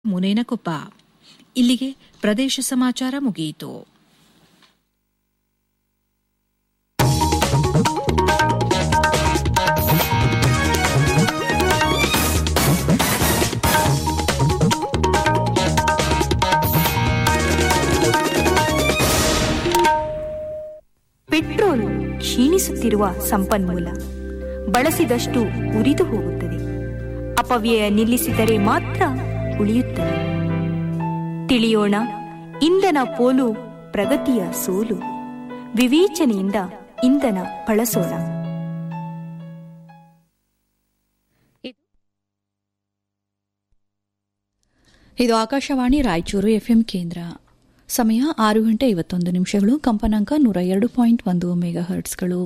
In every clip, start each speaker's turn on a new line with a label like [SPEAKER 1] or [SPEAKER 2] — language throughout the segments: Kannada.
[SPEAKER 1] ಮುನೇನಕೊಪ್ಪ ಇಲ್ಲಿಗೆ ಪ್ರದೇಶ ಸಮಾಚಾರ ಮುಗಿಯಿತು
[SPEAKER 2] ಪೆಟ್ರೋಲ್ ಕ್ಷೀಣಿಸುತ್ತಿರುವ ಸಂಪನ್ಮೂಲ ಬಳಸಿದಷ್ಟು ಉರಿದು ಹೋಗುತ್ತದೆ ಅಪವ್ಯಯ ನಿಲ್ಲಿಸಿದರೆ ಮಾತ್ರ ಉಳಿಯುತ್ತದೆ ತಿಳಿಯೋಣ ಇಂಧನ ಪೋಲು ಪ್ರಗತಿಯ ಸೋಲು ವಿವೇಚನೆಯಿಂದ ಇಂಧನ ಬಳಸೋಣ
[SPEAKER 3] ಇದು ಆಕಾಶವಾಣಿ ರಾಯಚೂರು ಎಫ್ಎಂ ಕೇಂದ್ರ ಸಮಯ ಆರು ಗಂಟೆ ಐವತ್ತೊಂದು ನಿಮಿಷಗಳು ಕಂಪನಾಂಕ ನೂರ ಎರಡು ಪಾಯಿಂಟ್ ಒಂದು ಮೆಗಾ ಹರ್ಟ್ಸ್ಗಳು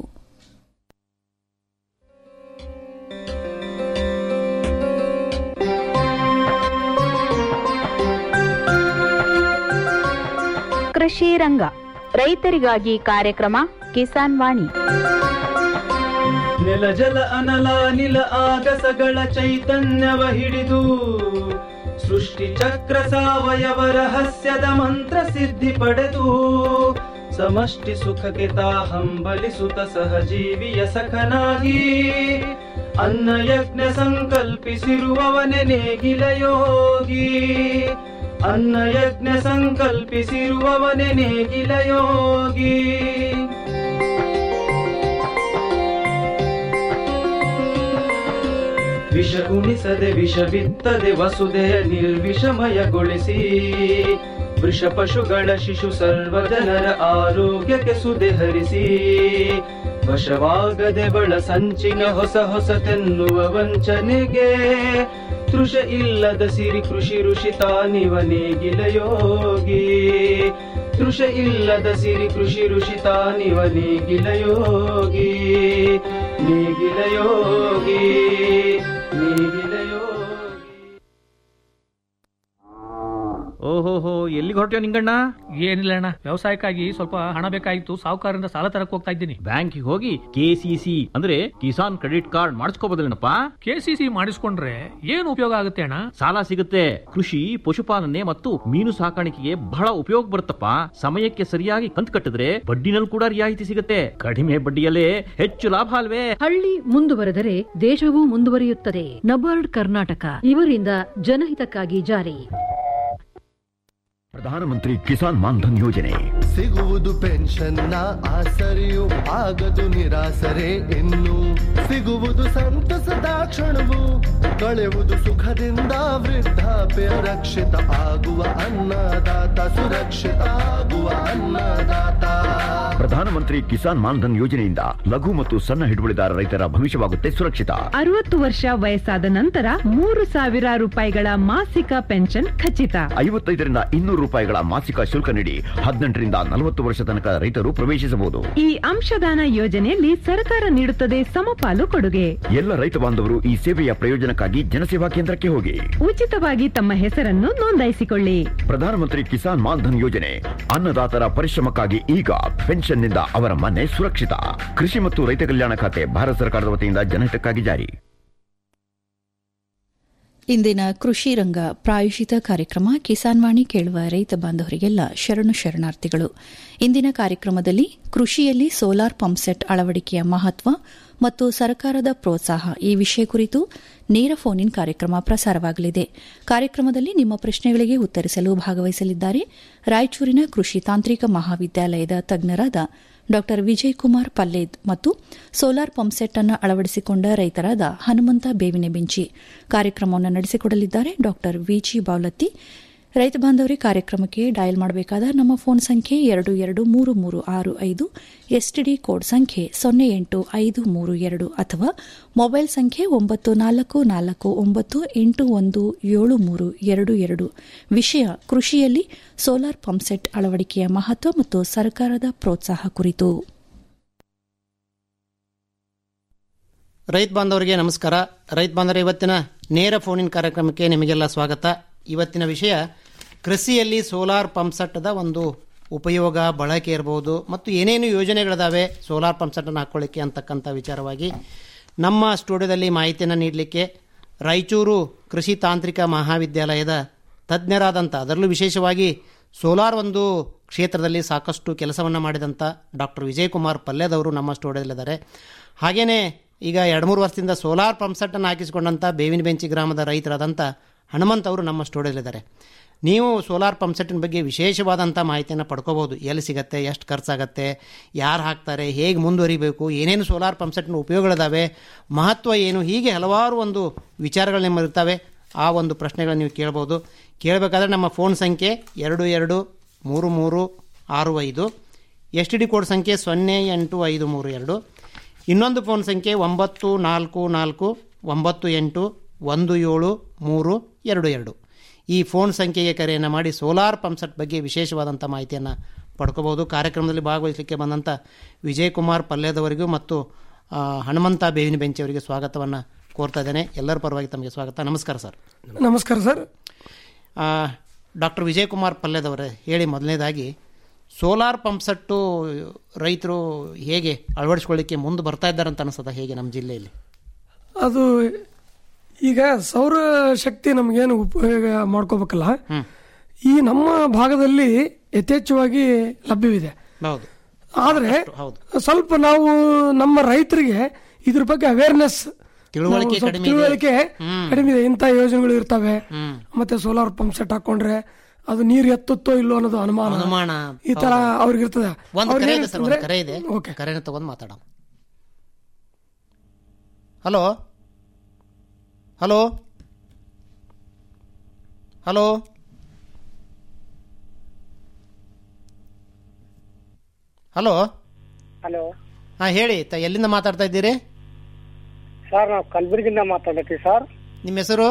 [SPEAKER 4] ಕೃಷಿ ರಂಗ ರೈತರಿಗಾಗಿ ಕಾರ್ಯಕ್ರಮ ಕಿಸಾನ್ ವಾಣಿ
[SPEAKER 5] ನೆಲ ಜಲ ಅನಲ ನಿಲ ಆಗಸಗಳ ಚೈತನ್ಯವ ಹಿಡಿದು ಸೃಷ್ಟಿ ಚಕ್ರ ಸಾವಯವ ರಹಸ್ಯದ ಮಂತ್ರ ಸಿದ್ಧಿ ಪಡೆದು ಸಮಷ್ಟಿ ಸುಖಕ್ಕೆ ತಾ ಹಂಬಲಿಸುತ್ತ ಸಹಜೀವಿಯ ಸಖನಾಗಿ ಅನ್ನ ಯಜ್ಞ ಸಂಕಲ್ಪಿಸಿರುವವನೆ ನೇಗಿಲ ಯೋಗಿ ಅನ್ನ ಯಜ್ಞ ಸಂಕಲ್ಪಿಸಿರುವವನೆ ನೇಗಿಲ ಯೋಗಿ ವಿಷ ಉಣಿಸದೆ ವಿಷ ಬಿತ್ತದೆ ವಸುದೆಯ ನಿರ್ವಿಷಮಯಗೊಳಿಸಿ ವೃಷ ಪಶುಗಳ ಶಿಶು ಸರ್ವ ಜನರ ಆರೋಗ್ಯಕ್ಕೆ ಸುದೆ ಹರಿಸಿ ವಶವಾಗದೆ ಬಳ ಸಂಚಿನ ಹೊಸ ಹೊಸತೆನ್ನುವ ವಂಚನೆಗೆ ತೃಷ ಇಲ್ಲದ ಸಿರಿ ಕೃಷಿ ಋಷಿ ತಾನಿವ ನೇಗಿಲ ಯೋಗಿ ತೃಷ ಇಲ್ಲದ ಸಿರಿ ಕೃಷಿ ಋಷಿ ತಾನಿವ ನೇಗಿಲ ಯೋಗಿ ನೇಗಿಲ ಯೋಗಿ ನೇಗಿಲ ಯೋಗಿ
[SPEAKER 6] ಓಹೋಹೋ ಎಲ್ಲಿಗೆ ಹೊರಟ್ಯೋ ನಿಂಗಣ್ಣ
[SPEAKER 7] ಏನಿಲ್ಲ ಅಣ್ಣ ವ್ಯವಸಾಯಕ್ಕಾಗಿ ಸ್ವಲ್ಪ ಹಣ ಬೇಕಾಗಿತ್ತು ಸಾಹುಕಾರರಿಂದ ಸಾಲ ತರಕ್ ಹೋಗ್ತಾ ಇದ್ದೀನಿ
[SPEAKER 6] ಬ್ಯಾಂಕಿಗೆ ಹೋಗಿ ಕೆಸಿಸಿ ಅಂದ್ರೆ ಕಿಸಾನ್ ಕ್ರೆಡಿಟ್ ಕಾರ್ಡ್ ಮಾಡಿಸ್ಕೋಬೋದಲ್ಲೇನಪ್ಪ
[SPEAKER 7] ಕೆಸಿಸಿ ಮಾಡಿಸ್ಕೊಂಡ್ರೆ ಏನು ಉಪಯೋಗ ಆಗುತ್ತೆ ಅಣ್ಣ
[SPEAKER 6] ಸಾಲ ಸಿಗುತ್ತೆ ಕೃಷಿ ಪಶುಪಾಲನೆ ಮತ್ತು ಮೀನು ಸಾಕಾಣಿಕೆಗೆ ಬಹಳ ಉಪಯೋಗ ಬರುತ್ತಪ್ಪ ಸಮಯಕ್ಕೆ ಸರಿಯಾಗಿ ಕಂತು ಕಟ್ಟಿದ್ರೆ ಬಡ್ಡಿನಲ್ಲಿ ಕೂಡ ರಿಯಾಯಿತಿ ಸಿಗುತ್ತೆ ಕಡಿಮೆ ಬಡ್ಡಿಯಲ್ಲೇ ಹೆಚ್ಚು ಲಾಭ ಅಲ್ವೇ
[SPEAKER 8] ಹಳ್ಳಿ ಮುಂದುವರೆದರೆ ದೇಶವೂ ಮುಂದುವರಿಯುತ್ತದೆ ನಬಾರ್ಡ್ ಕರ್ನಾಟಕ ಇವರಿಂದ ಜನಹಿತಕ್ಕಾಗಿ ಜಾರಿ
[SPEAKER 9] ಪ್ರಧಾನಮಂತ್ರಿ ಕಿಸಾನ್ ಮಾನ್ಧನ್ ಯೋಜನೆ
[SPEAKER 10] ಸಿಗುವುದು ಪೆನ್ಷನ್ನ ಆಸರೆಯು ಆಗದು ನಿರಾಸರೆ ಇನ್ನು ಸಿಗುವುದು ಸಂತಸದ ಕ್ಷಣವು ಕಳೆಯುವುದು ಸುಖದಿಂದ ವೃದ್ಧಾಪ್ಯ ರಕ್ಷಿತ ಆಗುವ ಅನ್ನದಾತ ಸುರಕ್ಷಿತ ಆಗುವ ಅನ್ನದಾತ
[SPEAKER 9] ಪ್ರಧಾನಮಂತ್ರಿ ಕಿಸಾನ್ ಮಾನ್ಧನ್ ಯೋಜನೆಯಿಂದ ಲಘು ಮತ್ತು ಸಣ್ಣ ಹಿಡುವಳಿದಾರ ರೈತರ ಭವಿಷ್ಯವಾಗುತ್ತೆ ಸುರಕ್ಷಿತ
[SPEAKER 11] ಅರವತ್ತು ವರ್ಷ ವಯಸ್ಸಾದ ನಂತರ ಮೂರು ಸಾವಿರ ರೂಪಾಯಿಗಳ ಮಾಸಿಕ ಪೆನ್ಷನ್ ಖಚಿತ
[SPEAKER 9] ಐವತ್ತೈದರಿಂದ ಇನ್ನೂರು ರೂಪಾಯಿಗಳ ಮಾಸಿಕ ಶುಲ್ಕ ನೀಡಿ ಹದಿನೆಂಟರಿಂದ ನಲವತ್ತು ವರ್ಷ ತನಕ ರೈತರು ಪ್ರವೇಶಿಸಬಹುದು
[SPEAKER 11] ಈ ಅಂಶದಾನ ಯೋಜನೆಯಲ್ಲಿ ಸರ್ಕಾರ ನೀಡುತ್ತದೆ ಸಮಪಾಲು ಕೊಡುಗೆ
[SPEAKER 9] ಎಲ್ಲ ರೈತ ಬಾಂಧವರು ಈ ಸೇವೆಯ ಪ್ರಯೋಜನಕ್ಕಾಗಿ ಜನಸೇವಾ ಕೇಂದ್ರಕ್ಕೆ ಹೋಗಿ
[SPEAKER 11] ಉಚಿತವಾಗಿ ತಮ್ಮ ಹೆಸರನ್ನು ನೋಂದಾಯಿಸಿಕೊಳ್ಳಿ
[SPEAKER 9] ಪ್ರಧಾನಮಂತ್ರಿ ಕಿಸಾನ್ ಮಾನ್ಧನ್ ಯೋಜನೆ ಅನ್ನದಾತರ ಪರಿಶ್ರಮಕ್ಕಾಗಿ ಈಗ ಪೆನ್ಷನ್ನಿಂದ ಅವರ ಮನೆ ಸುರಕ್ಷಿತ ಕೃಷಿ ಮತ್ತು ರೈತ ಕಲ್ಯಾಣ ಖಾತೆ ಭಾರತ ಸರ್ಕಾರದ ವತಿಯಿಂದ ಜನಹಿತಕ್ಕಾಗಿ ಜಾರಿ
[SPEAKER 3] ಇಂದಿನ ಕೃಷಿ ರಂಗ ಪ್ರಾಯೋಜಿತ ಕಾರ್ಯಕ್ರಮ ಕಿಸಾನ್ ವಾಣಿ ಕೇಳುವ ರೈತ ಬಾಂಧವರಿಗೆಲ್ಲ ಶರಣು ಶರಣಾರ್ಥಿಗಳು ಇಂದಿನ ಕಾರ್ಯಕ್ರಮದಲ್ಲಿ ಕೃಷಿಯಲ್ಲಿ ಸೋಲಾರ್ ಪಂಪ್ಸೆಟ್ ಅಳವಡಿಕೆಯ ಮಹತ್ವ ಮತ್ತು ಸರ್ಕಾರದ ಪ್ರೋತ್ಸಾಹ ಈ ವಿಷಯ ಕುರಿತು ನೇರ ಫೋನ್ ಇನ್ ಕಾರ್ಯಕ್ರಮ ಪ್ರಸಾರವಾಗಲಿದೆ ಕಾರ್ಯಕ್ರಮದಲ್ಲಿ ನಿಮ್ಮ ಪ್ರಶ್ನೆಗಳಿಗೆ ಉತ್ತರಿಸಲು ಭಾಗವಹಿಸಲಿದ್ದಾರೆ ರಾಯಚೂರಿನ ಕೃಷಿ ತಾಂತ್ರಿಕ ಮಹಾವಿದ್ಯಾಲಯದ ತಜ್ಞರಾದ ಡಾ ವಿಜಯ್ ಕುಮಾರ್ ಪಲ್ಲೇದ್ ಮತ್ತು ಸೋಲಾರ್ ಪಂಪ್ಸೆಟ್ ಅನ್ನು ಅಳವಡಿಸಿಕೊಂಡ ರೈತರಾದ ಹನುಮಂತ ಬೇವಿನ ಬೆಂಚಿ ಕಾರ್ಯಕ್ರಮವನ್ನು ನಡೆಸಿಕೊಡಲಿದ್ದಾರೆ ಡಾ ವಿಜಿ ಬಾವಲತ್ತಿ ರೈತ ಬಾಂಧವರಿ ಕಾರ್ಯಕ್ರಮಕ್ಕೆ ಡಯಲ್ ಮಾಡಬೇಕಾದ ನಮ್ಮ ಫೋನ್ ಸಂಖ್ಯೆ ಎರಡು ಎರಡು ಮೂರು ಮೂರು ಆರು ಐದು ಎಸ್ಟಿಡಿ ಕೋಡ್ ಸಂಖ್ಯೆ ಸೊನ್ನೆ ಎಂಟು ಐದು ಮೂರು ಎರಡು ಅಥವಾ ಮೊಬೈಲ್ ಸಂಖ್ಯೆ ಒಂಬತ್ತು ನಾಲ್ಕು ನಾಲ್ಕು ಒಂಬತ್ತು ಎಂಟು ಒಂದು ಏಳು ಮೂರು ಎರಡು ಎರಡು ವಿಷಯ ಕೃಷಿಯಲ್ಲಿ ಸೋಲಾರ್ ಪಂಪ್ಸೆಟ್ ಅಳವಡಿಕೆಯ ಮಹತ್ವ ಮತ್ತು ಸರ್ಕಾರದ ಪ್ರೋತ್ಸಾಹ ಕುರಿತು
[SPEAKER 12] ರೈತ ಬಾಂಧವರಿಗೆ ನಮಸ್ಕಾರ ರೈತ ಬಾಂಧವರ ಇವತ್ತಿನ ನೇರ ಫೋನಿನ ಕಾರ್ಯಕ್ರಮಕ್ಕೆ ನಿಮಗೆಲ್ಲ ಸ್ವಾಗತ ಇವತ್ತಿನ ವಿಷಯ ಕೃಷಿಯಲ್ಲಿ ಸೋಲಾರ್ ಪಂಪ್ಸೆಟ್ದ ಒಂದು ಉಪಯೋಗ ಬಳಕೆ ಇರಬಹುದು ಮತ್ತು ಏನೇನು ಯೋಜನೆಗಳಿದಾವೆ ಸೋಲಾರ್ ಪಂಪ್ಸೆಟ್ಟನ್ನು ಹಾಕ್ಕೊಳ್ಳಿಕ್ಕೆ ಅಂತಕ್ಕಂಥ ವಿಚಾರವಾಗಿ ನಮ್ಮ ಸ್ಟುಡಿಯೋದಲ್ಲಿ ಮಾಹಿತಿಯನ್ನು ನೀಡಲಿಕ್ಕೆ ರಾಯಚೂರು ಕೃಷಿ ತಾಂತ್ರಿಕ ಮಹಾವಿದ್ಯಾಲಯದ ತಜ್ಞರಾದಂಥ ಅದರಲ್ಲೂ ವಿಶೇಷವಾಗಿ ಸೋಲಾರ್ ಒಂದು ಕ್ಷೇತ್ರದಲ್ಲಿ ಸಾಕಷ್ಟು ಕೆಲಸವನ್ನು ಮಾಡಿದಂಥ ಡಾಕ್ಟರ್ ವಿಜಯಕುಮಾರ್ ಪಲ್ಯದವರು ನಮ್ಮ ಸ್ಟುಡಿಯೋದಲ್ಲಿದ್ದಾರೆ ಹಾಗೆಯೇ ಈಗ ಎರಡು ಮೂರು ವರ್ಷದಿಂದ ಸೋಲಾರ್ ಪಂಪ್ಸೆಟ್ಟನ್ನು ಹಾಕಿಸಿಕೊಂಡಂಥ ಬೇವಿನ ಬೆಂಚಿ ಗ್ರಾಮದ ರೈತರಾದಂಥ ಹನುಮಂತ್ ಅವರು ನಮ್ಮ ಸ್ಟುಡಿಯೋದಲ್ಲಿದ್ದಾರೆ ನೀವು ಸೋಲಾರ್ ಪಂಪ್ಸೆಟ್ಟಿನ ಬಗ್ಗೆ ವಿಶೇಷವಾದಂಥ ಮಾಹಿತಿಯನ್ನು ಪಡ್ಕೋಬೋದು ಎಲ್ಲಿ ಸಿಗತ್ತೆ ಎಷ್ಟು ಖರ್ಚಾಗತ್ತೆ ಯಾರು ಹಾಕ್ತಾರೆ ಹೇಗೆ ಮುಂದುವರಿಬೇಕು ಏನೇನು ಸೋಲಾರ್ ಪಂಪ್ಸೆಟ್ನ ಉಪಯೋಗಗಳಿದಾವೆ ಮಹತ್ವ ಏನು ಹೀಗೆ ಹಲವಾರು ಒಂದು ವಿಚಾರಗಳು ನಿಮ್ಮಲ್ಲಿರ್ತವೆ ಆ ಒಂದು ಪ್ರಶ್ನೆಗಳನ್ನು ನೀವು ಕೇಳ್ಬೋದು ಕೇಳಬೇಕಾದ್ರೆ ನಮ್ಮ ಫೋನ್ ಸಂಖ್ಯೆ ಎರಡು ಎರಡು ಮೂರು ಮೂರು ಆರು ಐದು ಎಸ್ ಟಿ ಡಿ ಕೋಡ್ ಸಂಖ್ಯೆ ಸೊನ್ನೆ ಎಂಟು ಐದು ಮೂರು ಎರಡು ಇನ್ನೊಂದು ಫೋನ್ ಸಂಖ್ಯೆ ಒಂಬತ್ತು ನಾಲ್ಕು ನಾಲ್ಕು ಒಂಬತ್ತು ಎಂಟು ಒಂದು ಏಳು ಮೂರು ಎರಡು ಎರಡು ಈ ಫೋನ್ ಸಂಖ್ಯೆಗೆ ಕರೆಯನ್ನು ಮಾಡಿ ಸೋಲಾರ್ ಪಂಪ್ಸೆಟ್ ಬಗ್ಗೆ ವಿಶೇಷವಾದಂಥ ಮಾಹಿತಿಯನ್ನು ಪಡ್ಕೋಬೋದು ಕಾರ್ಯಕ್ರಮದಲ್ಲಿ ಭಾಗವಹಿಸಲಿಕ್ಕೆ ಬಂದಂಥ ವಿಜಯಕುಮಾರ್ ಪಲ್ಯದವರಿಗೂ ಮತ್ತು ಆ, ಹನುಮಂತ ಬೇವಿನ ಬೆಂಚಿಯವರಿಗೆ ಸ್ವಾಗತವನ್ನು ಕೋರ್ತಾ ಇದ್ದೇನೆ ಎಲ್ಲರ ಪರವಾಗಿ ತಮಗೆ ಸ್ವಾಗತ ನಮಸ್ಕಾರ ಸರ್
[SPEAKER 13] ನಮಸ್ಕಾರ ಸರ್
[SPEAKER 12] ಡಾಕ್ಟರ್ ವಿಜಯಕುಮಾರ್ ಪಲ್ಯದವರೇ ಹೇಳಿ ಮೊದಲನೇದಾಗಿ ಸೋಲಾರ್ ಪಂಪ್ಸೆಟ್ಟು ರೈತರು ಹೇಗೆ ಅಳವಡಿಸ್ಕೊಳ್ಳಿಕ್ಕೆ ಮುಂದೆ ಬರ್ತಾ ಇದ್ದಾರೆ ಅಂತ ಅನಿಸ್ತದ ಹೇಗೆ ನಮ್ಮ ಜಿಲ್ಲೆಯಲ್ಲಿ
[SPEAKER 13] ಅದು ಈಗ ಸೌರ ಶಕ್ತಿ ನಮಗೇನು ಉಪಯೋಗ ಮಾಡ್ಕೋಬೇಕಲ್ಲ ಈ ನಮ್ಮ ಭಾಗದಲ್ಲಿ ಯಥೇಚ್ಛವಾಗಿ ಲಭ್ಯವಿದೆ
[SPEAKER 12] ಹೌದು
[SPEAKER 13] ಆದರೆ
[SPEAKER 12] ಹೌದು
[SPEAKER 13] ಸ್ವಲ್ಪ ನಾವು ನಮ್ಮ ರೈತರಿಗೆ ಇದ್ರ ಬಗ್ಗೆ ಅವೇರ್ನೆಸ್
[SPEAKER 12] ತಿಳುವಳಿಕೆ ಕಡಿಮೆ ಇದೆ.
[SPEAKER 13] ತಿಳುವಳಿಕೆ
[SPEAKER 12] ಹ್ಮ್.
[SPEAKER 13] ಕಡಿಮೆ ಇದೆ ಇಂಥ ಯೋಜನೆಗಳು ಇರ್ತವೆ
[SPEAKER 12] ಹ್ಮ್.
[SPEAKER 13] ಮತ್ತೆ ಸೋಲಾರ್ ಪಂಪ್ ಸೆಟ್ ಹಾಕೊಂಡ್ರೆ ಅದು ನೀರು ಎತ್ತುತ್ತೋ ಇಲ್ಲೋ ಅನ್ನೋದು ಅನುಮಾನ
[SPEAKER 12] ಅನುಮಾನ
[SPEAKER 13] ಈ ತರ ಅವ್ರಿಗೆ ಇರ್ತದೆ
[SPEAKER 12] ಒಂದು
[SPEAKER 13] ಅವ್ರಿಗೆ
[SPEAKER 12] ಕರೆ ಇದೆ ಸರ್ ಒಂದು
[SPEAKER 13] ಏನಂತಂದ್ರೆ-
[SPEAKER 12] ಕರೆ ಇದೆ
[SPEAKER 13] ಓಕೆ
[SPEAKER 12] ಕರೆನ ತಗೊಂಡು ಮಾತಾಡೋಣ hello hello hello hello
[SPEAKER 14] hello
[SPEAKER 12] ಹಾಂ ಹೇಳಿ ತ ಎಲ್ಲಿಂದ ಮಾತಾಡ್ತಾ ಇದ್ದೀರಿ
[SPEAKER 14] ಸರ್ ನಾವು ಕಲಬುರಗಿಯಿಂದ ಮಾತಾಡತ್ತೀವಿ ಸರ್
[SPEAKER 12] ನಿಮ್ಮ ಹೆಸರು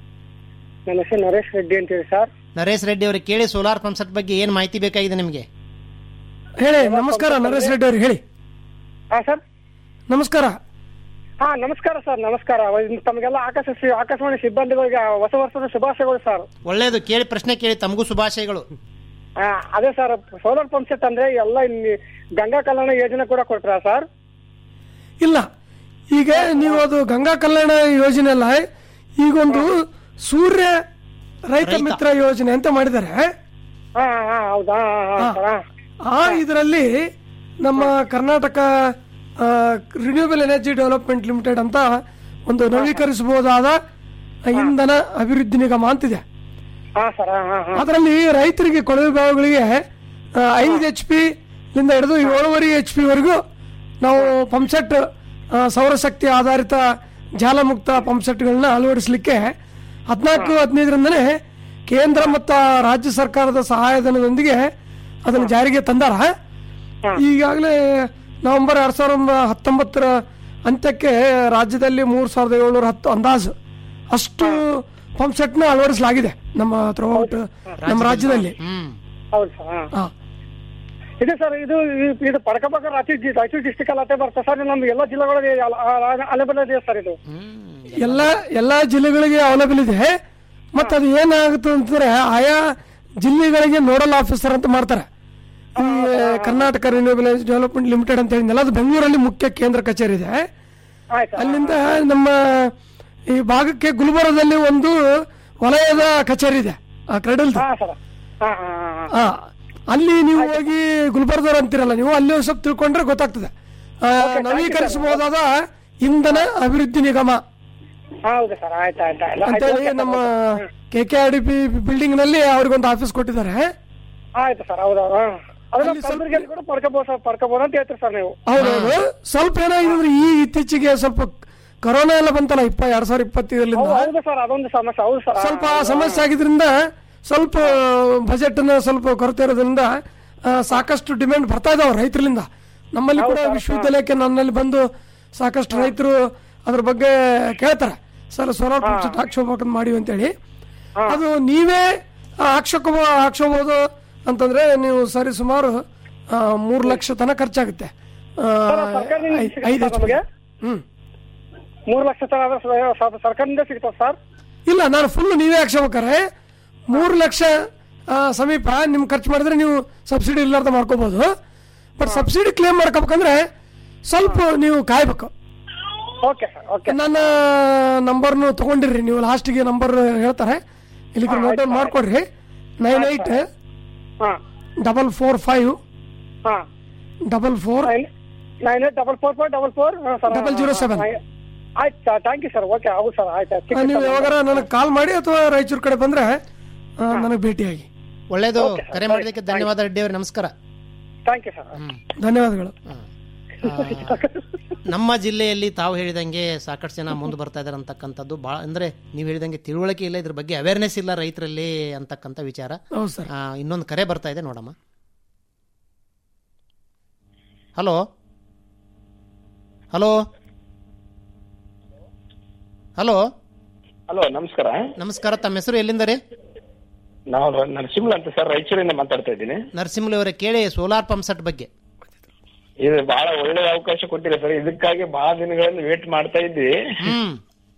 [SPEAKER 14] ನನ್ನ ಹೆಸರು ನರೇಶ್ ರೆಡ್ಡಿ ಅಂತೇಳಿ ಸರ್
[SPEAKER 12] ನರೇಶ್ ರೆಡ್ಡಿ ಅವ್ರಿಗೆ ಕೇಳಿ ಸೋಲಾರ್ ಪಂಪ್ಸೆಟ್ ಬಗ್ಗೆ ಏನು ಮಾಹಿತಿ ಬೇಕಾಗಿದೆ ನಿಮಗೆ
[SPEAKER 13] ಹೇಳಿ ನಮಸ್ಕಾರ ನರೇಶ್ ರೆಡ್ಡಿ ಅವ್ರಿಗೆ ಹೇಳಿ
[SPEAKER 14] ಹಾ ಸರ್
[SPEAKER 13] ನಮಸ್ಕಾರ
[SPEAKER 14] ಹಾ ನಮಸ್ಕಾರ ಸರ್ ನಮಸ್ಕಾರ ಇನ್ನು ತಮಗೆಲ್ಲ ಆಕಾಶ ಸಿ- ಆಕಾಶವಾಣಿ ಸಿಬ್ಬಂದಿಗಳಿಗೆ ಹೊಸ ವರ್ಷದ ಶುಭಾಶಯಗಳು ಸರ್
[SPEAKER 12] ಒಳ್ಳೆಯದು ಕೇಳಿ ಪ್ರಶ್ನೆ ಕೇಳಿ ತಮಗೂ ಶುಭಾಶಯಗಳು
[SPEAKER 14] ಆ, ಅದೇ ಸರ್ ಸೋಲಾರ್ ಪಂಪ್ ಸೆಟ್ ಅಂದ್ರೆ ಎಲ್ಲ ಇಲ್ಲಿ ಗಂಗಾ ಕಲ್ಯಾಣ ಯೋಜನೆ ಕೂಡ ಕೊಡ್ತಾರ ಸರ್
[SPEAKER 13] ಇಲ್ಲ ಈಗ ನೀವು ಅದು ಗಂಗಾ ಕಲ್ಯಾಣ ಯೋಜನೆ ಅಲ್ಲ ಈಗೊಂದು ಸೂರ್ಯ ರೈತ ಮಿತ್ರ ಯೋಜನೆ ಅಂತ ಮಾಡಿದ್ದಾರೆ
[SPEAKER 14] ಹಾ ಹಾ ಹೌದಾ ಹಾ, ಹಾ, ಸರ್, ಹಾ.
[SPEAKER 13] ಆ ಇದರಲ್ಲಿ ನಮ್ಮ Karnataka renewable energy development limited ಅಂತ ಒಂದು ನವೀಕರಿಸಬಹುದಾದ ಇಂಧನ ಅಭಿವೃದ್ಧಿ ನಿಗಮ ಅಂತಿದೆ
[SPEAKER 14] ಹಾ ಸರ್ ಹಾ ಹಾ ಹಾ
[SPEAKER 13] ಅದರಲ್ಲಿ ರೈತರಿಗೆ ಕೊಳವೆ ಬಾವಿಗಳಿಗೆ ಆ, ಐದು ಎಚ್ ಪಿ ಲಿಂದ ಹಿಡಿದು ಏಳುವರೆ ಎಚ್ ಪಿ ವರೆಗೂ ನಾವು ಪಂಪ್ಸೆಟ್ ಆ, ಸೌರಶಕ್ತಿ ಆಧಾರಿತ ಜಾಲಮುಕ್ತ ಪಂಪ್ಸೆಟ್ಗಳನ್ನ ಅಳವಡಿಸಲಿಕ್ಕೆ ಹದಿನಾಲ್ಕು ಹದಿನೈದರಿಂದನೇ ಕೇಂದ್ರ ಮತ್ತು ರಾಜ್ಯ ಸರ್ಕಾರದ ಸಹಾಯಧನದೊಂದಿಗೆ ಅದನ್ನು ಜಾರಿಗೆ ತಂದಾರ ಈಗಾಗಲೇ ನವೆಂಬರ್ ಎರಡ್ ಸಾವಿರದ ಹತ್ತೊಂಬತ್ತರ ಅಂತ್ಯಕ್ಕೆ ರಾಜ್ಯದಲ್ಲಿ ಮೂರ್ ಸಾವಿರದ ಏಳ್ನೂರ ಹತ್ತು ಅಂದಾಜು ಅಷ್ಟು ಪಂಪ್ ಸೆಟ್ ನ ಅಳವಡಿಸಲಾಗಿದೆ ನಮ್ಮ ಥ್ರೂಔಟ್ ನಮ್ಮ ರಾಜ್ಯದಲ್ಲಿ
[SPEAKER 14] ಹೌದು ಸರ್ ಹಾ
[SPEAKER 13] ಹಾ.
[SPEAKER 14] ಇದೆ ಸರ್ ಇದು ಇದು- ಇದು ಪಡಕಬಾಗ ರಾಯಚೂರು ರಾಯಚೂರು ಡಿಸ್ಟಿಕ್ ಅಲ್ಲಿ ಅಷ್ಟೇ ಬರ್ತದೆ ಸರ್ ನಮ್ಗೆ ಎಲ್ಲ ಜಿಲ್ಲೆಗಳಿಗೆ ಅಲೆಬಲ್ ಇದೆ ಸರ್ ಇದು
[SPEAKER 13] ಎಲ್ಲ ಎಲ್ಲಾ ಜಿಲ್ಲೆಗಳಿಗೆ ಅವೈಲೇಬಲ್ ಇದೆ ಮತ್ತೆ ಅದು ಏನಾಗುತ್ತೆ ಅಂತಂದ್ರೆ ಆಯಾ ಜಿಲ್ಲೆಗಳಿಗೆ ನೋಡಲ್ ಆಫೀಸರ್ ಅಂತ ಮಾಡ್ತಾರೆ ಈ ಕರ್ನಾಟಕ ರಿನ್ಯೂಬಲ್ ಡೆವಲಪ್ಮೆಂಟ್ ಲಿಮಿಟೆಡ್ ಅಂತ ಹೇಳಿದ್ನಲ್ಲ ಅದು ಬೆಂಗಳೂರಲ್ಲಿ ಮುಖ್ಯ ಕೇಂದ್ರ ಕಚೇರಿ ಇದೆ ಅಲ್ಲಿಂದ ನಮ್ಮ ಈ ಭಾಗಕ್ಕೆ ಗುಲ್ಬರ್ಗದಲ್ಲಿ ಒಂದು ವಲಯದ ಕಚೇರಿ ಇದೆ ಆ ಕ್ರೆಡಲ್
[SPEAKER 14] ಹಾ ಸರ್ ಹಾ ಹಾ ಹಾ
[SPEAKER 13] ಆ, ಅಲ್ಲಿ ನೀವು ಹೋಗಿ ಗುಲ್ಬರ್ಗದವ್ರು ಅಂತಿರಲ್ಲ ನೀವು ಅಲ್ಲಿ ಒಂದ್ ಸ್ವಲ್ಪ ತಿಳ್ಕೊಂಡ್ರೆ ಗೊತ್ತಾಗ್ತದೆ ಆ, ನವೀಕರಿಸಬಹುದಾದ ಇಂಧನ ಅಭಿವೃದ್ಧಿ ನಿಗಮ
[SPEAKER 14] ಹೌದು ಸರ್ ಆಯ್ತು ಆಯ್ತು ಆಯ್ತು
[SPEAKER 13] ಅಂತೇಳಿ ನಮ್ಮ K K R D P building ನಲ್ಲಿ ಅವ್ರಿಗೊಂದು ಆಫೀಸ್ ಕೊಟ್ಟಿದ್ದಾರೆ
[SPEAKER 14] ಆಯ್ತು ಸರ್ ಹೌದೌದು ಹಾ. ಅದನ್ನ ಕಲಬುರಗಿಯಲ್ಲಿ ಕೂಡ ಪಡ್ಕೋಬಹುದು ಸರ್ ಪಡ್ಕೋಬಹುದು ಅಂತ ಹೇಳ್ತೀರಿ ಸರ್ ನೀವು
[SPEAKER 13] ಹೌದೌದು ಸ್ವಲ್ಪ ಏನಾಗಿದೆ ಅಂದ್ರೆ ಈ ಇತ್ತೀಚೆಗೆ ಸ್ವಲ್ಪ ಕೊರೋನಾ ಎಲ್ಲ ಬಂತಲ್ಲ ಇಪ್ಪ ಎರಡ್ ಸಾವಿರದ ಇಪ್ಪತ್ತೈದರಿಂದ
[SPEAKER 14] ಹೌದು ಹೌದು ಸರ್ ಅದೊಂದು ಸಮಸ್ಯೆ ಹೌದು ಸರ್
[SPEAKER 13] ಸ್ವಲ್ಪ ಸಮಸ್ಯೆ ಆಗಿದ್ರಿಂದ ಸ್ವಲ್ಪ ಬಜೆಟ್ ಸ್ವಲ್ಪ ಕೊರತೆ ಇರೋದ್ರಿಂದ ಆ, ಸಾಕಷ್ಟು ಡಿಮ್ಯಾಂಡ್ ಬರ್ತಾ ಇದಾವೆ ರೈತರಿಂದ ನಮ್ಮಲ್ಲಿ ಕೂಡ ವಿಶ್ವವಿದ್ಯಾಲಯಕ್ಕೆ ನನ್ನಲ್ಲಿ ಬಂದು ಸಾಕಷ್ಟು ರೈತರು ಅದ್ರ ಬಗ್ಗೆ ಕೇಳ್ತಾರೆ ಸರ್ ಸೋಲಾರ್ ಪಂಪ್ ಹಾಕ್ಸ್ಕೋಬೇಕಂತ ಮಾಡಿವಿ ಅಂತೇಳಿ ಅದು ನೀವೇ ಹಾಕ್ಸೋಕೋ ಹಾಕ್ಸೋಬಹುದು ಅಂತಂದ್ರೆ ನೀವು ಸರಿ ಸುಮಾರು ಆ, ಮೂರು ಲಕ್ಷ ತನಕ ಖರ್ಚಾಗುತ್ತೆ ಆ,
[SPEAKER 14] ಸರ್ಕಾರದಿಂದ
[SPEAKER 13] ಐ-
[SPEAKER 14] ಸಿಗುತ್ತಾ
[SPEAKER 13] ಐದು
[SPEAKER 14] ನಮಗೆ?
[SPEAKER 13] ಹ್ಮ್
[SPEAKER 14] ಮೂರು ಲಕ್ಷ ಸರ್ ಆದ್ರೆ ಸ- ಸ- ಸರ್ಕಾರದಿಂದ ಸಿಗ್ತಾವ ಸರ್
[SPEAKER 13] ಇಲ್ಲ ನಾನು ಫುಲ್ ನೀವೇ ಹಾಕ್ಸ್ಬೇಕಾರೆ ಮೂರು ಲಕ್ಷ ಆ, ಸಮೀಪ ನಿಮ್ ಖರ್ಚು ಮಾಡಿದ್ರೆ ನೀವು ಸಬ್ಸಿಡಿ ಇಲ್ಲಾರ್ದ ಮಾಡ್ಕೋಬಹುದು ಬಟ್ ಸಬ್ಸಿಡಿ ಕ್ಲೇಮ್ ಮಾಡ್ಕೋಬೇಕಂದ್ರೆ ಸ್ವಲ್ಪ ನೀವು ಕಾಯ್ಬೇಕು
[SPEAKER 14] ಓಕೆ ಸರ್ ಓಕೆ
[SPEAKER 13] ನನ್ನ ನಂಬರ್ನು ತಗೊಂಡಿರ್ರಿ ನೀವು ಲಾಸ್ಟಿಗೆ ನಂಬರ್ ಹೇಳ್ತಾರೆ ಇಲ್ಲಿ ನೋಟ್ ಡೌನ್ ಮಾಡ್ಕೊಡ್ರಿ ನೈನ್ ಏಯ್ಟ್
[SPEAKER 14] ಹಾ
[SPEAKER 13] ಡಬಲ್ ಫೋರ್ ಫೈವ್
[SPEAKER 14] ಹಾ
[SPEAKER 13] double four
[SPEAKER 14] nine eight double four four double four
[SPEAKER 13] Double zero seven.
[SPEAKER 14] ಆಯ್ತು sir thank you sir okay ಹೌದು ಸರ್ ಆಯ್ತು
[SPEAKER 13] ನೀವು ಯಾವಾಗಾರ ನನಗೆ ಕಾಲ್ ಮಾಡಿ ಅಥವಾ ರಾಯಚೂರು ಕಡೆ ಬಂದ್ರೆ ಆ, ನನಗೆ ಭೇಟಿಯಾಗಿ
[SPEAKER 12] ಒಳ್ಳೇದು ಕರೆ ಮಾಡಿದ್ದಕ್ಕೆ ಧನ್ಯವಾದ ರೆಡ್ಡಿ ಅವರೇ ನಮಸ್ಕಾರ
[SPEAKER 14] ಥ್ಯಾಂಕ್ ಯು ಸರ್
[SPEAKER 13] ಧನ್ಯವಾದಗಳು
[SPEAKER 12] ನಮ್ಮ ಜಿಲ್ಲೆಯಲ್ಲಿ ತಾವು ಹೇಳಿದಂಗೆ ಸಾಕಷ್ಟು ಜನ ಮುಂದೆ ಬರ್ತಾ ಇದ್ದಾರೆ ಅಂತಕ್ಕಂಥದ್ದು ಭಾಳ ಅಂದ್ರೆ ನೀವು ಹೇಳಿದಂಗೆ ತಿಳುವಳಿಕೆ ಇಲ್ಲ ಇದ್ರ ಬಗ್ಗೆ ಅವೇರ್ನೆಸ್ ಇಲ್ಲ ರೈತರಲ್ಲಿ ಅಂತಕ್ಕಂಥ ವಿಚಾರ
[SPEAKER 13] ಹೌದು ಸರ್
[SPEAKER 12] ಆ, ಇನ್ನೊಂದು ಕರೆ ಬರ್ತಾ ಇದೆ ನೋಡಮ್ಮ ಹಲೋ ಹಲೋ ಹಲೋ
[SPEAKER 15] ಹಲೋ ನಮಸ್ಕಾರ
[SPEAKER 12] ನಮಸ್ಕಾರ ತಮ್ಮ ಹೆಸರು ಎಲ್ಲಿಂದ ರೀ
[SPEAKER 15] ನಾವು ನರಸಿಂಹಲ್ ಅಂತ ಸರ್ ರಾಯಚೂರಿಂದ ಮಾತಾಡ್ತಾ ಇದ್ದೀನಿ
[SPEAKER 12] ನರಸಿಂಹಲಿ ಅವರೇ ಕೇಳಿ ಸೋಲಾರ್ ಪಂಪ್ ಸೆಟ್ ಬಗ್ಗೆ
[SPEAKER 15] ಇದು ಬಹಳ ಒಳ್ಳೆ ಅವಕಾಶ ಕೊಟ್ಟಿಲ್ಲ ಸರ್ ಇದಕ್ಕಾಗಿ ಬಹಳ ದಿನಗಳಲ್ಲಿ ವೇಟ್ ಮಾಡ್ತಾ ಇದ್ವಿ
[SPEAKER 12] ಹ್ಮ್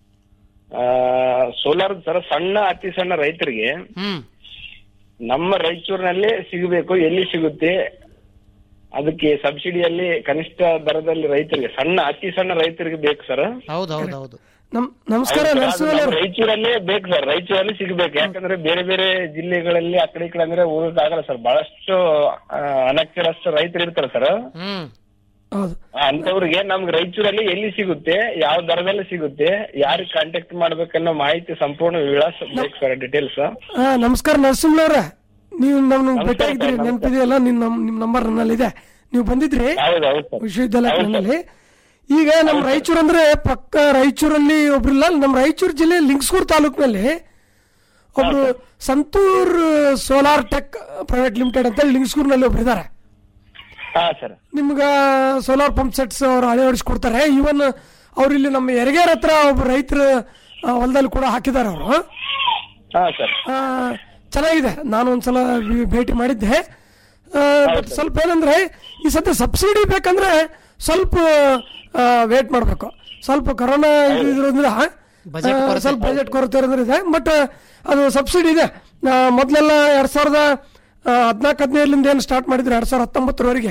[SPEAKER 15] ಸೋಲಾರ್ ಸರ್ ಸಣ್ಣ ಅತಿ ಸಣ್ಣ ರೈತರಿಗೆ
[SPEAKER 12] ಹ್ಮ್
[SPEAKER 15] ನಮ್ಮ ರಾಯಚೂರಿನಲ್ಲಿ ಸಿಗಬೇಕು ಎಲ್ಲಿ ಸಿಗುತ್ತೆ ಅದಕ್ಕೆ ಸಬ್ಸಿಡಿಯಲ್ಲಿ ಕನಿಷ್ಠ ದರದಲ್ಲಿ ರೈತರಿಗೆ ಸಣ್ಣ ಅತಿ ಸಣ್ಣ ರೈತರಿಗೆ ಬೇಕು ಸರ್
[SPEAKER 12] ಹೌದು ಹೌದು ಹೌದು
[SPEAKER 13] ನಮ್ ನಮಸ್ಕಾರ
[SPEAKER 15] ಹೌದು sir, ಅದು
[SPEAKER 13] ನರಸಿಂಹಯ್ಯ
[SPEAKER 15] ನಮ್ಮ ರಾಯಚೂರಲ್ಲೇ ಬೇಕು ಸರ್ ರಾಯಚೂರಲ್ಲಿ ಸಿಗಬೇಕು ಯಾಕಂದ್ರೆ ಬೇರೆ ಬೇರೆ ಜಿಲ್ಲೆಗಳಲ್ಲಿ ಆ ಕಡೆ ಈ ಕಡೆ ಅಂದ್ರೆ ಹೋಗಕ್ ಆಗಲ್ಲ ಸರ್ ಬಹಳಷ್ಟು ಆ, ಅನಕ್ಷರಸ್ಥ ರೈತರು ಇರ್ತಾರೆ ಸರ್
[SPEAKER 12] ಹ್ಮ್
[SPEAKER 13] ಹೌದು
[SPEAKER 15] ಅಂತವ್ರಿಗೆ ನಮ್ಗೆ ರಾಯಚೂರಲ್ಲಿ ಎಲ್ಲಿ ಸಿಗುತ್ತೆ ಯಾವ ದರದಲ್ಲಿ ಸಿಗುತ್ತೆ ಯಾರಿಗೆ ಕಾಂಟ್ಯಾಕ್ಟ್ ಮಾಡ್ಬೇಕನ್ನೋ ಮಾಹಿತಿ ಸಂಪೂರ್ಣ ವಿಳಾಸ ಬೇಕು ಸರ್ ಡೀಟೇಲ್ಸ್
[SPEAKER 13] ಆ, ನಮಸ್ಕಾರ ನರಸಿಂಹವ್ರೆ ನೀವು ನಮ್ಗೆ
[SPEAKER 15] ನಮಸ್ಕಾರ
[SPEAKER 13] ಭೇಟಿಯಾಗಿದ್ರಿ
[SPEAKER 15] ಸರ್, ನಮಸ್ಕಾರ.
[SPEAKER 13] ನೆನಪಿದೆಯಲ್ಲ ನಿಮ್ ನಮ್ ನಿಮ್ ನಂಬರ್ ನನ್ನಲ್ಲಿದೆ ನೀವು ಬಂದಿದ್ರಿ
[SPEAKER 15] ಹೌದು ಹೌದು ಸರ್
[SPEAKER 13] ವಿಶ್ವವಿದ್ಯಾಲಯದಲ್ಲಿ ಈಗ ನಮ್ಮ ರಾಯಚೂರು ಅಂದ್ರೆ ಪಕ್ಕ ರಾಯಚೂರಲ್ಲಿ ಒಬ್ರಿಲ್ಲ ನಮ್ಮ ರಾಯಚೂರು ಜಿಲ್ಲೆ ಲಿಂಗ್ಸ್ಗೂರ್ ತಾಲೂಕಿನಲ್ಲಿ ಒಬ್ರು Santoor solar tech private limited ಅಂತ ಲಿಂಗ್ಸ್ಗೂರ್ನಲ್ಲಿ ಒಬ್ರು ಇದ್ದಾರೆ
[SPEAKER 15] ಹಾ ಸರ್
[SPEAKER 13] ನಿಮ್ಗ ಸೋಲಾರ್ ಪಂಪ್ ಸೆಟ್ಸ್ ಅವ್ರು ಅಳವಡಿಸ್ಕೊಡ್ತಾರೆ ಇವನ್ ಅವ್ರು ಇಲ್ಲಿ ನಮ್ಮ ಎರಗೇರ್ ಹತ್ರ ಒಬ್ಬ ರೈತರ ಹೊಲದಲ್ಲಿ ಕೂಡ ಹಾಕಿದ್ದಾರೆ ಅವರು
[SPEAKER 15] ಹಾ ಸರ್
[SPEAKER 13] ಚೆನ್ನಾಗಿದೆ ನಾನು ಒಂದ್ಸಲ ಭೇ- ಭೇಟಿ ಮಾಡಿದ್ದೆ ಆ, but ಸ್ವಲ್ಪ ಏನಂದ್ರೆ ಈ ಸದ್ಯ ಸಬ್ಸಿಡಿ ಬೇಕಂದ್ರೆ ಸ್ವಲ್ಪ ವೇಟ್ ಮಾಡಬೇಕು ಸ್ವಲ್ಪ ಕೊರೋನಾ ಇದು ಇರೋದ್ರಿಂದ
[SPEAKER 12] Budget
[SPEAKER 13] ಆ,
[SPEAKER 12] ಕೊರತೆ.
[SPEAKER 13] ಸ್ವಲ್ಪ ಬಜೆಟ್ ಕೊರತೆ ಇರೋದ್ರಿಂದ ಇದೆ ಬಟ್ ಅದು ಸಬ್ಸಿಡಿ ಇದೆ ಆ, ಮೊದ್ಲೆಲ್ಲ ಎರಡ್ ಸಾವಿರದ ಹದಿನಾಲ್ಕು ಹದಿನೈದರಿಂದ ಏನು ಸ್ಟಾರ್ಟ್ ಮಾಡಿದ್ರು ಎರಡ್ ಸಾವಿರದ ಹತ್ತೊಂಬತ್ತರವರೆಗೆ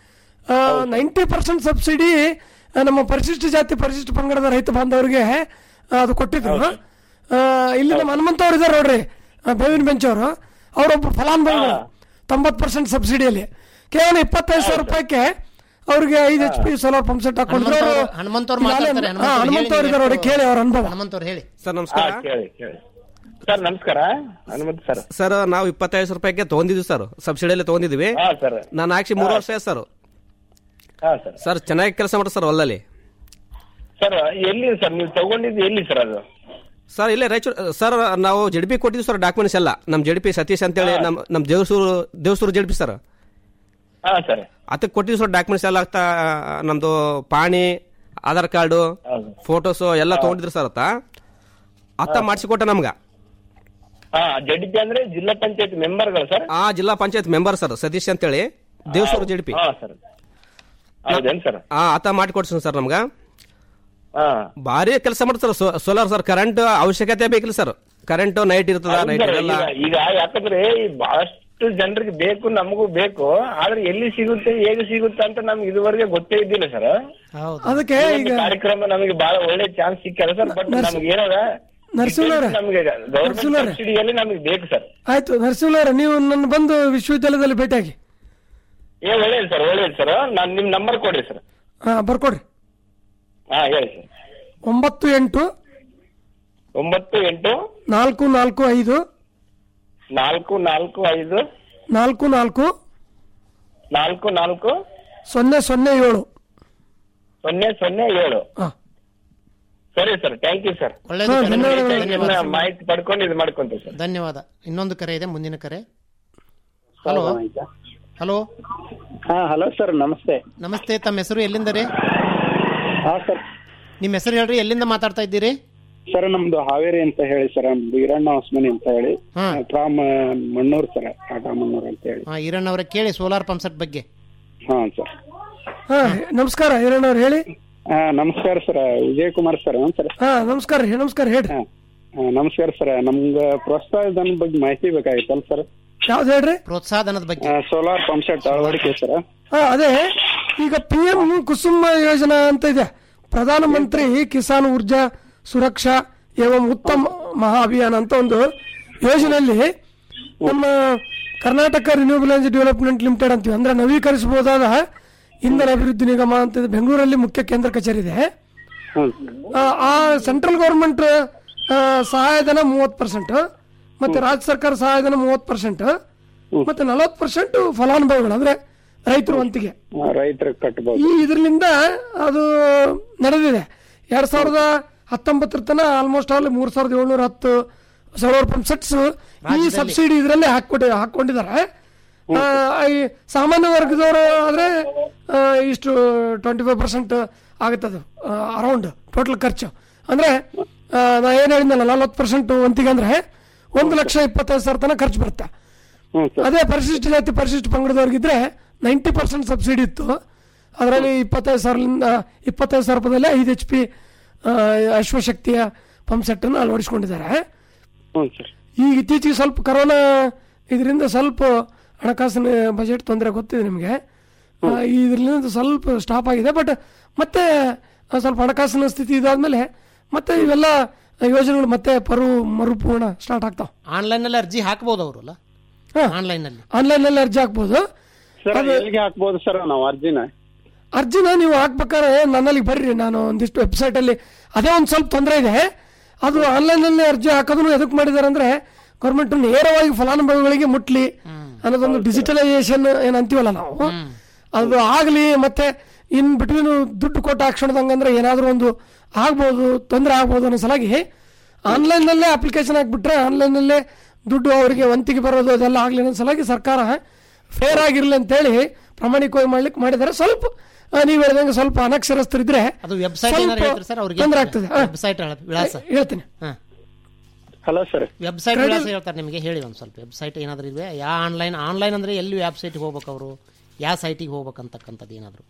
[SPEAKER 13] ನೈಂಟಿ ಪರ್ಸೆಂಟ್ ಸಬ್ಸಿಡಿ ನಮ್ಮ ಪರಿಶಿಷ್ಟ ಜಾತಿ ಪರಿಶಿಷ್ಟ ಪಂಗಡದ ರೈತ ಬಾಂಧವರಿಗೆ ಆ, ಅದು ಕೊಟ್ಟಿದ್ರು ಆ, ಇಲ್ಲಿ ನಮ್ಮ ಹನುಮಂತ ಅವ್ರು ಇದಾರೆ ನೋಡ್ರಿ ಆ, ಬೇವಿನ ಬೆಂಚ್ ಅವರು ಅವರೊಬ್ಬ ಫಲಾನುಭವಿಗಳು ತೊಂಬತ್ತು ಪರ್ಸೆಂಟ್ ಸಬ್ಸಿಡಿಯಲ್ಲಿ ಕೇವಲ ಇಪ್ಪತ್ತೈದು ಸಾವಿರ ರೂಪಾಯಿಗೆ ಅವ್ರಿಗೆ ಐದು H P solar pump set ಹಾಕೊಂಡಿದ್ರು ಅವರು
[SPEAKER 12] ಹನುಮಂತವ್ರು ಮಾತಾಡ್ತಾರೆ
[SPEAKER 13] ಹನುಮಂತ ಅವ್ರು ಇದಾರೆ ನೋಡಿ ಕೇಳಿ ಅವ್ರ ಅನುಭವ
[SPEAKER 12] ಹನುಮಂತವ್ರು ಹೇಳಿ
[SPEAKER 16] ಸರ್ ನಮಸ್ಕಾರ
[SPEAKER 15] ಕೇಳಿ ಕೇಳಿ ಸರ್ ನಮಸ್ಕಾರ ಹನುಮಂತ್ ಸರ್
[SPEAKER 16] ಸರ್ ನಾವು ಇಪ್ಪತ್ತೈದು ಸಾವಿರ ರೂಪಾಯಿಗೆ ತಗೊಂಡಿದ್ವಿ ಸರ್ ಸಬ್ಸಿಡಿಯಲ್ಲಿ ತಗೊಂಡಿದ್ವಿ
[SPEAKER 15] ಹಾ ಸರ್
[SPEAKER 16] ನಾನು ಹಾಕ್ಸಿ ಮೂರು ವರ್ಷ ಆಯ್ತು ಸರ್
[SPEAKER 15] ಹಾ ಸರ್
[SPEAKER 16] ಸರ್ ಚೆನ್ನಾಗಿ ಕೆಲಸ ಮಾಡ್ತಾರೆ ಸರ್ ಹೊಲದಲ್ಲಿ
[SPEAKER 15] ಸರ್ ಎಲ್ಲಿ ಸರ್ ನೀವು ತಗೊಂಡಿದ್ದು ಎಲ್ಲಿ ಸರ್ ಅದು
[SPEAKER 16] ಸರ್ ಇಲ್ಲೇ ರಾಯಚೂರು ಸರ್ ನಾವು ಜಡ್ ಪಿ ಕೊಟ್ಟಿದ್ವಿ ಸರ್ ಡಾಕ್ಯುಮೆಂಟ್ಸ್ ಎಲ್ಲ ನಮ್ಮ ಜಡ್ ಪಿ ಸತೀಶ್ ಅಂತೇಳಿ ನಮ್ಮ ನಮ್ಮ Devasuru Devasuru Z P sir
[SPEAKER 15] ಹಾ ಸರ್
[SPEAKER 16] ಅದಕ್ಕೆ ಕೊಟ್ಟಿದ್ವಿ ಸರ್ ಡಾಕ್ಯುಮೆಂಟ್ಸ್ ಎಲ್ಲ ಆಗ್ತಾ ನಮ್ದು ಪಾಣಿ ಆಧಾರ್ ಕಾರ್ಡು ಫೋಟೋಸು ಎಲ್ಲ ತಗೊಂಡಿದ್ರು ಸರ್ ಅತ್ತ ಅತ್ತ ಮಾಡಿಸಿಕೊಟ್ಟ ನಮ್ಗೆ
[SPEAKER 15] ಹಾ ಜಡ್ ಪಿ ಅಂದ್ರೆ ಜಿಲ್ಲಾ ಪಂಚಾಯತ್ ಮೆಂಬರ್ಗಳು ಸರ್
[SPEAKER 16] ಆ ಜಿಲ್ಲಾ ಪಂಚಾಯತ್ ಮೆಂಬರ್ ಸರ್ ಸತೀಶ್ ಅಂತೇಳಿ ದೇವಸೂರು ಜಡ್ ಪಿ
[SPEAKER 15] ಹಾ ಸರ್ ಹೌದೇನ್ ಸರ್
[SPEAKER 16] ಆ ಆತ ಮಾಡಿಕೊಡ್ತೀನಿ ಸರ್ ನಮ್ಗೆ
[SPEAKER 15] ಹಾ
[SPEAKER 16] ಭಾರಿ ಕೆಲಸ ಮಾಡ್ತಾರೆ ಸರ್ ಸೋಲಾರ್ ಸರ್ ಕರೆಂಟ್ ಅವಶ್ಯಕತೆ ಬೇಕಿಲ್ಲ ಸರ್ ಕರೆಂಟ್ ನೈಟ್ ಇರ್ತದ
[SPEAKER 15] ಹೌದು
[SPEAKER 16] ನೈಟ್
[SPEAKER 15] sir,
[SPEAKER 16] ಇರಲ್ಲ
[SPEAKER 15] ಈಗ- ಈಗ ಯಾಕಂದ್ರೆ ಈ ಬಹಳಷ್ಟು ಜನರಿಗೆ ಬೇಕು ನಮಗೂ ಬೇಕು ಆದ್ರೆ ಎಲ್ಲಿ ಸಿಗುತ್ತೆ ಹೇಗೆ ಸಿಗುತ್ತೆ ಅಂತ ನಮ್ಗೆ ಇದುವರೆಗೆ ಗೊತ್ತೇ ಇದ್ದಿಲ್ಲ ಸರ್
[SPEAKER 13] ಅದಕ್ಕೆ ಈಗ
[SPEAKER 15] ಕಾರ್ಯಕ್ರಮ ನಮಗೆ ಬಹಳ ಒಳ್ಳೆ ಚಾನ್ಸ್ ಸಿಕ್ಕಲ್ಲ ಸರ್ ಬಟ್
[SPEAKER 13] ನರ್ಸ್-
[SPEAKER 15] ನಮ್ಗೆ ಏನದ
[SPEAKER 13] ನರಸಿಂಹನವ್ರೆ,
[SPEAKER 15] ನಮಗೆ ಗೌರ್ಮೆಂಟ್
[SPEAKER 13] ನರಸಿಂಹನವ್ರೆ.
[SPEAKER 15] ಸಬ್ಸಿಡಿಯಲ್ಲಿ ನಮಗೆ ಬೇಕು ಸರ್
[SPEAKER 13] ಆಯ್ತು ನರಸಿಂಹಯ್ಯ ನೀವು ನನ್ನ ಬಂದು ವಿಶ್ವವಿದ್ಯಾಲಯದಲ್ಲಿ ಭೇಟಿಯಾಗಿ
[SPEAKER 15] ಏ ಒಳ್ಳೇದು ಸರ್ ಒಳ್ಳೇದು ಸರ್ ನಾನ್ ನಿಮ್ ನಂಬರ್ ಕೊಡ್ರಿ ಸರ್
[SPEAKER 13] ಹಾ ಬರ್ಕೊಡ್ರಿ
[SPEAKER 15] ಹಾ ಹೇಳಿ ಸರ್
[SPEAKER 13] ಒಂಬತ್ತು ಎಂಟು
[SPEAKER 15] ಒಂಬತ್ತು ಎಂಟು
[SPEAKER 13] ನಾಲ್ಕು ನಾಲ್ಕು ಐದು
[SPEAKER 15] ನಾಲ್ಕು ನಾಲ್ಕು ಐದು
[SPEAKER 13] ನಾಲ್ಕು ನಾಲ್ಕು
[SPEAKER 15] ನಾಲ್ಕು ನಾಲ್ಕು
[SPEAKER 13] ಸೊನ್ನೆ ಸೊನ್ನೆ ಏಳು
[SPEAKER 15] ಸೊನ್ನೆ ಸೊನ್ನೆ ಏಳು
[SPEAKER 13] ಹಾ.
[SPEAKER 15] ಸರಿ ಸರ್ ಥ್ಯಾಂಕ್ ಯು ಸರ್
[SPEAKER 12] ಒಳ್ಳೇದು ಕರೆ ಮಾಡಿ. ಧನ್ಯವಾದ.
[SPEAKER 15] ಮಾಹಿತಿ ಪಡ್ಕೊಂಡು ಇದು ಮಾಡ್ಕೊಂತೀವಿ ಸರ್
[SPEAKER 12] ಧನ್ಯವಾದ ಇನ್ನೊಂದು ಕರೆ ಇದೆ ಮುಂದಿನ ಕರೆ ಹಲೋ ಹಲೋ
[SPEAKER 17] ಹಾ ಹಲೋ ಸರ್ ನಮಸ್ತೆ
[SPEAKER 12] ನಮಸ್ತೆ ತಮ್ಮ ಹೆಸರು ಎಲ್ಲಿಂದ ರೀ
[SPEAKER 17] ಹಾ ಸರ್
[SPEAKER 12] ನಿಮ್ಮ ಹೆಸರು ಹೇಳ್ರಿ ಎಲ್ಲಿಂದ ಮಾತಾಡ್ತಾ ಇದ್ದೀರಿ
[SPEAKER 17] ಸರ್ ನಮ್ದು ಹಾವೇರಿ ಅಂತ ಹೇಳಿ ಸರ್ ನಮ್ದು ಈರಣ್ಣ ಹೊಸ್ಮನಿ ಅಂತ ಹೇಳಿ ಫ್ರಾಮ್ ಮಣ್ಣೂರ್ ಸರ್ ಟಾಟಾ ಮಣ್ಣೂರ್ ಅಂತ ಹೇಳಿ
[SPEAKER 12] ಹಾ ಈರಣ್ಣ ಅವರೇ ಕೇಳಿ ಸೋಲಾರ್ ಪಂಪ್ ಸೆಟ್ ಬಗ್ಗೆ
[SPEAKER 17] ಹಾ ಸರ್
[SPEAKER 13] ಹಾ ನಮಸ್ಕಾರ ಹಿರಣ್ಣವ್ರು ಹೇಳಿ
[SPEAKER 17] ಹಾ ನಮಸ್ಕಾರ sir Vijay Kumar sir sir
[SPEAKER 13] ಹಾ ನಮಸ್ಕಾರ ರೀ ನಮಸ್ಕಾರ ಹೇಳ್ರಿ
[SPEAKER 17] ನಮಸ್ಕಾರ ಸರ್ ನಮ್ಗ ಪ್ರೋತ್ಸಾಹ ಧನ ಬಗ್ಗೆ ಮಾಹಿತಿ ಬೇಕಾಗಿತ್ತಲ್ಲ ಸರ್
[SPEAKER 13] ಯಾವ್ದು ಹೇಳ್ರಿ
[SPEAKER 12] ಪ್ರೋತ್ಸಾಹಧನದ ಬಗ್ಗೆ
[SPEAKER 17] ಸೋಲಾರ್ ಪಂಪ್ ಸೆಟ್ ಅಳವಡಿಕೆ ಸರ್
[SPEAKER 13] ಹಾ ಅದೇ ಈಗ ಪಿ ಎಂ ಕುಸುಮ ಯೋಜನಾ ಅಂತ ಇದೆ ಪ್ರಧಾನ ಮಂತ್ರಿ ಕಿಸಾನ್ ಊರ್ಜಾ ಸುರಕ್ಷಾ ಏವಂ ಉತ್ತಮ್ ಮಹಾ ಅಭಿಯಾನ ಅಂತ ಒಂದು ಯೋಜನೆಯಲ್ಲಿ ನಮ್ಮ Karnataka renewable energy development limited ಅಂತೀವಿ ಅಂದ್ರೆ ನವೀಕರಿಸಬಹುದಾದ ಇಂಧನ ಅಭಿವೃದ್ಧಿ ನಿಗಮ ಅಂತ ಇದೆ. ಬೆಂಗಳೂರಲ್ಲಿ ಮುಖ್ಯ ಕೇಂದ್ರ ಕಚೇರಿ ಇದೆ ಆ, ಆ ಸೆಂಟ್ರಲ್ ಗೌರ್ಮೆಂಟ್ ಸಹಾಯಧನ ಮೂವತ್ತು ಪರ್ಸೆಂಟ್ ಮತ್ತೆ ರಾಜ್ಯ ಸರ್ಕಾರ ಸಹಾಯಧನ ಮೂವತ್ತು ಪರ್ಸೆಂಟ್ ಮತ್ತೆ ನಲವತ್ತು ಪರ್ಸೆಂಟ್ ಫಲಾನುಭವಿಗಳು ಅಂದ್ರೆ ರೈತರು ವಂತಿಗೆ
[SPEAKER 17] ರೈತರಿಗೆ ಕಟ್ಟಬಹುದು
[SPEAKER 13] ಈ ಇದರಿಂದ ಅದು ನಡೆದಿದೆ ಎರಡ್ ಸಾವಿರದ ಹತ್ತೊಂಬತ್ತರ ತನ ಆಲ್ಮೋಸ್ಟ್ ಆಲ್ ಮೂರ್ ಸಾವಿರದ ಏಳ್ನೂರ ಹತ್ತು ಸೋಲಾರ್ ಪಂಪ್ ಸೆಟ್ಸ್ ಈ
[SPEAKER 12] ರಾಜ್ಯದಲ್ಲಿ.
[SPEAKER 13] ಸಬ್ಸಿಡಿ ಇದರಲ್ಲಿ ಹಾಕೊಟ್ಟಿ ಹಾಕೊಂಡಿದ್ದಾರೆ ಆ, ಈ ಸಾಮಾನ್ಯ ವರ್ಗದವರು ಆದ್ರೆ ಆ, ಇಷ್ಟು ಟ್ವೆಂಟಿ ಫೈವ್ ಪರ್ಸೆಂಟ್ ಆಗುತ್ತದು ಅರೌಂಡ್ ಟೋಟಲ್ ಖರ್ಚು ಅಂದ್ರೆ ಆ, ನಾ ಏನ್ ಹೇಳಿದ್ನಲ್ಲ ನಲವತ್ತು ಪರ್ಸೆಂಟ್ ಒಂತಿಗೆ ಅಂದ್ರೆ ಒಂದು ಲಕ್ಷ ಇಪ್ಪತ್ತೈದು ಸಾವಿರ ತನಕ ಖರ್ಚು ಬರುತ್ತೆ ಅದೇ ಪರಿಶಿಷ್ಟ ಜಾತಿ ಪರಿಶಿಷ್ಟ ಪಂಗಡದವ್ರಿಗಿದ್ರೆ ನೈಂಟಿ ಪರ್ಸೆಂಟ್ ಸಬ್ಸಿಡಿ ಇತ್ತು ಅದರಲ್ಲಿ ಇಪ್ಪತ್ತೈದು ಸಾವಿರದಿಂದ ಇಪ್ಪತ್ತೈದು ಸಾವಿರ ರೂಪಾಯಿದಲ್ಲಿ ಐದು ಎಚ್ ಪಿ ಅಶ್ವಶಕ್ತಿಯ ಪಂಪ್ ಸೆಟ್ ಅನ್ನು ಅಳವಡಿಸಿಕೊಂಡಿದ್ದಾರೆ ಈಗ ಇತ್ತೀಚೆಗೆ ಸ್ವಲ್ಪ ಕರೋನಾ ಇದರಿಂದ ಸ್ವಲ್ಪ ಹಣಕಾಸಿನ ಬಜೆಟ್ ತೊಂದರೆ ಗೊತ್ತಿದೆ ನಿಮಗೆ ಇದರಿಂದ ಸ್ವಲ್ಪ ಸ್ಟಾಪ್ ಆಗಿದೆ ಬಟ್ ಮತ್ತೆ ಆ, ಸ್ವಲ್ಪ ಹಣಕಾಸಿನ ಸ್ಥಿತಿ ಇದಾದ್ಮೇಲೆ ಮತ್ತೆ ಇವೆಲ್ಲ ಯೋಜನೆಗಳು ಮತ್ತೆ ಪರು ಮರುಪೂರ್ಣ ಸ್ಟಾರ್ಟ್ ಆಗ್ತಾವ
[SPEAKER 12] ಆನ್ಲೈನ್ ನಲ್ಲಿ ಅರ್ಜಿ ಹಾಕಬಹುದು ಅವರು ಅಲ್ಲ ಆನ್ಲೈನ್ ನಲ್ಲಿ
[SPEAKER 13] ಆನ್ಲೈನ್ ನಲ್ಲಿ ಅರ್ಜಿ ಹಾಕ್ಬೋದು
[SPEAKER 17] ಸರ್ ಎಲ್ಲಿಗೆ ಹಾಕ್ಬೋದು ಸರ್ ನಾವು ಅರ್ಜಿನ
[SPEAKER 13] ಅರ್ಜಿನ ನೀವು ಹಾಕ್ಬೇಕಾದ್ರೆ ನನ್ನಲ್ಲಿ ಬರ್ರಿ ನಾನು ಒಂದಿಷ್ಟು ವೆಬ್ಸೈಟ್ ಅಲ್ಲಿ ಅದೇ ಒಂದು ಸ್ವಲ್ಪ ತೊಂದರೆ ಇದೆ ಅದು ಆನ್ಲೈನ್ ನಲ್ಲಿ ಅರ್ಜಿ ಹಾಕೋದನ್ನು ಎದಕ್ಕೆ ಮಾಡಿದ್ದಾರೆ ಅಂದ್ರೆ ಗೌರ್ಮೆಂಟ್ ನೇರವಾಗಿ ಫಲಾನುಭವಿಗಳಿಗೆ ಮುಟ್ಲಿ ಅನ್ನೋದೊಂದು ಡಿಜಿಟಲೈಸೇಷನ್ ಏನ್ ಅಂತೀವಲ್ಲ ನಾವು ಅದು ಆಗ್ಲಿ ಮತ್ತೆ ಇನ್ ಬಿಟ್ವೀನ್ ದುಡ್ಡು ಕೊಟ್ಟು ಹಾಕ್ಸ್ಕೊಂಡಂಗಂದ್ರೆ ಏನಾದ್ರೂ ಒಂದು ಆಗ್ಬೋದು ತೊಂದರೆ ಆಗ್ಬೋದು ಅನ್ನೋ ಸಲಾಗಿ ಆನ್ಲೈನ್ ನಲ್ಲೇ ಅಪ್ಲಿಕೇಶನ್ ಹಾಕ್ಬಿಟ್ರೆ ಆನ್ಲೈನ್ ನಲ್ಲೇ ದುಡ್ಡು ಅವರಿಗೆ ವಂತಿಗೆ ಬರೋದು ಅದೆಲ್ಲ ಆಗ್ಲಿ ಅನ್ನೋ ಸಲಾಗಿ ಸರ್ಕಾರ ಫೇರ್ ಆಗಿರ್ಲಿ ಅಂತೇಳಿ ಪ್ರಾಮಾಣಿಕವಾಗಿ ಮಾಡ್ಲಿಕ್ಕೆ ಮಾಡಿದ್ದಾರೆ ಸ್ವಲ್ಪ ಆ, ನೀವ್ ಹೇಳ್ದಂಗೆ ಸ್ವಲ್ಪ ಅನಕ್ಷರಸ್ಥರಿದ್ರೆ
[SPEAKER 12] ಅದು ವೆಬ್ಸೈಟ್
[SPEAKER 13] ಸ್ವಲ್ಪ
[SPEAKER 12] ಏನಾರು ಹೇಳ್ತೀರಿ ಸರ್ ಅವ್ರಿಗೆ
[SPEAKER 13] ತೊಂದ್ರೆ ಆಗ್ತದೆ ಹಾ.
[SPEAKER 12] ವೆಬ್ಸೈಟ್ ವಿಳಾಸ
[SPEAKER 13] ಹೇಳ್ತೀನಿ
[SPEAKER 17] ಹಲೋ ಸರ್
[SPEAKER 12] ವೆಬ್ಸೈಟ್
[SPEAKER 13] Credit-
[SPEAKER 12] ವಿಳಾಸ ಹೇಳ್ತಾರೆ ನಿಮಗೆ ಹೇಳಿ ಒಂದು ಸ್ವಲ್ಪ ವೆಬ್ಸೈಟ್ ಏನಾದ್ರು ಇವೆ ಯಾ ಆನ್ಲೈನ್ ಆನ್ಲೈನ್ ಅಂದ್ರೆ ಎಲ್ಲಿ ವೆಬ್ಸೈಟ್ಗೆ ಹೋಗ್ಬೇಕು ಅವರು ಯಾವ ಸೈಟಿಗೆ ಹೋಗ್ಬೇಕಂತಕ್ಕಂಥದ್ದು ಏನಾದ್ರು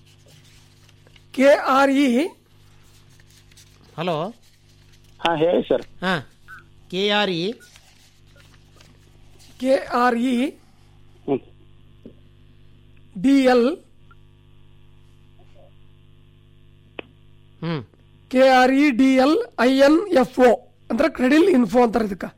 [SPEAKER 13] ಕೆ ಆರ್ ಇ
[SPEAKER 12] ಹಲೋ
[SPEAKER 17] ಹಾ ಹೇಳಿ ಸರ್
[SPEAKER 12] ಹಾ K R E
[SPEAKER 13] K R E D L
[SPEAKER 12] ಹ್ಮ್
[SPEAKER 13] K R E D L I N F O ಅಂದ್ರೆ ಕ್ರೆಡಿಲ್ ಇನ್ಫೋ ಅಂತಾರೆ ಇದಕ್ಕೆ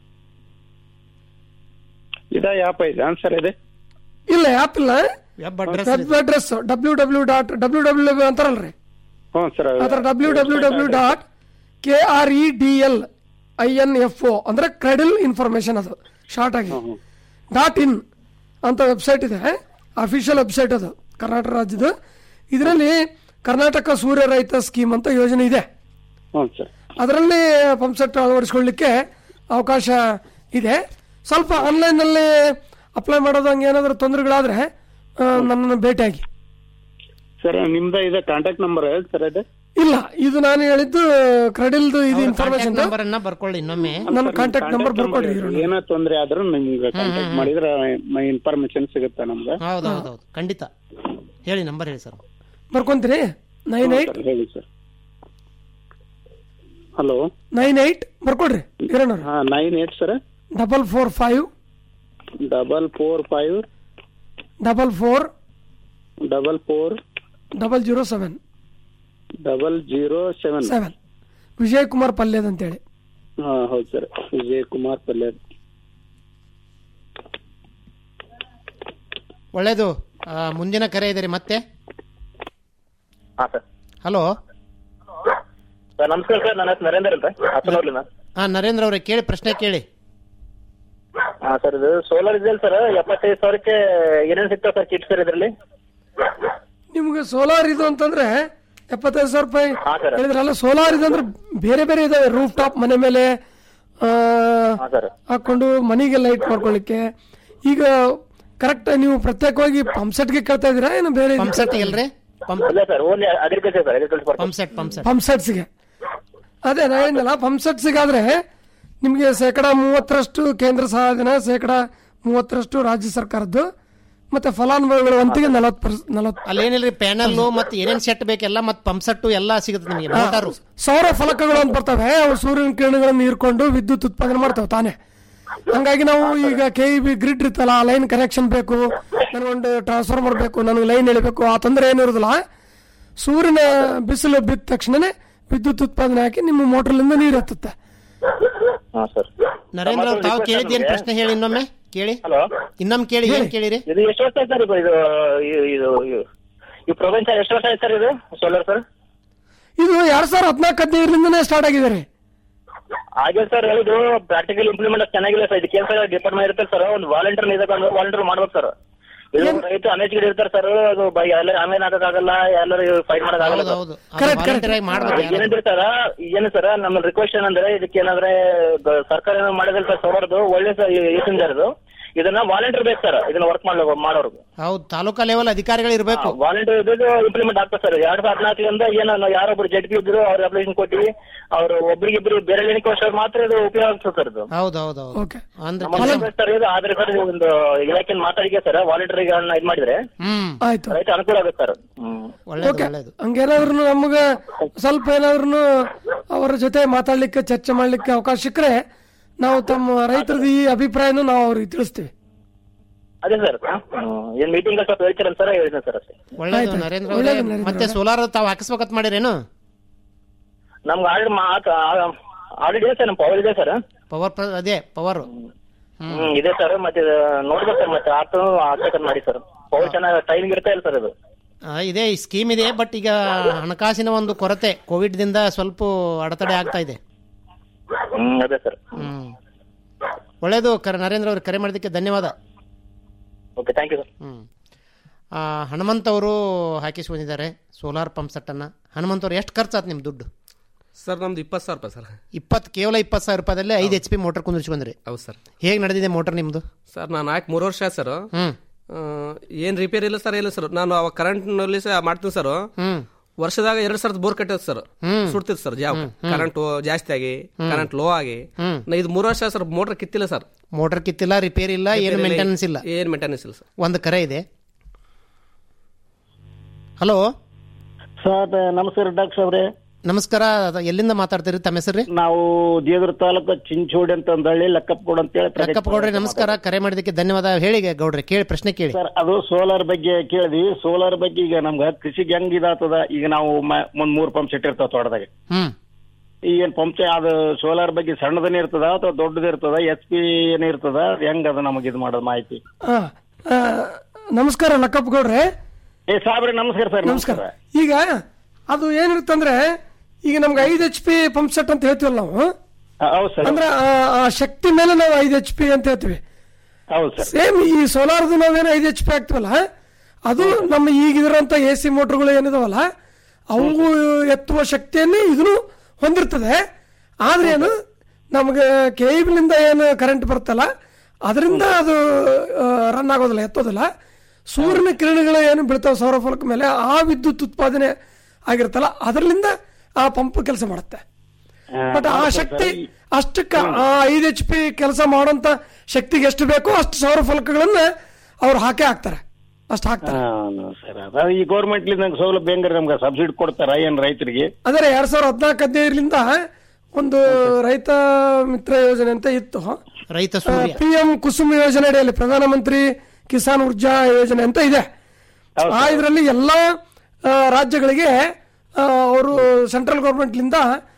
[SPEAKER 17] ಇದ ಯಾಪ ಇದೆ ಸರ್ ಇದೆ
[SPEAKER 13] ಇಲ್ಲ ಆ್ಯಪ್ ಇಲ್ಲ
[SPEAKER 12] web address
[SPEAKER 13] web address W W dot W W W ಅಂತಾರಲ್ರಿ
[SPEAKER 17] ಹ್ಞೂ ಸರ್
[SPEAKER 13] ಅದರ W W W dot K R E D L I N F O ಅಂದ್ರೆ ಕ್ರೆಡಿಲ್ ಇನ್ಫಾರ್ಮೇಶನ್ ಅದು ಶಾರ್ಟ್ ಆಗಿ ಡಾಟ್ ಇನ್ ಅಂತ ವೆಬ್ಸೈಟ್ ಇದೆ ಅಫಿಷಿಯಲ್ ವೆಬ್ಸೈಟ್ ಅದು ಕರ್ನಾಟಕ ರಾಜ್ಯದ ಇದರಲ್ಲಿ ಕರ್ನಾಟಕ ಸೂರ್ಯ ರೈತ ಸ್ಕೀಮ್ ಅಂತ ಯೋಜನೆ ಇದೆ
[SPEAKER 17] ಹ್ಞೂ ಸರ್
[SPEAKER 13] ಅದರಲ್ಲಿ ಪಂಪ್ ಸೆಟ್ ಅಳವಡಿಸ್ಕೊಳ್ಳಿಕ್ಕೆ ಅವಕಾಶ ಇದೆ ಸ್ವಲ್ಪ ಆನ್ಲೈನಲ್ಲಿ ಅಪ್ಲೈ ಮಾಡೋದು ಹಂಗೆ ಏನಾದರೂ ತೊಂದರೆಗಳಾದ್ರೆ ಆ, ನನ್ನನ್ನು ಭೇಟಿಯಾಗಿ
[SPEAKER 17] ಸರ್ ನಿಮ್ದ ಇದೆ ಕಾಂಟ್ಯಾಕ್ಟ್ ನಂಬರ್ ಸರ್ ಇದೆ
[SPEAKER 13] ಇಲ್ಲ ಇದು ನಾನು ಹೇಳಿದ್ದು ಕ್ರೆಡಿಲ್ದು ಇದು ಇನ್ಫಾರ್ಮೇಶನ್
[SPEAKER 12] ನಂಬರ್ ಅನ್ನ ಬರ್ಕೊಳ್ಳಿ ಇನ್ನೊಮ್ಮೆ
[SPEAKER 13] ನನ್ನ ಕಾಂಟ್ಯಾಕ್ಟ್ ನಂಬರ್ ಬರ್ಕೊಡ್ರಿ
[SPEAKER 17] ಏನೋ ತೊಂದ್ರೆ ಆದ್ರೂ ನಿಮ್ಗೆ ಕಾಂಟ್ಯಾಕ್ಟ್ ಮಾಡಿದ್ರೆ ಇನ್ಫಾರ್ಮೇಶನ್ ಸಿಗುತ್ತೆ ನಮ್ಗೆ
[SPEAKER 12] ಹೌದು ಹೌದು ಹೌದು ಖಂಡಿತ ಹೇಳಿ ನಂಬರ್ ಹೇಳಿ ಸರ್
[SPEAKER 13] ಬರ್ಕೊಂತೀರಿ ನೈನ್ ಏಟ್
[SPEAKER 17] ಸರ್ ಹೇಳಿ ಸರ್ ಹಲೋ
[SPEAKER 13] ನೈನ್ ಏಟ್ ಬರ್ಕೊಡ್ರಿ ಕಿರಣ್
[SPEAKER 17] ಹಾ nine eight sir
[SPEAKER 13] double four five
[SPEAKER 17] double four five
[SPEAKER 13] double four
[SPEAKER 17] double four
[SPEAKER 13] double zero seven
[SPEAKER 17] double zero seven
[SPEAKER 13] seven Vijay Kumar Palyad ಅಂತೇಳಿ
[SPEAKER 17] ಹಾ ಹೌದು ಸರ್ ವಿಜಯ್ ಕುಮಾರ್ ಪಲ್ಯ
[SPEAKER 12] ಒಳ್ಳೇದು ಆ, ಮುಂದಿನ ಕರೆ ಇದೆ ರೀ ಮತ್ತೆ
[SPEAKER 18] ಹಾ ಸರ್
[SPEAKER 12] ಹಲೋ
[SPEAKER 18] ಸರ್ ನಮಸ್ಕಾರ ಸರ್ ನನ್ನ ಹೆಸರು ನರೇಂದ್ರ ಅಂತ ಹಾಸನೂರ್ಲಿನ
[SPEAKER 12] ಹಾ ನರೇಂದ್ರ ಅವರೇ ಕೇಳಿ ಪ್ರಶ್ನೆ ಕೇಳಿ
[SPEAKER 18] ಹಾ ಸರ್ ಇದು ಸೋಲಾರ್ ಇದೆಯಲ್ಲ ಸರ್ ಎಪ್ಪತ್ತೈದು ಸಾವಿರಕ್ಕೆ ಏನೇನು ಸಿಗ್ತಾವೆ ಸರ್ ಕಿಟ್ ಸರ್ ಇದರಲ್ಲಿ
[SPEAKER 13] ನಿಮ್ಗೆ ಸೋಲಾರ್ ಇದು ಅಂತಂದ್ರೆ ಎಪ್ಪತ್ತೈದು ಸಾವಿರ ರೂಪಾಯಿ
[SPEAKER 18] ಹಾ, ಸರ್.
[SPEAKER 13] ಹೇಳಿದ್ರಲ್ಲ ಸೋಲಾರ್ ಇದು ಅಂದ್ರೆ ಬೇರೆ ಬೇರೆ ಇದಾವೆ ರೂಫ್ ಟಾಪ್ ಮನೆ ಮೇಲೆ ಆ,
[SPEAKER 18] ಹಾ ಸರ್
[SPEAKER 13] ಹಾಕೊಂಡು ಮನೆಗೆ ಲೈಟ್ ಮಾಡ್ಕೊಳ್ಳಿಕ್ಕೆ ಈಗ ಕರೆಕ್ಟ್ ನೀವು ಪ್ರತ್ಯೇಕವಾಗಿ ಪಂಪ್ ಸೆಟ್ಗೆ ಕೇಳ್ತಾ ಇದೀರಾ ಏನು ಬೇರೆ
[SPEAKER 12] ಪಂಪ್ ಸೆಟ್ ಎಲ್ರಿ ಪಂಪ್
[SPEAKER 18] ಇಲ್ಲ sir only agriculture sir agriculture
[SPEAKER 12] pump set pump set
[SPEAKER 13] pump ಸೆಟ್ಸ್ಗೆ ಅದೇ ನಾ ಹೇಳಿದ್ನಲ್ಲ ಪಂಪ್ ಸೆಟ್ಸ್ಗಾದ್ರೆ ನಿಮಗೆ ಶೇಕಡ ಮೂವತ್ತರಷ್ಟು ಕೇಂದ್ರ ಸಹಾಯಧನ ಶೇಕಡ ಮೂವತ್ತರಷ್ಟು ರಾಜ್ಯ ಸರ್ಕಾರದ್ದು ಮತ್ತೆ ಫಲಾನುಭವಿಗಳ ವಂತಿಗೆ ನಲವತ್ತು ಪರ್ಸ್ ನಲವತ್ತು
[SPEAKER 12] ಅಲ್ಲೇನಿಲ್ರಿ ಪ್ಯಾನಲ್ ಮತ್ತೆ ಏನೇನ್ ಸೆಟ್ ಬೇಕೆಲ್ಲ ಮತ್ತೆ ಪಂಪ್ ಸೆಟ್ ಎಲ್ಲ ಸಿಗುತ್ತೆ ನಿಮಗೆ ಮೋಟಾರು
[SPEAKER 13] ಸೌರ ಫಲಕಗಳು ಅಂತ ಬರ್ತವೆ ಅವು ಸೂರ್ಯನ ಕಿರಣಗಳನ್ನು ಹೀರ್ಕೊಂಡು ವಿದ್ಯುತ್ ಉತ್ಪಾದನೆ ಮಾಡ್ತಾವೆ ತಾನೇ ಹಂಗಾಗಿ ನಾವು ಈಗ ಕೆ ಇ ಬಿ ಗ್ರಿಡ್ ಇರ್ತಲ್ಲ ಆ ಲೈನ್ ಕನೆಕ್ಷನ್ ಬೇಕು ನನಗೊಂದು ಟ್ರಾನ್ಸ್ಫಾರ್ಮರ್ ಬೇಕು ನನಗೆ ಲೈನ್ ಎಳಿಬೇಕು ಆ ತೊಂದರೆ ಏನಿರೋದಿಲ್ಲ ಸೂರ್ಯನ ಬಿಸಿಲು ಬಿದ್ದ ತಕ್ಷಣನೇ ವಿದ್ಯುತ್ ಉತ್ಪಾದನೆ ಹಾಕಿ ನಿಮ್ಮ ಮೋಟ್ರಲಿಂದ ನೀರು ಎತ್ತುತ್ತೆ
[SPEAKER 18] ಹಾ ಸರ್
[SPEAKER 12] ನರೇಂದ್ರ ಅವ್ರು ತಾವು ಕೇಳಿದ್ ಏನ್ ಪ್ರಶ್ನೆ ಹೇಳಿ ಇನ್ನೊಮ್ಮೆ ಕೇಳಿ
[SPEAKER 18] ಹಲೋ
[SPEAKER 12] ಇನ್ನೊಮ್ಮೆ ಕೇಳಿ ಏನ್ ಕೇಳಿರಿ
[SPEAKER 18] ಇದು ಎಷ್ಟು ವರ್ಷ ಆಯ್ತು ಸರ್ ಇದು ಇದು ಇದು- ಇದು ಇದು- ಈ ಪ್ರೊವೆನ್ಸ್ ಎಷ್ಟು ವರ್ಷ ಆಯ್ತು ಸರ್ ಇದು ಸೋಲಾರ್ ಸರ್
[SPEAKER 13] ಇದು ಎರಡ್ ಸಾವಿರದ ಹದಿನಾಲ್ಕು ಹದಿನೈದರಿಂದನೇ ಸ್ಟಾರ್ಟ್ ಆಗಿದ್ದಾರೆ
[SPEAKER 18] ಹಾಗೆ ಸರ್ ಹೇಳಿದ್ರು ಪ್ರಾಕ್ಟಿಕಲ್ ಇಂಪ್ಲಿಮೆಂಟ್ ಚೆನ್ನಾಗಿಲ್ಲ ಸರ್ ಇದಕ್ಕೆ ಏನ್ ಸರ್ ಡಿಪಾರ್ಟ್ಮೆಂಟ್ ಇರ್ತಾರೆ ಸರ್ ಒಂದು ವಾಲಂಟಿಯರ್ ನಿಂತ್ಕೊಂಡು ವಾಲಂಟಿಯರ್ ಮಾಡ್ಬೇಕು ಸರ್ ಇದು ರೈತ ಅನೇಕ ಇರ್ತಾರೆ ಸರ್ ಅದು ಬೈ ಎಲ್ಲ ಆಮೇಲೆ ಹಾಕಕ್ಕಾಗಲ್ಲ ಎಲ್ಲರೂ ಫೈಟ್ ಮಾಡಕ್ಕಾಗಲ್ಲ sir.
[SPEAKER 12] volunteer ಆಗಿ ಮಾಡ್ಬೇಕು ಯಾರಾದ್ರೂ.
[SPEAKER 18] ಏನಂದ್ರೆ ಸರ್ ಏನು ಸರ್ ನಮ್ಮ ರಿಕ್ವೆಸ್ಟ್ ಏನಂದ್ರೆ ಇದಕ್ಕೆ ಏನಾದ್ರೆ ಗ- ಸರ್ಕಾರ ಏನೋ ಮಾಡಿದ್ರೆ ಸರ್ ಸೋಲಾರ್ದು ಒಳ್ಳೆ ಸರ್ ಇದು ಇದನ್ನ ವಾಲಂಟಿಯರ್ ಬೇಕು ಸರ್ ಇದನ್ನ ವರ್ಕ್ ಮಾಡ್ಬೇಕು ಮಾಡೋರು
[SPEAKER 12] ಹೌದು ತಾಲೂಕಾ ಲೆವೆಲ್ ಅಧಿಕಾರಿಗಳು ಇರಬೇಕು
[SPEAKER 18] ವಾಲಂಟಿಯರ್ ಇಂಪ್ಲಿಮೆಂಟ್ ಆಗ್ತದೆ ಸರ್ ಎರಡ್ ಸಾವಿರದ ಹದಿನಾಲ್ಕರಿಂದ ಏನೋ ನಾವು ಯಾರೊಬ್ರು ಜಡ್ ಪಿ ಇದ್ರು ಅವ್ರ ಅಪ್ಲಿಕೇಶನ್ ಕೊಟ್ಟಿವಿ ಅವ್ರು ಒಬ್ರಿಗಿಬ್ರು ಬೇರೆ ಎಣಿಕೆ ಮಾತ್ರ ಇದು ಉಪಯೋಗ ಆಗ್ತದೆ ಸರ್ ಇದು
[SPEAKER 12] ಹೌದು ಹೌದು ಹೌದು ಅಂದ್ರೆ
[SPEAKER 18] ನಮ್ಮ ಮನೆ ಸರ್ ಇದು ಆದ್ರೆ ಸರ್ ಇದು ಒಂದು ಇಲಾಖೆ ಮಾತಾಡಿಗೆ ಸರ್ ವಾಲಂಟಿಯರ್ ಇದ್ ಮಾಡಿದ್ರೆ
[SPEAKER 12] ಹ್ಮ್
[SPEAKER 13] ಆಯ್ತು
[SPEAKER 18] ರೈತ ಅನುಕೂಲ ಆಗುತ್ತೆ ಸರ್ ಹ್ಮ್
[SPEAKER 12] ಒಳ್ಳೇದು ಒಳ್ಳೇದು
[SPEAKER 13] ಹಂಗೇನಾದ್ರು ನಮ್ಗೆ ಸ್ವಲ್ಪ ಏನಾದ್ರು ಅವರ ಜೊತೆ ಮಾತಾಡ್ಲಿಕ್ಕೆ ಚರ್ಚೆ ಮಾಡ್ಲಿಕ್ಕೆ ಅವಕಾಶ ಸಿಕ್ಕರೆ ನಾವು ತಮ್ಮ ರೈತರದ ಈ ಅಭಿಪ್ರಾಯನೂ ನಾವು ಅವ್ರಿಗೆ ತಿಳಿಸ್ತೀವಿ
[SPEAKER 18] ಅದೇ ಸರ್ ಏನ್ ಮೀಟಿಂಗ್ ಸ್ವಲ್ಪ ಹೇಳ್ತೀರಲ್ಲ ಸರ್ ಹೇಳಿದ್ದೆ ಸರ್ ಅಷ್ಟೇ
[SPEAKER 12] ಒಳ್ಳೇದು ನರೇಂದ್ರ ಅವರೇ ಮತ್ತೆ ಸೋಲಾರ್ ತಾವು ಹಾಕಿಸ್ಬೇಕಂತ ಮಾಡಿರೇನು
[SPEAKER 18] ನಮ್ಗೆ ಆಲ್ರೆಡಿ ಆಲ್ರೆಡಿ ಇದೆ ಸರ್ ನಮ್ಮ ಪವರ್ ಇದೆ ಸರ್
[SPEAKER 12] ಪವರ್ ಅದೇ ಪವರ್
[SPEAKER 18] ಹ್ಮ್ ಇದೆ ಸರ್ ಮತ್ತೆ ಇದು ನೋಡ್ಬೇಕು ಸರ್ ಮತ್ತೆ ಆತು ಆಗ್ಬೇಕಂತ ಮಾಡಿ ಸರ್ ಪವರ್ ಚೆನ್ನಾಗಿ ಟೈಮಿಂಗ್ ಇರ್ತಾ ಇಲ್ಲ ಸರ್ ಇದು
[SPEAKER 12] ಇದೆ ಈ ಸ್ಕೀಮ್ ಇದೆ ಬಟ್ ಈಗ ಹಣಕಾಸಿನ ಒಂದು ಕೊರತೆ ಕೋವಿಡ್ ದಿಂದ ಸ್ವಲ್ಪ ಅಡೆತಡೆ ಆಗ್ತಾ ಇದೆ
[SPEAKER 18] ಹ್ಮ್ ಅದೇ ಸರ್
[SPEAKER 12] ಹ್ಮ್ ಒಳ್ಳೇದು ಕರೆ ನರೇಂದ್ರ ಅವ್ರಿಗೆ ಕರೆ ಮಾಡೋದಕ್ಕೆ ಧನ್ಯವಾದ
[SPEAKER 18] ಓಕೆ ಥ್ಯಾಂಕ್ ಯು ಸರ್
[SPEAKER 12] ಹ್ಮ್ ಆ, ಹನುಮಂತ್ ಅವರು ಹಾಕಿಸ್ಕೊಂಡಿದ್ದಾರೆ ಸೋಲಾರ್ ಪಂಪ್ ಸೆಟ್ ಅನ್ನ ಹನುಮಂತ್ ಅವ್ರು ಎಷ್ಟು ಖರ್ಚಾತ್ ನಿಮ್ ದುಡ್ಡು
[SPEAKER 16] ಸರ್ ನಮ್ದು ಇಪ್ಪತ್ತು ಸಾವಿರ ರೂಪಾಯಿ ಸರ್
[SPEAKER 12] ಇಪ್ಪತ್ತು ಕೇವಲ ಇಪ್ಪತ್ತು ಸಾವಿರ ರೂಪಾಯಿದಲ್ಲಿ ಐದು ಎಚ್ ಪಿ ಮೋಟರ್ ಕುಂದಿರ್ಸ್ಕೊಂಡ್ರಿ
[SPEAKER 16] ಹೌದು ಸರ್
[SPEAKER 12] ಹೇಗೆ ನಡೆದಿದೆ ಮೋಟರ್ ನಿಮ್ದು
[SPEAKER 16] ಸರ್ ನಾನು ಹಾಕಿ ಮೂರು ವರ್ಷ ಆಯ್ತು ಸರ್
[SPEAKER 12] ಹ್ಮ್
[SPEAKER 16] ಏನು ರಿಪೇರ್ ಇಲ್ಲ ಸರ್ ಇಲ್ಲ ಸರ್ ನಾನು ಅವಾಗ ಕರೆಂಟ್ನಲ್ಲಿ ಸಹ ಮಾಡ್ತೀನಿ ಸರ್
[SPEAKER 12] ಹ್ಮ್
[SPEAKER 16] ವರ್ಷದಾಗ ಎರಡು ಸಾವಿರದ ಬೋರ್ ಕಟ್ಟಿದ್ ಸರ್
[SPEAKER 12] ಹ್ಮ್.
[SPEAKER 16] ಸುಡ್ತಿತ್ತು ಸರ್ ಜಾವ್
[SPEAKER 12] ಹ್ಮ್, ಹ್ಮ್.
[SPEAKER 16] ಕರೆಂಟ್ ಜಾಸ್ತಿ ಆಗಿ
[SPEAKER 12] ಹ್ಮ್.
[SPEAKER 16] ಕರೆಂಟ್ ಲೋ ಆಗಿ
[SPEAKER 12] ಹ್ಮ್.
[SPEAKER 16] ನಾ ಇದು ಮೂರು ವರ್ಷ ಸರ್ ಮೋಟರ್ ಕಿತ್ತಿಲ್ಲ ಸರ್
[SPEAKER 12] ಮೋಟರ್ ಕಿತ್ತಿಲ್ಲ ರಿಪೇರ್ ಇಲ್ಲ ಏನು
[SPEAKER 16] Repair
[SPEAKER 12] ಮೇಂಟೆನೆನ್ಸ್ ಇಲ್ಲ
[SPEAKER 16] ಏನ್ ಮೇಂಟೆನೆನ್ಸ್ ಇಲ್ಲ ಸರ್
[SPEAKER 12] ಒಂದು ಕರೆ ಇದೆ ಹಲೋ
[SPEAKER 19] ಸರ್ ನಮಸ್ಕಾರ ಡಾಕ್ಟರ್ ಅವ್ರೆ
[SPEAKER 12] ನಮಸ್ಕಾರ ಅದ- ಎಲ್ಲಿಂದ ಮಾತಾಡ್ತೀರಿ ತಮ್ಮ ಹೆಸರು
[SPEAKER 19] ನಾವು ದೇವರ ತಾಲೂಕು ಚಿಂಚೋಡಿ ಅಂತ ಒಂದು ಹಳ್ಳಿ ಲಕ್ಕಪ್ಪಗೋಡ್ ಅಂತ ಹೇಳಿ
[SPEAKER 12] ಲೆಕ್ಕಪ್ಪ ಗೌಡ್ರೆ ನಮಸ್ಕಾರ ಕರೆ ಮಾಡಿದ್ದಕ್ಕೆ ಧನ್ಯವಾದ ಹೇಳಿ ಗೌಡ್ರೆ ಕೇಳಿ ಪ್ರಶ್ನೆ ಕೇಳಿ
[SPEAKER 19] ಸರ್ ಅದು ಸೋಲಾರ್ ಬಗ್ಗೆ ಕೇಳಿದ್ವಿ ಸೋಲಾರ್ ಬಗ್ಗೆ ಈಗ ನಮ್ಗೆ ಕೃಷಿಗೆ ಹೆಂಗ್ ಇದಾತದ ಈಗ ನಾವು ಮ- ಒಂದ್ ಮೂರ್ ಪಂಪ್ ಸೆಟ್ ಇರ್ತಾವ ತೋಟದಾಗ
[SPEAKER 12] ಹ್ಮ್
[SPEAKER 19] ಈ ಏನ್ ಪಂಪ್ ಅದು ಸೋಲಾರ್ ಬಗ್ಗೆ ಸಣ್ಣದನ್ನ ಇರ್ತದ ಅಥವಾ ದೊಡ್ಡದ ಇರ್ತದ ಎಚ್ ಪಿ ಏನ್ ಇರ್ತದ ಹೆಂಗ್ ಅದು ನಮಗೆ ಇದು ಮಾಡೋದು ಮಾಹಿತಿ
[SPEAKER 13] ಆ, ಆ, ನಮಸ್ಕಾರ ಲಕ್ಕಪ್ಪ ಗೌಡ್ರೆ
[SPEAKER 19] ಏ ಸಾಬ್ರೆ ನಮಸ್ಕಾರ ಸರ್
[SPEAKER 13] ನಮಸ್ಕಾರ ಈಗ ಅದು ಏನಿರುತ್ತಂದ್ರೆ ಈಗ ನಮ್ಗೆ ಐದು ಎಚ್ ಪಿ ಪಂಪ್ ಸೆಟ್ ಅಂತ ಹೇಳ್ತೀವಲ್ಲ ನಾವು
[SPEAKER 19] ಹೌದು ಸರ್
[SPEAKER 13] ಅಂದ್ರೆ ಆ- ಆ ಶಕ್ತಿ ಮೇಲೆ ನಾವು ಐದು ಎಚ್ ಪಿ ಅಂತ ಹೇಳ್ತೀವಿ
[SPEAKER 19] ಹೌದು ಸರ್
[SPEAKER 13] ಸೇಮ್ ಈ ಸೋಲಾರ್ದು ನಾವೇನು ಐದು ಎಚ್ ಪಿ ಆಗ್ತೀವಲ್ಲ ಅದು ನಮ್ಮ ಈಗಿರೋಂಥ ಎ ಸಿ ಮೋಟ್ರ್ಗಳು ಏನಿದಾವಲ್ಲ ಅವು ಎತ್ತುವ ಶಕ್ತಿಯನ್ನೇ ಇದನ್ನು ಹೊಂದಿರ್ತದೆ ಆದ್ರೆ ಏನು ನಮಗೆ ಕೇಬಲ್ನಿಂದ ಏನು ಕರೆಂಟ್ ಬರುತ್ತಲ್ಲ ಅದರಿಂದ ಅದು ರನ್ ಆಗೋದಿಲ್ಲ ಎತ್ತೋದಿಲ್ಲ ಸೂರ್ಯನ ಕಿರಣಗಳು ಏನು ಬೀಳ್ತಾವೆ ಸೌರ ಫಲಕ ಮೇಲೆ ಆ ವಿದ್ಯುತ್ ಉತ್ಪಾದನೆ ಆಗಿರುತ್ತಲ್ಲ ಅದರಿಂದ ಆ ಪಂಪ್ ಕೆಲಸ ಮಾಡುತ್ತೆ ಬಟ್ ಆ ಶಕ್ತಿ ಅಷ್ಟಕ್ಕೆ ಆ ಐದು ಎಚ್ ಪಿ ಕೆಲಸ ಮಾಡೋಂಥ ಶಕ್ತಿಗೆ ಎಷ್ಟು ಬೇಕೋ ಅಷ್ಟು ಸೌರ ಫಲಕಗಳನ್ನ ಅವ್ರು ಹಾಕೇ ಹಾಕ್ತಾರೆ ಅಷ್ಟು ಹಾಕ್ತಾರೆ
[SPEAKER 19] ಸರ್ ಅದ ಈ ಗೌರ್ಮೆಂಟ್ ನಂಗೆ ಸೌಲಭ್ಯ ಹೆಂಗ್ರಿ ನಮ್ಗೆ ಸಬ್ಸಿಡಿ ಕೊಡ್ತಾರ ಏನ್ ರೈತರಿಗೆ
[SPEAKER 13] ಅಂದರೆ ಎರಡ್ ಸಾವಿರದ ಹದಿನಾಲ್ಕು ಹದಿನೈದರಿಂದ ಒಂದು ರೈತ ಮಿತ್ರ ಯೋಜನೆ ಅಂತ ಇತ್ತು
[SPEAKER 12] ರೈತ
[SPEAKER 13] ಪಿ ಎಂ ಕುಸುಮ್ ಯೋಜನೆ ಅಡಿಯಲ್ಲಿ ಪ್ರಧಾನಮಂತ್ರಿ ಕಿಸಾನ್ ಊರ್ಜಾ ಯೋಜನೆ ಅಂತ ಇದೆ ಆ ಇದರಲ್ಲಿ ಎಲ್ಲ ಆ, ರಾಜ್ಯಗಳಿಗೆ ಅವರು ಸೆಂಟ್ರಲ್ ಗೌರ್ಮೆಂಟ್ಲಿಂದ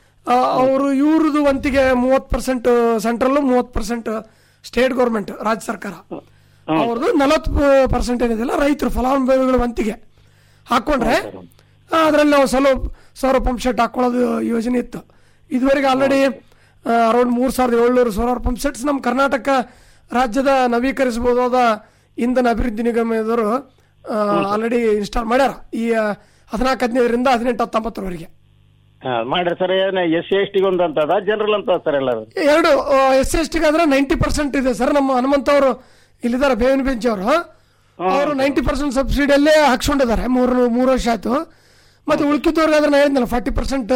[SPEAKER 13] ಅವರು ಇವ್ರದ್ದು ವಂತಿಗೆ ಮೂವತ್ತು ಪರ್ಸೆಂಟ್ ಸೆಂಟ್ರಲ್ ಮೂವತ್ತು ಪರ್ಸೆಂಟ್ ಸ್ಟೇಟ್ ಗೌರ್ಮೆಂಟ್ ರಾಜ್ಯ ಸರ್ಕಾರ ಅವ್ರದ್ದು ನಲವತ್ತು ಪರ್ಸೆಂಟ್ ಏನಿದೆಯಲ್ಲ ರೈತರು ಫಲಾನುಭವಿಗಳ ವಂತಿಗೆ ಹಾಕೊಂಡ್ರೆ ಅದರಲ್ಲಿ ನಾವು ಸಲ ಸೌರ ಪಂಪ್ ಸೆಟ್ ಹಾಕೊಳ್ಳೋದು ಯೋಜನೆ ಇತ್ತು ಇದುವರೆಗೆ ಆಲ್ರೆಡಿ ಅರೌಂಡ್ ಮೂರು ಸಾವಿರದ ಏಳ್ನೂರು ಸೋಲಾರ್ ಪಂಪ್ ಸೆಟ್ಸ್ ನಮ್ಮ ಕರ್ನಾಟಕ ರಾಜ್ಯದ ನವೀಕರಿಸಬಹುದಾದ ಇಂಧನ ಅಭಿವೃದ್ಧಿ ನಿಗಮದವರು ಆಲ್ರೆಡಿ ಇನ್ಸ್ಟಾಲ್ ಮಾಡ್ಯಾರ ಈ ಹದಿನಾಲ್ಕು ಹದಿನೈದರಿಂದ ಹದಿನೆಂಟು ಹತ್ತೊಂಬತ್ತರವರೆಗೆ
[SPEAKER 19] ಮಾಡ್ರಿ ಸರ್ ಏನ್ ಎಸ್ ಸಿ ಎಸ್ ಟಿಗೆ ಒಂದು ಅಂತದ ಜನರಲ್ ಅಂತ ಸರ್ ಎಲ್ಲರೂ
[SPEAKER 13] ಎರಡು ಎಸ್ ಎಸ್ ಟಿಗೆ ಆದ್ರೆ ನೈಂಟಿ ಪರ್ಸೆಂಟ್ ಇದೆ ಸರ್ ನಮ್ಮ ಹನುಮಂತ ಅವರು ಇಲ್ಲಿದ್ದಾರೆ ಬೇವಿನ ಬೆಂಚ್ ಅವರು ಅವರು ನೈಂಟಿ ಪರ್ಸೆಂಟ್ ಸಬ್ಸಿಡಿಯಲ್ಲೇ ಹಾಕ್ಸ್ಕೊಂಡಿದ್ದಾರೆ ಮೂರು ಮೂರು ವರ್ಷ ಆಯ್ತು ಮತ್ತೆ ಉಳ್ಕಿದ್ದವ್ರಿಗೆ ಆದ್ರೆ ನಾನು ಹೇಳಿದ್ನಲ್ಲ ಫಾರ್ಟಿ ಪರ್ಸೆಂಟ್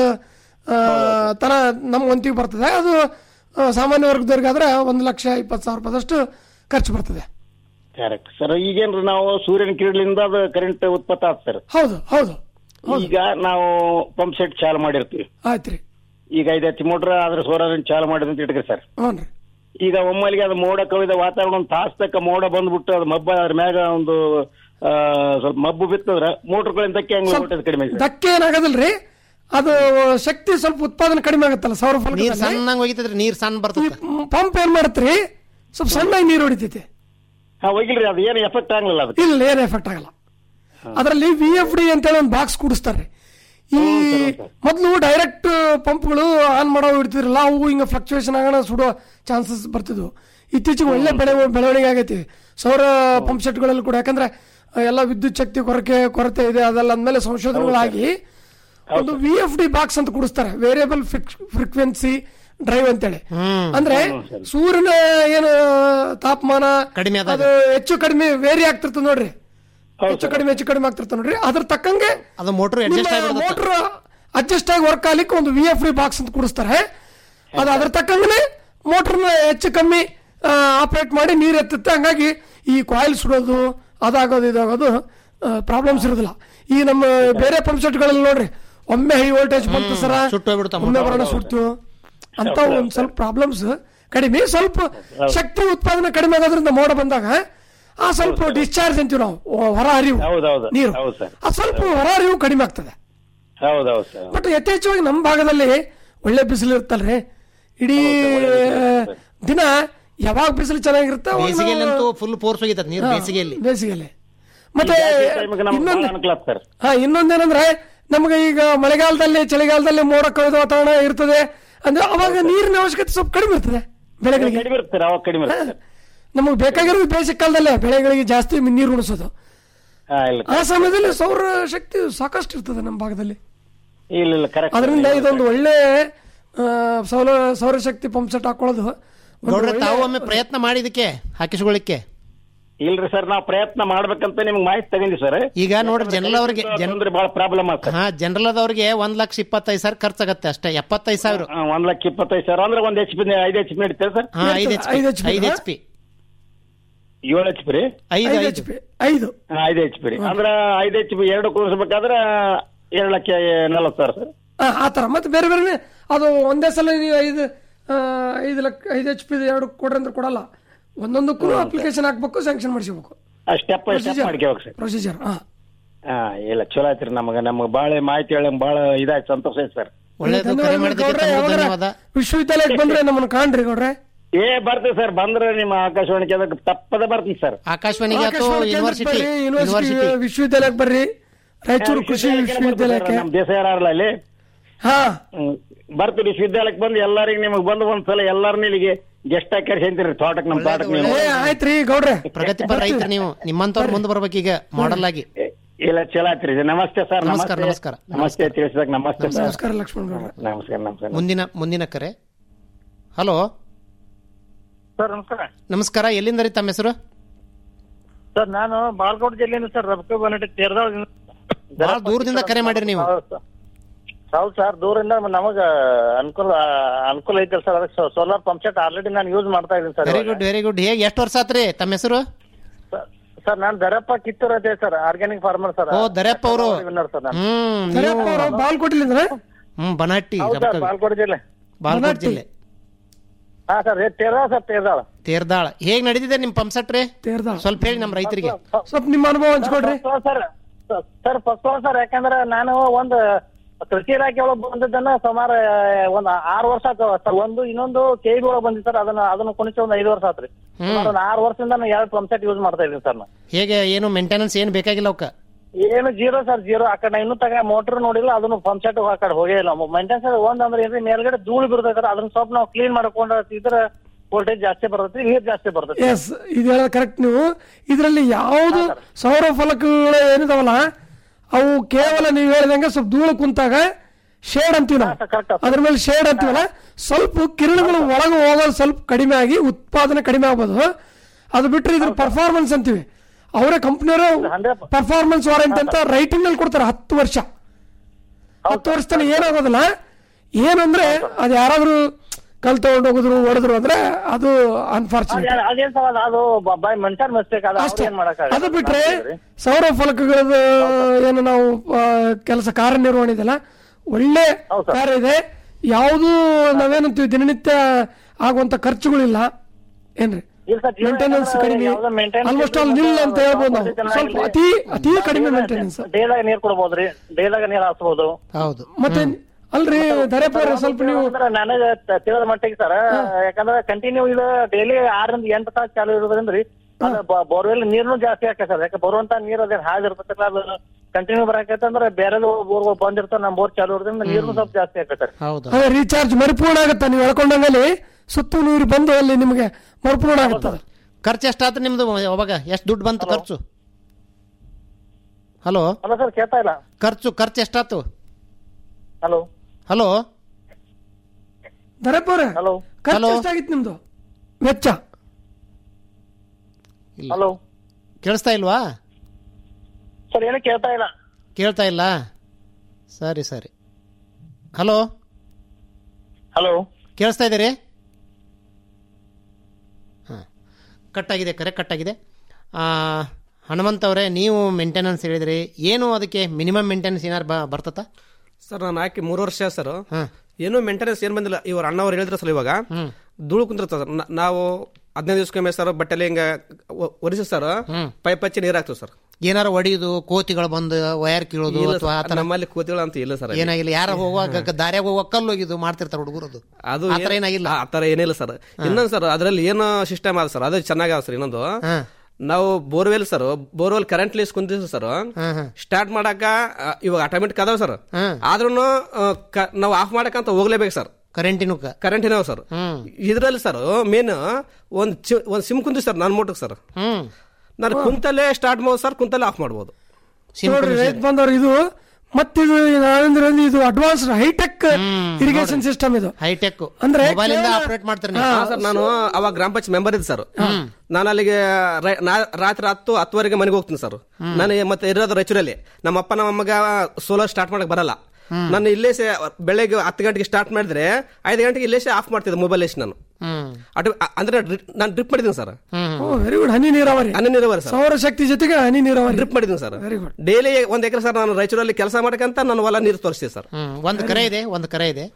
[SPEAKER 13] ತರ ನಮ್ಮ ವಂತಿಗೆ ಬರ್ತದೆ ಅದು ಆ, ಸಾಮಾನ್ಯ ವರ್ಗದವ್ರಿಗೆ ಆದ್ರೆ ಒಂದು ಲಕ್ಷ ಇಪ್ಪತ್ತು ಸಾವಿರ ರೂಪಾಯಿದಷ್ಟು ಖರ್ಚು ಬರ್ತದೆ
[SPEAKER 19] ಕರೆಕ್ಟ್ ಸರ್ ಈಗೇನ್ರಿ ನಾವು ಸೂರ್ಯನ ಕಿರಣದಿಂದ ಅದು ಕರೆಂಟ್ ಉತ್ಪತ್ತಿ ಆತ್ ಸರ್
[SPEAKER 13] ಹೌದು ಹೌದು
[SPEAKER 19] ಈಗ ನಾವು ಪಂಪ್ ಸೆಟ್ ಚಾಲು ಮಾಡಿರ್ತೀವಿ
[SPEAKER 13] ಆಯ್ತ್ರಿ
[SPEAKER 19] ಈಗ ಐದು ಹತ್ತು ಮೋಟ್ರ್ ಅದ್ರ ಸೋಲಾರ್ ಚಾಲು ಮಾಡಿದ್ ಅಂತ ಇಟ್ರಿ ಸರ್
[SPEAKER 13] ಹ್ಞೂ
[SPEAKER 19] ಈಗ ಒಮ್ಮಲಿಗೆ ಅದು ಮೋಡ ಕವಿದ ವಾತಾವರಣ ಒಂದು ತಾಸ್ ತಕ್ಕ ಮೋಡ ಬಂದ್ಬಿಟ್ಟು ಅದು ಮಬ್ಬ ಅದ್ರ ಮ್ಯಾಗ ಒಂದು ಆ, ಸ್ವಲ್ಪ ಮಬ್ಬು ಬಿತ್ತಂದ್ರ ಮೋಟ್ರ್ಗಳಿಂದ ಧಕ್ಕೆ ಹೆಂಗ್ ಹೊಂಟದ ಕಡಿಮೆ ಸರ್
[SPEAKER 13] ಧಕ್ಕೆ ಏನಾಗೋದಿಲ್ರಿ ಅದು ಶಕ್ತಿ ಸ್ವಲ್ಪ ಉತ್ಪಾದನೆ ಕಡಿಮೆ ಆಗುತ್ತಲ್ಲ ಸೌರ
[SPEAKER 12] ನೀರ್
[SPEAKER 13] ಫಲಕ
[SPEAKER 12] ಸಣ್ಣಂಗ್ ಹೋಗಿತ್ತದ್ರಿ ನೀರ್ ಸಣ್ಣ ಬರ್ತದೆ
[SPEAKER 13] ಪಂಪ್ ಏನ್ ಮಾಡತ್ರಿ ಸ್ವಲ್ಪ ಸಣ್ಣಾಗಿ ನೀರು ಹೊಡಿತೈತಿ
[SPEAKER 19] ಹಾ ಹೋಗಿಲ್ರಿ ಅದು ಏನು ಎಫೆಕ್ಟ್ ಆಗ್ಲಿಲ್ಲ ಅದಕ್ಕೆ
[SPEAKER 13] ಇಲ್ಲ ಏನ್ ಎಫೆಕ್ಟ್ ಆಗಲ್ಲ ಅದರಲ್ಲಿ ವಿ ಎಫ್ ಡಿ ಅಂತೇಳಿ ಒಂದು ಬಾಕ್ಸ್ ಕೂಡಿಸ್ತಾರೆ ಈ ಮೊದಲು ಡೈರೆಕ್ಟ್ ಪಂಪ್ಗಳು ಆನ್ ಮಾಡೋ ಇಡ್ತಿರಲ್ಲ ಅವು ಹಿಂಗ ಫ್ಲಕ್ಚುಯೇಷನ್ ಆಗೋಣ ಸುಡೋ ಚಾನ್ಸಸ್ ಬರ್ತಿದ್ವು ಇತ್ತೀಚೆಗೆ ಒಳ್ಳೆ ಬೆಳೆ ಬೆಳವಣಿಗೆ ಆಗೈತಿ ಸೌರ ಪಂಪ್ ಸೆಟ್ಗಳಲ್ಲಿ ಕೂಡ ಯಾಕಂದ್ರೆ ಆ, ಎಲ್ಲ ವಿದ್ಯುತ್ ಶಕ್ತಿ ಕೊರತೆ ಕೊರತೆ ಇದೆ ಅದೆಲ್ಲ ಅಂದ್ಮೇಲೆ ಸಂಶೋಧನೆಗಳಾಗಿ ಒಂದು ವಿ ಎಫ್ ಡಿ ಬಾಕ್ಸ್ ಅಂತ ಕೂಡಿಸ್ತಾರೆ ವೇರಿಯಬಲ್ ಫ್ರೀಕ್ವೆನ್ಸಿ ಡ್ರೈವ್ ಅಂತೇಳಿ ಅಂದ್ರೆ ಸೂರ್ಯನ ಏನು ತಾಪಮಾನ
[SPEAKER 12] ಕಡಿಮೆ
[SPEAKER 13] ಅದು ಹೆಚ್ಚು ಕಡಿಮೆ ವೇರಿ ಆಗ್ತಿರ್ತದೆ ನೋಡ್ರಿ ಹೆಚ್ಚು ಕಡಿಮೆ ಹೆಚ್ಚು ಕಡಿಮೆ ಆಗ್ತಿರ್ತದೆ ನೋಡ್ರಿ ಅದ್ರ ತಕ್ಕಂಗೆ
[SPEAKER 12] ಅದು ಮೋಟರ್ ಅಡ್ಜಸ್ಟ್ ಆಗಿಬಿಡುತ್ತೆ
[SPEAKER 13] ಮೋಟರ್ ಅಡ್ಜಸ್ಟ್ ಆಗಿ ವರ್ಕ್ ಆಗ್ಲಿಕ್ಕೆ ಒಂದು ವಿ ಎಫ್ ಡಿ ಬಾಕ್ಸ್ ಅಂತ ಕೂಡಿಸ್ತಾರೆ ಅದು ಅದ್ರ ತಕ್ಕಂಗೆ ಮೋಟರ್ನ ಹೆಚ್ಚು ಕಮ್ಮಿ ಆಪರೇಟ್ ಮಾಡಿ ನೀರು ಎತ್ತುತ್ತೆ ಹಂಗಾಗಿ ಈ ಕಾಯಿಲ್ ಸುಡೋದು ಅದಾಗೋದು ಇದಾಗೋದು ಪ್ರಾಬ್ಲಮ್ಸ್ ಇರೋದಿಲ್ಲ ಈ ನಮ್ಮ ಬೇರೆ ಪಂಪ್ ಸೆಟ್ಗಳಲ್ಲಿ ನೋಡ್ರಿ ಒಮ್ಮೆ ಹೈ ವೋಲ್ಟೇಜ್ ಬಂತು ಸರ
[SPEAKER 12] ಸುಟ್ಟೋಗ್ಬಿಡುತ್ತೆ
[SPEAKER 13] ಒಮ್ಮೆ ಬರೋಣ ಸುಡ್ತು ಅಂತ ಒಂದ್ ಸ್ವಲ್ಪ ಪ್ರಾಬ್ಲಮ್ಸ್ ಕಡಿಮೆ ಸ್ವಲ್ಪ ಶಕ್ತಿ ಉತ್ಪಾದನೆ ಕಡಿಮೆ ಆಗೋದ್ರಿಂದ ಮೋಡ ಬಂದಾಗ ಆ ಸ್ವಲ್ಪ ಡಿಸ್ಚಾರ್ಜ್ ಅಂತೀವಿ ನಾವು ಓ, ಹೊರ ಹರಿವು
[SPEAKER 19] ಹೌದೌದು
[SPEAKER 13] ನೀರು
[SPEAKER 19] ಹೌದು ಸರ್
[SPEAKER 13] ಆ ಸ್ವಲ್ಪ ಹೊರ ಹರಿವು ಕಡಿಮೆ ಆಗ್ತದೆ
[SPEAKER 19] ಹೌದೌದು ಸರ್
[SPEAKER 13] ಬಟ್ ಯಥೇಚ್ಛವಾಗಿ ನಮ್ಮ ಭಾಗದಲ್ಲಿ ಒಳ್ಳೆ ಬಿಸಿಲು ಇರುತ್ತಲ್ರಿ ಇಡೀ ದಿನ ಯಾವಾಗ ಬಿಸಿಲು ಚೆನ್ನಾಗಿರುತ್ತೆ ಅವಾಗ ನಾವು-
[SPEAKER 12] ಬೇಸಿಗೆಯಲ್ಲಂತೂ ಫುಲ್ ಫೋರ್ಸ್ ಹೋಗಿತ್ತದ ನೀರು
[SPEAKER 13] ಹಾ,
[SPEAKER 12] ಬೇಸಿಗೆಯಲ್ಲಿ
[SPEAKER 13] ಬೇಸಿಗೆಯಲ್ಲಿ ಮತ್ತೆ
[SPEAKER 19] ಟೈಮಿಗೆ ನಮ್ಗೆ
[SPEAKER 13] ಇನ್ನೊಂದು
[SPEAKER 19] ಭಾಳ ಅನುಕೂಲ ಆಗ್ತದೆ ಸರ್
[SPEAKER 13] ಹಾ ಇನ್ನೊಂದೇನಂದ್ರೆ ನಮಗೆ ಈಗ ಮಳೆಗಾಲದಲ್ಲಿ ಚಳಿಗಾಲದಲ್ಲಿ ಮೋಡ ಕವಿದ ವಾತಾವರಣ ಇರ್ತದೆ ಅಂದ್ರೆ ಅವಾಗ ನೀರಿನ ಅವಶ್ಯಕತೆ ಸ್ವಲ್ಪ ಕಡಿಮೆ ಇರ್ತದೆ ಬೆಳೆಗಳಿಗೆ
[SPEAKER 19] ಕಡಿಮೆ ಇರುತ್ತೆ ಸರ್ ಅವಾಗ ಕಡಿಮೆ ಇರುತ್ತೆ
[SPEAKER 13] ನಮಗೆ ಬೇಕಾಗಿರೋದು ಬೇಸಿಗೆ ಕಾಲದಲ್ಲೇ ಬೆಳೆಗಳಿಗೆ ಜಾಸ್ತಿ ನೀರು ಉಣಿಸೋದು
[SPEAKER 19] ಹಾ ಇಲ್ಲ
[SPEAKER 13] ಆ ಸಮಯದಲ್ಲಿ ಸೌರ ಶಕ್ತಿ ಸಾಕಷ್ಟು ಇರ್ತದೆ ನಮ್ಮ ಭಾಗದಲ್ಲಿ
[SPEAKER 19] ಇಲ್ಲ ಇಲ್ಲ ಕರೆಕ್ಟ್
[SPEAKER 13] ಅದರಿಂದ ಇದೊಂದು ಒಳ್ಳೆ ಆ, ಸೌರ ಸೌರಶಕ್ತಿ ಪಂಪ್ ಸೆಟ್ ಹಾಕೊಳ್ಳೋದು ಒಂದು
[SPEAKER 12] ನೋಡ್ರಿ
[SPEAKER 13] ಒಳ್ಳೆ-
[SPEAKER 12] ತಾವು ಒಮ್ಮೆ ಪ್ರಯತ್ನ ಮಾಡಿದಕ್ಕೆ ಹಾಕಿಸ್ಕೊಳ್ಳಿಕ್ಕೆ
[SPEAKER 19] ಇಲ್ರಿ ಸರ್ ನಾವು ಪ್ರಯತ್ನ ಮಾಡ್ಬೇಕಂತ ನಿಮ್ಗೆ ಮಾಹಿತಿ ತಗೊಂಡಿ ಸರ್
[SPEAKER 12] ಈಗ ನೋಡ್ರಿ ಜನರಲ್ ಅವ್ರಿಗೆ
[SPEAKER 19] ಅಂದ್ರೆ ಬಹಳ ಪ್ರಾಬ್ಲಮ್ ಆಗ್ತದೆ
[SPEAKER 12] ಹಾ ಜನರಲ್ ಅದವ್ರಿಗೆ ಒಂದ್ ಲಕ್ಷ ಇಪ್ಪತ್ತೈದು ಸಾವಿರ ಖರ್ಚಾಗತ್ತೆ ಅಷ್ಟೇ ಎಪ್ಪತ್ತೈದು ಸಾವಿರ
[SPEAKER 19] ಹಾ, ಒಂದ್ ಲಕ್ಷ ಇಪ್ಪತ್ತೈದು ಸಾವಿರ ಅಂದ್ರೆ ಒಂದ್ ಎಚ್ ಪಿ ಐದು ಎಚ್ ಪಿ ನಡೀತೇವೆ ಸರ್
[SPEAKER 12] ಹಾ ಐದು ಎಚ್ ಪಿ ಐದು ಎಚ್ ಪಿ
[SPEAKER 19] ಏಳು ಎಚ್ ಪಿ ರೀ
[SPEAKER 12] ಐದು
[SPEAKER 13] ಐದು
[SPEAKER 12] ಐದು
[SPEAKER 13] ಎಚ್ ಪಿ ಐದು
[SPEAKER 19] ಹಾ, ಐದು ಎಚ್ ಪಿ ರೀ ಅಂದ್ರೆ ಐದು ಎಚ್ ಪಿ ಎರಡು ಕೂಡಿಸ್ಬೇಕಾದ್ರೆ ಎರಡು ಲಕ್ಷ ನಲವತ್ತು ಸಾವಿರ ಸರ್
[SPEAKER 13] ಆ, ಆ ತರ ಮತ್ತೆ ಬೇರೆ ಬೇರೆ ಅದು ಒಂದೇ ಸಲ ನೀವು ಐದು ಆ, ಐದು ಲಕ್ಷ ಐದು ಎಚ್ ಪಿ ಎರಡು ಕೊಡ್ರಿ ಅಂದ್ರೆ ಕೊಡಲ್ಲ ಒಂದೊಂದಕ್ಕೂ ಅಪ್ಲಿಕೇಶನ್ ಹಾಕ್ಬೇಕು ಸ್ಯಾಂಕ್ಷನ್ ಮಾಡಿಸ್ಬೇಕು
[SPEAKER 19] ಸ್ಟೆಪ್ ಬೈ ಸ್ಟೆಪ್ ಮಾಡ್ಕೋಬೇಕು ಸರ್
[SPEAKER 13] ಪ್ರೊಸೀಜರ್ ಹಾ
[SPEAKER 19] ಹಾ ಇಲ್ಲ ಚಲೋ ಆಯ್ತ್ರಿ ನಮಗೆ ನಮ್ಗೆ ಬಾಳೆ ಮಾಹಿತಿ ಹೇಳಿ ಬಾಳ ಇದಾಯ್ತು ಸಂತೋಷ ಐತೆ ಸರ್
[SPEAKER 12] ಒಳ್ಳೇದು ಕರೆ ಮಾಡಿದ್ದಕ್ಕೆ
[SPEAKER 13] ಗೌಡ್ರೆ,
[SPEAKER 12] ತಮಗೂ
[SPEAKER 13] ಯಾವಾಗಾರ
[SPEAKER 12] ಧನ್ಯವಾದ
[SPEAKER 13] ವಿಶ್ವವಿದ್ಯಾಲಯಕ್ಕೆ ಬಂದ್ರೆ ನಮ್ಮನ್ನ ಕಾಣ್ರಿ ಗೌಡ್ರೆ
[SPEAKER 19] ಏ ಬರ್ತೀವಿ ಸರ್ ಬಂದ್ರೆ ನಿಮ್ಮ ಆಕಾಶವಾಣಿ ಕೇಳಕ್ ತಪ್ಪದೆ ಬರ್ತೀನಿ ಸರ್
[SPEAKER 12] ಆಕಾಶವಾಣಿಗೆ ಅಥವಾ
[SPEAKER 13] ಆಕಾಶವಾಣಿ
[SPEAKER 12] ಯೂನಿವರ್ಸಿಟಿ
[SPEAKER 13] ಕೇಂದ್ರಕ್ಕೆ ಬರ್ರಿ, ಯೂನಿವರ್ಸಿಟಿ
[SPEAKER 12] ಯೂನಿವರ್ಸಿಟಿ
[SPEAKER 13] ವಿಶ್ವವಿದ್ಯಾಲಯಕ್ಕೆ ಬರ್ರಿ ರಾಯಚೂರು ಕೃಷಿ ವಿಶ್ವವಿದ್ಯಾಲಯಕ್ಕೆ
[SPEAKER 19] ನಮ್ ದೇಸಾಯರಲ್ಲ ಅಲ್ಲಿ
[SPEAKER 13] ಹಾ
[SPEAKER 19] ಹ್ಮ್. ಬರ್ತೀವಿ ವಿಶ್ವವಿದ್ಯಾಲಯಕ್ಕೆ ಬಂದು ಎಲ್ಲರಿಗೆ ನಿಮಗೆ ಬಂದು ಒಂದ್ಸಲ ಎಲ್ಲಾರನ್ನ ಇಲ್ಲಿಗೆ ಗೆಸ್ಟ್ ಆಗಿ ಕರ್ಸಂತೀರಿ ತೋಟಕ್ಕೆ ನಮ್ಮ ತೋಟಕ್ಕೆ ನೀವು
[SPEAKER 13] ಏ ಆಯ್ತ್ರಿ ಗೌಡ್ರೆ
[SPEAKER 12] ಪ್ರಗತಿಪರ ರೈತರು ನೀವು ನಿಮ್ಮಂತವ್ರು ಮುಂದೆ ಬರ್ಬೇಕೀಗ ಮಾಡೆಲ್ ಆಗಿ
[SPEAKER 19] ಇಲ್ಲ ಚಲೋ ಆಯ್ತ್ರಿ ನಮಸ್ತೆ ಸರ್
[SPEAKER 12] ನಮಸ್ಕಾರ,
[SPEAKER 19] ನಮಸ್ತೆ.
[SPEAKER 12] ನಮಸ್ಕಾರ.
[SPEAKER 19] ನಮಸ್ತೆ ತಿಳಿಸಿದಾಗ ನಮಸ್ತೆ ಸರ್
[SPEAKER 13] ನಮಸ್ಕಾರ ಲಕ್ಷ್ಮಣ್ ಗೌಡ್ರೆ
[SPEAKER 19] ನಮಸ್ಕಾರ ನಮಸ್ಕಾರ
[SPEAKER 12] ಮುಂದಿನ ಮುಂದಿನ ಕರೆ ಹಲೋ
[SPEAKER 18] ಸರ್ ನಮಸ್ಕಾರ
[SPEAKER 12] ನಮಸ್ಕಾರ ಎಲ್ಲಿಂದ ರೀ ತಮ್ಮ ಹೆಸರು
[SPEAKER 18] ಸರ್ ನಾನು ಬಾಲ್ಕೋಟ್ ಜಿಲ್ಲೆಯಿಂದ ಸರ್ ರಬಕ ಬಂದಿಟ್ಟು ತೇರ್ದಾಳದಿಂದ
[SPEAKER 12] ಬಹಳ ದೂರದಿಂದ ಕರೆ ಮಾಡಿರಿ ನೀವು
[SPEAKER 18] ಹೌದು ಸರ್ ದೂರಿಂದ ನಮಗ ಅನುಕೂಲ ಅನುಕೂಲ ಐತಲ್ಲ ಸರ್ ಅದಕ್ಕೆ ಸೋಲಾರ್ ಪಂಪ್ ಸೆಟ್ ಆಲ್ರೆಡಿ ನಾನು ಯೂಸ್ ಮಾಡ್ತಾ ಇದ್ದೀನಿ sir
[SPEAKER 12] very good very good ಹೇಗೆ ಎಷ್ಟು ವರ್ಷ ಆತ್ರಿ ತಮ್ಮ ಹೆಸರು
[SPEAKER 18] ಸರ್ ನಾನು ದರಪ್ಪ ಕಿತ್ತೂರ್ ಐತೆ ಸರ್ ಆರ್ಗ್ಯಾನಿಕ್ ಫಾರ್ಮರ್ ಸರ್
[SPEAKER 12] ಓ ದರ್ಯಪ್ಪ ಅವರು
[SPEAKER 18] ವಿನ್ನರ್ ಸರ್ ನಾನು
[SPEAKER 12] ಹ್ಮ್
[SPEAKER 13] ಸರಿಯಪ್ಪ
[SPEAKER 12] ನೀವು
[SPEAKER 13] ಅವರು ಬಾಲ್ ಕೊಟ್ಟಿಲ್ಲ
[SPEAKER 12] ಹ್ಮ್ ಬನಾಟಿ
[SPEAKER 18] ಹೌದು ಸರ್ ಬಾಲ್ಕೋಟ್ ಜಿಲ್ಲೆ
[SPEAKER 12] ಬಾಲ್ಕೋಟ್ ಜಿಲ್ಲೆ
[SPEAKER 18] ಹಾ ಸರ್ ತೇರ್ದಾಳ ಸರ್ ತೇರ್ದಾಳ
[SPEAKER 12] ತೇರ್ದಾಳ ಹೇಗ್ ನಡೀತಿದೆ ನಿಮ್ ಪಂಪ್ ಸೆಟ್ ರೀ
[SPEAKER 13] ತೇರ್ದಾಳ
[SPEAKER 12] ಸ್ವಲ್ಪ ಹೇಳಿ ನಮ್ಮ ರೈತರಿಗೆ
[SPEAKER 13] ಸ್ವಲ್ಪ ನಿಮ್ಮ ಅನುಭವ ಹಂಚ್ಕೊಡ್ರಿ
[SPEAKER 18] ಸರ್ ಸರ್ ಫಸ್ಟ್ ಸರ್ ಯಾಕಂದ್ರೆ ನಾನು ಒಂದು ಕೃಷಿ ಇಲಾಖೆ ಒಳಗೆ ಬಂದಿದ್ದನ್ನ ಸುಮಾರು ಒಂದ್ ಆರು ವರ್ಷ ಆತವ ಸರ್ ಒಂದು ಇನ್ನೊಂದು ಕೆ ಬಿ ಒಳಗೆ ಬಂದಿತ್ತು ಸರ್ ಅದನ್ನ ಅದನ್ನ ಕುಣಿಸಿ ಒಂದ್ ಐದು ವರ್ಷ ಆತ್ರಿ ಸುಮಾರು ಒಂದ್ ಆರು ವರ್ಷದಿಂದ ನಾನು ಎರಡು ಪಂಪ್ ಸೆಟ್ ಯೂಸ್ ಮಾಡ್ತಾ ಇದ್ದೀನಿ ಸರ್ ನಾನು
[SPEAKER 12] ಹೇಗೆ ಏನು ಮೇಂಟೆನೆನ್ಸ್ ಏನು ಬೇಕಾಗಿಲ್ಲ ಅವಕ್ಕ
[SPEAKER 18] ಏನು ಜೀರೋ ಸರ್ ಜೀರೋ ಆ ಕಡೆ ಇನ್ನೂ ತಗ ಮೋಟರ್ ನೋಡಿಲ್ಲ ಅದನ್ನು ಪಂಪ್ ಸೆಟ್ ಆ ಕಡೆ ಹೋಗೇ ಇಲ್ಲ ಮೇಂಟೆನ್ಸ್ ಒಂದ್ ಅಂದ್ರೆ ಏನ್ರಿ ಮೇಲ್ಗಡೆ ಧೂಳು ಬೀರ್ತೈತೆ ಅದನ್ನ ಸ್ವಲ್ಪ ನಾವು ಕ್ಲೀನ್ ಮಾಡ್ಕೊಂಡ ಇದ್ರೆ ವೋಲ್ಟೇಜ್ ಜಾಸ್ತಿ ಬರ್ತೈತಿ ನೀರ್ ಜಾಸ್ತಿ ಬರ್ತೈತಿ
[SPEAKER 13] ಎಸ್ ಇದು ಹೇಳೋದು ಕರೆಕ್ಟ್ ನೀವು ಇದರಲ್ಲಿ ಯಾವುದು ಸೌರ ಫಲಕಗಳು ಏನಿದಾವಲ್ಲ ಅವು ಕೇವಲ ನೀವು ಹೇಳಿದಂಗೆ ಸ್ವಲ್ಪ ಧೂಳು ಕುಂತಾಗ ಶೇಡ್ ಅಂತೀವಿ ನಾವು ಅದ್ರ ಮೇಲೆ ಶೇಡ್ ಅಂತೀವಲ್ಲ ಸ್ವಲ್ಪ ಕಿರಣಗಳು ಒಳಗೆ ಹೋಗೋದು ಸ್ವಲ್ಪ ಕಡಿಮೆ ಆಗಿ ಉತ್ಪಾದನೆ ಕಡಿಮೆ ಆಗ್ಬೋದು ಅದು ಬಿಟ್ರೆ ಇದ್ರ ಪರ್ಫಾರ್ಮೆನ್ಸ್ ಅಂತೀವಿ ಅವರೇ ಕಂಪ್ನಿಯವರು ಪರ್ಫಾರ್ಮೆನ್ಸ್ ವಾರಂಟಿ ಅಂತ ರೈಟಿಂಗ್ ಅಲ್ಲಿ ಕೊಡ್ತಾರೆ ಹತ್ತು ವರ್ಷ ಹತ್ತು ವರ್ಷ ತನಕ ಏನಾಗೋದಿಲ್ಲ ಏನಂದ್ರೆ ಅದು ಯಾರಾದ್ರೂ ಕಲ್ ತಗೊಂಡು ಹೋಗಿದ್ರು ಹೊಡೆದ್ರು ಅಂದ್ರೆ ಅದು ಅನ್ಫಾರ್ಚುನೇಟ್
[SPEAKER 18] ಅದೇ- ಅದೇನ್ ಸರ್ ಅದು ಬೈ ಮೆಂಟಲ್ ಮಿಸ್ಟೇಕ್ ಅದು ಅವ್ರು ಏನ್ ಮಾಡಕ್ಕಾಗಲ್ಲ
[SPEAKER 13] ಅದು ಬಿಟ್ರೆ ಸೌರ ಫಲಕಗಳದ್ದು ಏನು ನಾವು ಕೆಲಸ ಕಾರ್ಯನಿರ್ವಹಣೆ ಇದೆಯಲ್ಲ ಒಳ್ಳೆ ಕಾರ್ಯ ಇದೆ ಯಾವುದು ನಾವೇನಂತೀವಿ ದಿನನಿತ್ಯ ಆಗುವಂತ ಖರ್ಚುಗಳಿಲ್ಲ ಏನ್ರಿ
[SPEAKER 18] ಇಲ್ಲ ಸರ್ ಜೀವ
[SPEAKER 13] ಮೇಂಟೆನೆನ್ಸ್
[SPEAKER 18] ಯಾಕಂದ್ರೆ
[SPEAKER 13] ಕಡಿಮೆ
[SPEAKER 18] ಯಾವ್ದೋ maintenance
[SPEAKER 13] ಆಲ್ಮೋಸ್ಟ್ ಆಲ್ ನಿಲ್ ಅಂತ ಹೇಳ್ಬೋದು ನಾವು ಸ್ವಲ್ಪ ಅತಿ ಅತಿ ಕಡಿಮೆ ಮೇಂಟೆನೆನ್ಸ್
[SPEAKER 18] ಡೇದಾಗ ನೀರ್ ಕೊಡ್ಬೋದ್ರಿ ಡೇದಾಗ ನೀರ್ ಹಾಸ್ಬೋದು
[SPEAKER 12] ಹೌದು
[SPEAKER 13] ಮತ್ತೆ ಅಲ್ರಿ ದರೇಪುರ ಸ್ವಲ್ಪ ನೀವು
[SPEAKER 18] ಅಂದ್ರೆ ನನಗೆ ತ- ತಿಳಿದ ಮಟ್ಟಿಗೆ ಸರ್ ಯಾಕಂದ್ರೆ ಕಂಟಿನ್ಯೂ ಇದು ಡೈಲಿ ಆರರಿಂದ ಎಂಟು ತಾಸು ಚಾಲು ಇರೋದ್ರಿಂದ ರೀ ಅದು ಬೋರ್ವೆಲ್ ನೀರ್ನು ಜಾಸ್ತಿ ಆಕೈತೆ ಸರ್ ಯಾಕೆ ಬರುವಂತ ನೀರ್ ಅದೇನ್ ಹಾಳ್ ಇರ್ತೈತಲ್ಲ ಅದು ಕಂಟಿನ್ಯೂ ಬರಾಕೈತೆ ಅಂದ್ರೆ ಬೇರೆ ಬೋರ್ ಬಂದಿರ್ತಾವ ನಮ್ ಬೋರ್ ಚಾಲು ಇರೋದ್ರಿಂದ ನೀರ್ನು ಸ್ವಲ್ಪ ಜಾಸ್ತಿ ಆಕೈತೆ
[SPEAKER 12] ಹೌದು
[SPEAKER 13] ಅದೇ ರೀಚಾರ್ಜ್ ಮರುಪೂರ್ಣ ಆಗುತ್ತೆ ನೀವು ಹೇಳ್ಕೊಂಡಂಗಲ್ಲಿ ಸುತ್ತು ನೀರು ಬಂದು ಅಲ್ಲಿ ನಿಮಗೆ ಮರುಪೂರ್ಣ ಆಗುತ್ತೆ ಅದು.
[SPEAKER 12] ಖರ್ಚು ಎಷ್ಟಾಯ್ತು ನಿಮ್ದು ಅವಾಗ ಎಷ್ಟು ದುಡ್ಡು ಬಂತು ಖರ್ಚು ಹಲೋ
[SPEAKER 18] ಅಲ್ಲ ಸರ್ ಕೇಳ್ತಾ ಇಲ್ಲ
[SPEAKER 12] ಖರ್ಚು ಖರ್ಚು ಎಷ್ಟಾಯ್ತು
[SPEAKER 18] ಹಲೋ
[SPEAKER 12] ಹಲೋ
[SPEAKER 13] ದರೇಪುರ
[SPEAKER 18] ಹಲೋ
[SPEAKER 13] ಖರ್ಚು
[SPEAKER 12] Hello.
[SPEAKER 13] ಎಷ್ಟಾಗಿತ್ತು ನಿಮ್ದು ವೆಚ್ಚ
[SPEAKER 18] ಹಲೋ
[SPEAKER 12] ಕೇಳಿಸ್ತಾ ಇಲ್ವಾ
[SPEAKER 18] ಸರ್ ಏನು ಕೇಳ್ತಾ ಇಲ್ಲ
[SPEAKER 12] ಕೇಳ್ತಾ ಇಲ್ಲ ಸರಿ ಸರಿ ಹಲೋ
[SPEAKER 18] ಹಲೋ
[SPEAKER 12] ಕೇಳಿಸ್ತಾ ಇದ್ದೀರಿ ಹಾಂ ಕಟ್ಟಾಗಿದೆ ಕರೆ ಕಟ್ಟಾಗಿದೆ ಆ, ಹನುಮಂತ್ ಅವರೇ ನೀವು ಮೇಂಟೆನೆನ್ಸ್ ಹೇಳಿದ್ರಿ ಏನು ಅದಕ್ಕೆ ಮಿನಿಮಮ್ ಮೇಂಟೆನೆನ್ಸ್ ಏನಾರು ಬ ಬರ್ತತಾ
[SPEAKER 16] ಸರ್ ನಾನು ಹಾಕಿ ಮೂರು ವರ್ಷ ಸರ್ ಏನು ಮೇಂಟೆನೆನ್ಸ್ ಏನು ಬಂದಿಲ್ಲ ಇವ್ರ ಅಣ್ಣವ್ರು ಹೇಳಿದ್ರು ಸರ್ ಇವಾಗ ಧೂಳು ಕುಂದಿರ್ತದೆ ಸರ್ ನ- ನಾವು ಹದಿನೈದು ದಿವಸಕ್ಕೊಮ್ಮೆ ಸರ್ ಬಟ್ಟೆಲಿ ಹಿಂಗ ಒರಿಸಿ ಸರ್ ಪೈಪ್ ಹಚ್ಚಿ ನೀರು ಹಾಕ್ತೀವಿ ಸರ್
[SPEAKER 12] ಏನಾರು ಹೊಡಿಯೋದು ಕೋತಿಗಳು ಬಂದು ವಯರ್ ಕೀಳೋದು
[SPEAKER 16] ಇಲ್ಲ
[SPEAKER 12] ಅಥವಾ ಆ
[SPEAKER 16] ಸರ್,
[SPEAKER 12] ಥರ
[SPEAKER 16] ನಮ್ಮಲ್ಲಿ ಕೂತಿಗಳು ಅಂತ ಇಲ್ಲ ಸರ್ ಅಲ್ಲಿ.
[SPEAKER 12] ಏನಾಗಿಲ್ಲ ಯಾರ ಹೋಗುವಾಗ ದಾರ್ಯಾಗ ಹೋಗುವಾಗ ಕಲ್ಲು ಹೋಗಿದ್ದು ಮಾಡ್ತಿರ್ತಾರೆ ಹುಡುಗರದು
[SPEAKER 16] ಅದು
[SPEAKER 12] ಆ ಥರ
[SPEAKER 16] ಏನ್-
[SPEAKER 12] ಏನಾಗಿಲ್ಲ
[SPEAKER 16] ಆ ಥರ ಏನಿಲ್ಲ ಸರ್ ಇನ್ನೊಂದು ಸರ್ ಅದರಲ್ಲಿ ಏನು ಸಿಸ್ಟಮ್ ಅದ ಸರ್ ಅದು ಚೆನ್ನಾಗದ ಸರ್ ಇನ್ನೊಂದು ನಾವು ಬೋರ್ವೆಲ್ ಸರ್ ಬೋರ್ವೆಲ್ ಕರೆಂಟ್ ಲೀಸ್ ಕುಂತಿದ್ವಿ ಸರ್ ಸ್ಟಾರ್ಟ್ ಮಾಡಾಕ ಆ, ಇವಾಗ ಆಟೋಮೆಟಿಕ್ ಅದಾವ ಸರ್ ಆದ್ರೂ ನಾವು ಆಫ್ ಮಾಡಕಂತ ಹೋಗ್ಲೇಬೇಕು ಸರ್
[SPEAKER 12] ಕರೆಂಟಿನ
[SPEAKER 16] ಕರೆಂಟಿನವ ಸರ್ ಇದ್ರಲ್ಲಿ ಸರ್ ಮೇನ್ ಒಂದ್ ಚಿ- ಒಂದ್ ಸಿಮ್ ಕುಂತಿ ಸರ್ ನನ್ನ ಮೋಟಕ್ ಸರ್ ನಾನು ಕುಂತಲ್ಲೇ ಸ್ಟಾರ್ಟ್ ಮಾಡ್ಬೋದು ಸರ್ ಕುಂತಲ್ಲೇ ಆಫ್ ಮಾಡ್ಬೋದು
[SPEAKER 13] ನೋಡ್ರಿ ರೈತ ಬಂದವ್ರು ಇದು ಮತ್ತಿದು ನಾವೇಂದ್ರೆ ಇದು ಅಡ್ವಾನ್ಸ್ಡ್ ಹೈಟೆಕ್ ಇರಿಗೇಷನ್ ಸಿಸ್ಟಮ್ ಇದು
[SPEAKER 12] ಹೈಟೆಕ್
[SPEAKER 13] ಅಂದ್ರೆ
[SPEAKER 12] ಮೊಬೈಲ್ ಇಂದ
[SPEAKER 13] ಕೇವಲ-
[SPEAKER 12] ಆಪರೇಟ್ ಮಾಡ್ತಾರೆ
[SPEAKER 16] ಹಾ, ಸರ್ ನಾನು ಅವಾಗ ಗ್ರಾಮ ಪಂಚಾಯತ್ ಮೆಂಬರ್ ಇದ್ದೆ ಸರ್ ನಾನು ಅಲ್ಲಿಗೆ ರೈ- ನಾ- ರಾತ್ರಿ ಹತ್ತು ಹತ್ತುವರೆಗೆ ಮನೆಗೆ ಹೋಗ್ತೀನಿ ಸರ್ ನಾನು ಮತ್ತೆ ಇರೋದು ರಾಯಚೂರಲ್ಲಿ ನಮ್ಮ ಅಪ್ಪ ನಮ್ಮ ಅಮ್ಮಗ ಸೋಲಾರ್ ಸ್ಟಾರ್ಟ್ ಮಾಡಕ್ ಬರಲ್ಲ ನಾನು ಇಲ್ಲೇ ಸೇ ಬೆಳಗ್ಗೆ ಹತ್ತು ಗಂಟೆಗೆ ಸ್ಟಾರ್ಟ್ ಮಾಡಿದ್ರೆ ಐದು ಗಂಟೆಗೆ ಇಲ್ಲೇ ಆಫ್ ಮಾಡ್ತಿದ್ದೆ ಮೊಬೈಲ್ ಎಷ್ಟು ನಾನು ಅటు ಅಂದ್ರೆ ಡ್ರಿ- ನಾನು ಡ್ರಿಪ್ ಮಾಡಿದ್ದೀನಿ ಸರ್
[SPEAKER 13] ವೆರಿ ಗುಡ್ ಹನಿ ನೀರಾವರಿ
[SPEAKER 16] ಹನಿ ನೀರಾವರಿ ಸರ್
[SPEAKER 13] ಸೌರ ಶಕ್ತಿ ಜೊತೆಗೆ ಹನಿ ನೀರಾವರಿ
[SPEAKER 16] ಡ್ರಿಪ್ ಮಾಡಿದ್ದೀನಿ ಸರ್
[SPEAKER 13] ವೆರಿ ಗುಡ್
[SPEAKER 16] ಡೈಲಿ ಒಂದ್ ಎಕರೆ ಸರ್ ನಾನು ರಾಯಚೂರಲ್ಲಿ ಕೆಲಸ ಮಾಡಕಂತ ನಾನು ಹೊಲ ನೀರು ತೋರಿಸ್ತೀವಿ ಸರ್
[SPEAKER 12] ಒಂದು ಕರೆ ಇದೆ ಒಂದು ಕರೆ ಇದೆ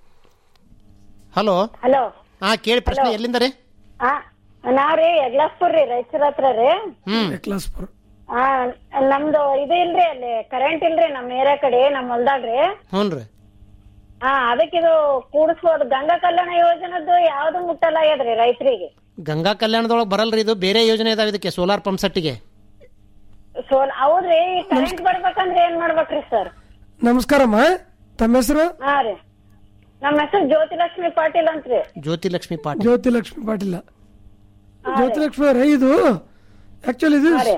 [SPEAKER 12] ಹಲೋ
[SPEAKER 20] ಹಲೋ
[SPEAKER 12] ಹಾ ಕೇಳಿ ಪ್ರಶ್ನೆ
[SPEAKER 20] Hello.
[SPEAKER 12] ಎಲ್ಲಿಂದ ರೀ
[SPEAKER 20] ಆ ನಾವ್ರಿ ಯಗ್ಲಾಸ್ಪುರ್ ರೀ ರಾಯಚೂರ್ ಹತ್ರ ರೀ
[SPEAKER 13] ಎಕ್ಲಾಸ್ಪುರ
[SPEAKER 20] ಆ ನಮ್ದು ಇದು ಇಲ್ರಿ ಅಲ್ಲಿ ಕರೆಂಟ್ ಇಲ್ರಿ ನಮ್ ಏರಿಯಾ ಕಡೆ ನಮ್ ಹೊಲ್ದಾಗ್ರಿ
[SPEAKER 12] ಹ್ಞೂ ರೀ
[SPEAKER 20] ಹಾ ಅದಕ್ಕಿದು ಕೂಡಿಸ್ಬೋದು ಗಂಗಾ ಕಲ್ಯಾಣ ಯೋಜನದ್ದು ಯಾವ್ದು ಮುಟ್ಟಲಾಗ್ಯದ್ರಿ ರೈತರಿಗೆ
[SPEAKER 12] ಗಂಗಾ ಕಲ್ಯಾಣದೊಳಗೆ ಬರಲ್ರಿ ಇದು ಬೇರೆ ಯೋಜನೆ ಇದಾವೆ ಇದಕ್ಕೆ ಸೋಲಾರ್ ಪಂಪ್ ಸೆಟ್ಗೆ
[SPEAKER 20] ಸೋಲ್ ಹೌದ್ರಿ ಕರೆಂಟ್ ಬರ್ಬೇಕಂದ್ರೆ ಏನ್ ಮಾಡ್ಬೇಕ್ರಿ ಸರ್
[SPEAKER 13] ನಮಸ್ಕಾರಮ್ಮ ತಮ್ಮ ಹೆಸರು
[SPEAKER 20] ಹಾ ರೀ ನಮ್ಮ ಹೆಸರು ಜ್ಯೋತಿ ಲಕ್ಷ್ಮಿ ಪಾಟೀಲ್ ಅಂತ್ರಿ
[SPEAKER 12] ಜ್ಯೋತಿ ಲಕ್ಷ್ಮಿ ಪಾಟೀಲ್
[SPEAKER 13] ಜ್ಯೋತಿ ಲಕ್ಷ್ಮಿ ಪಾಟೀಲ ಜ್ಯೋತಿ ಲಕ್ಷ್ಮಿ ಅವರೇ ಇದು ಆಕ್ಚುಲಿ ಇದು
[SPEAKER 20] ಹಾ ರೀ.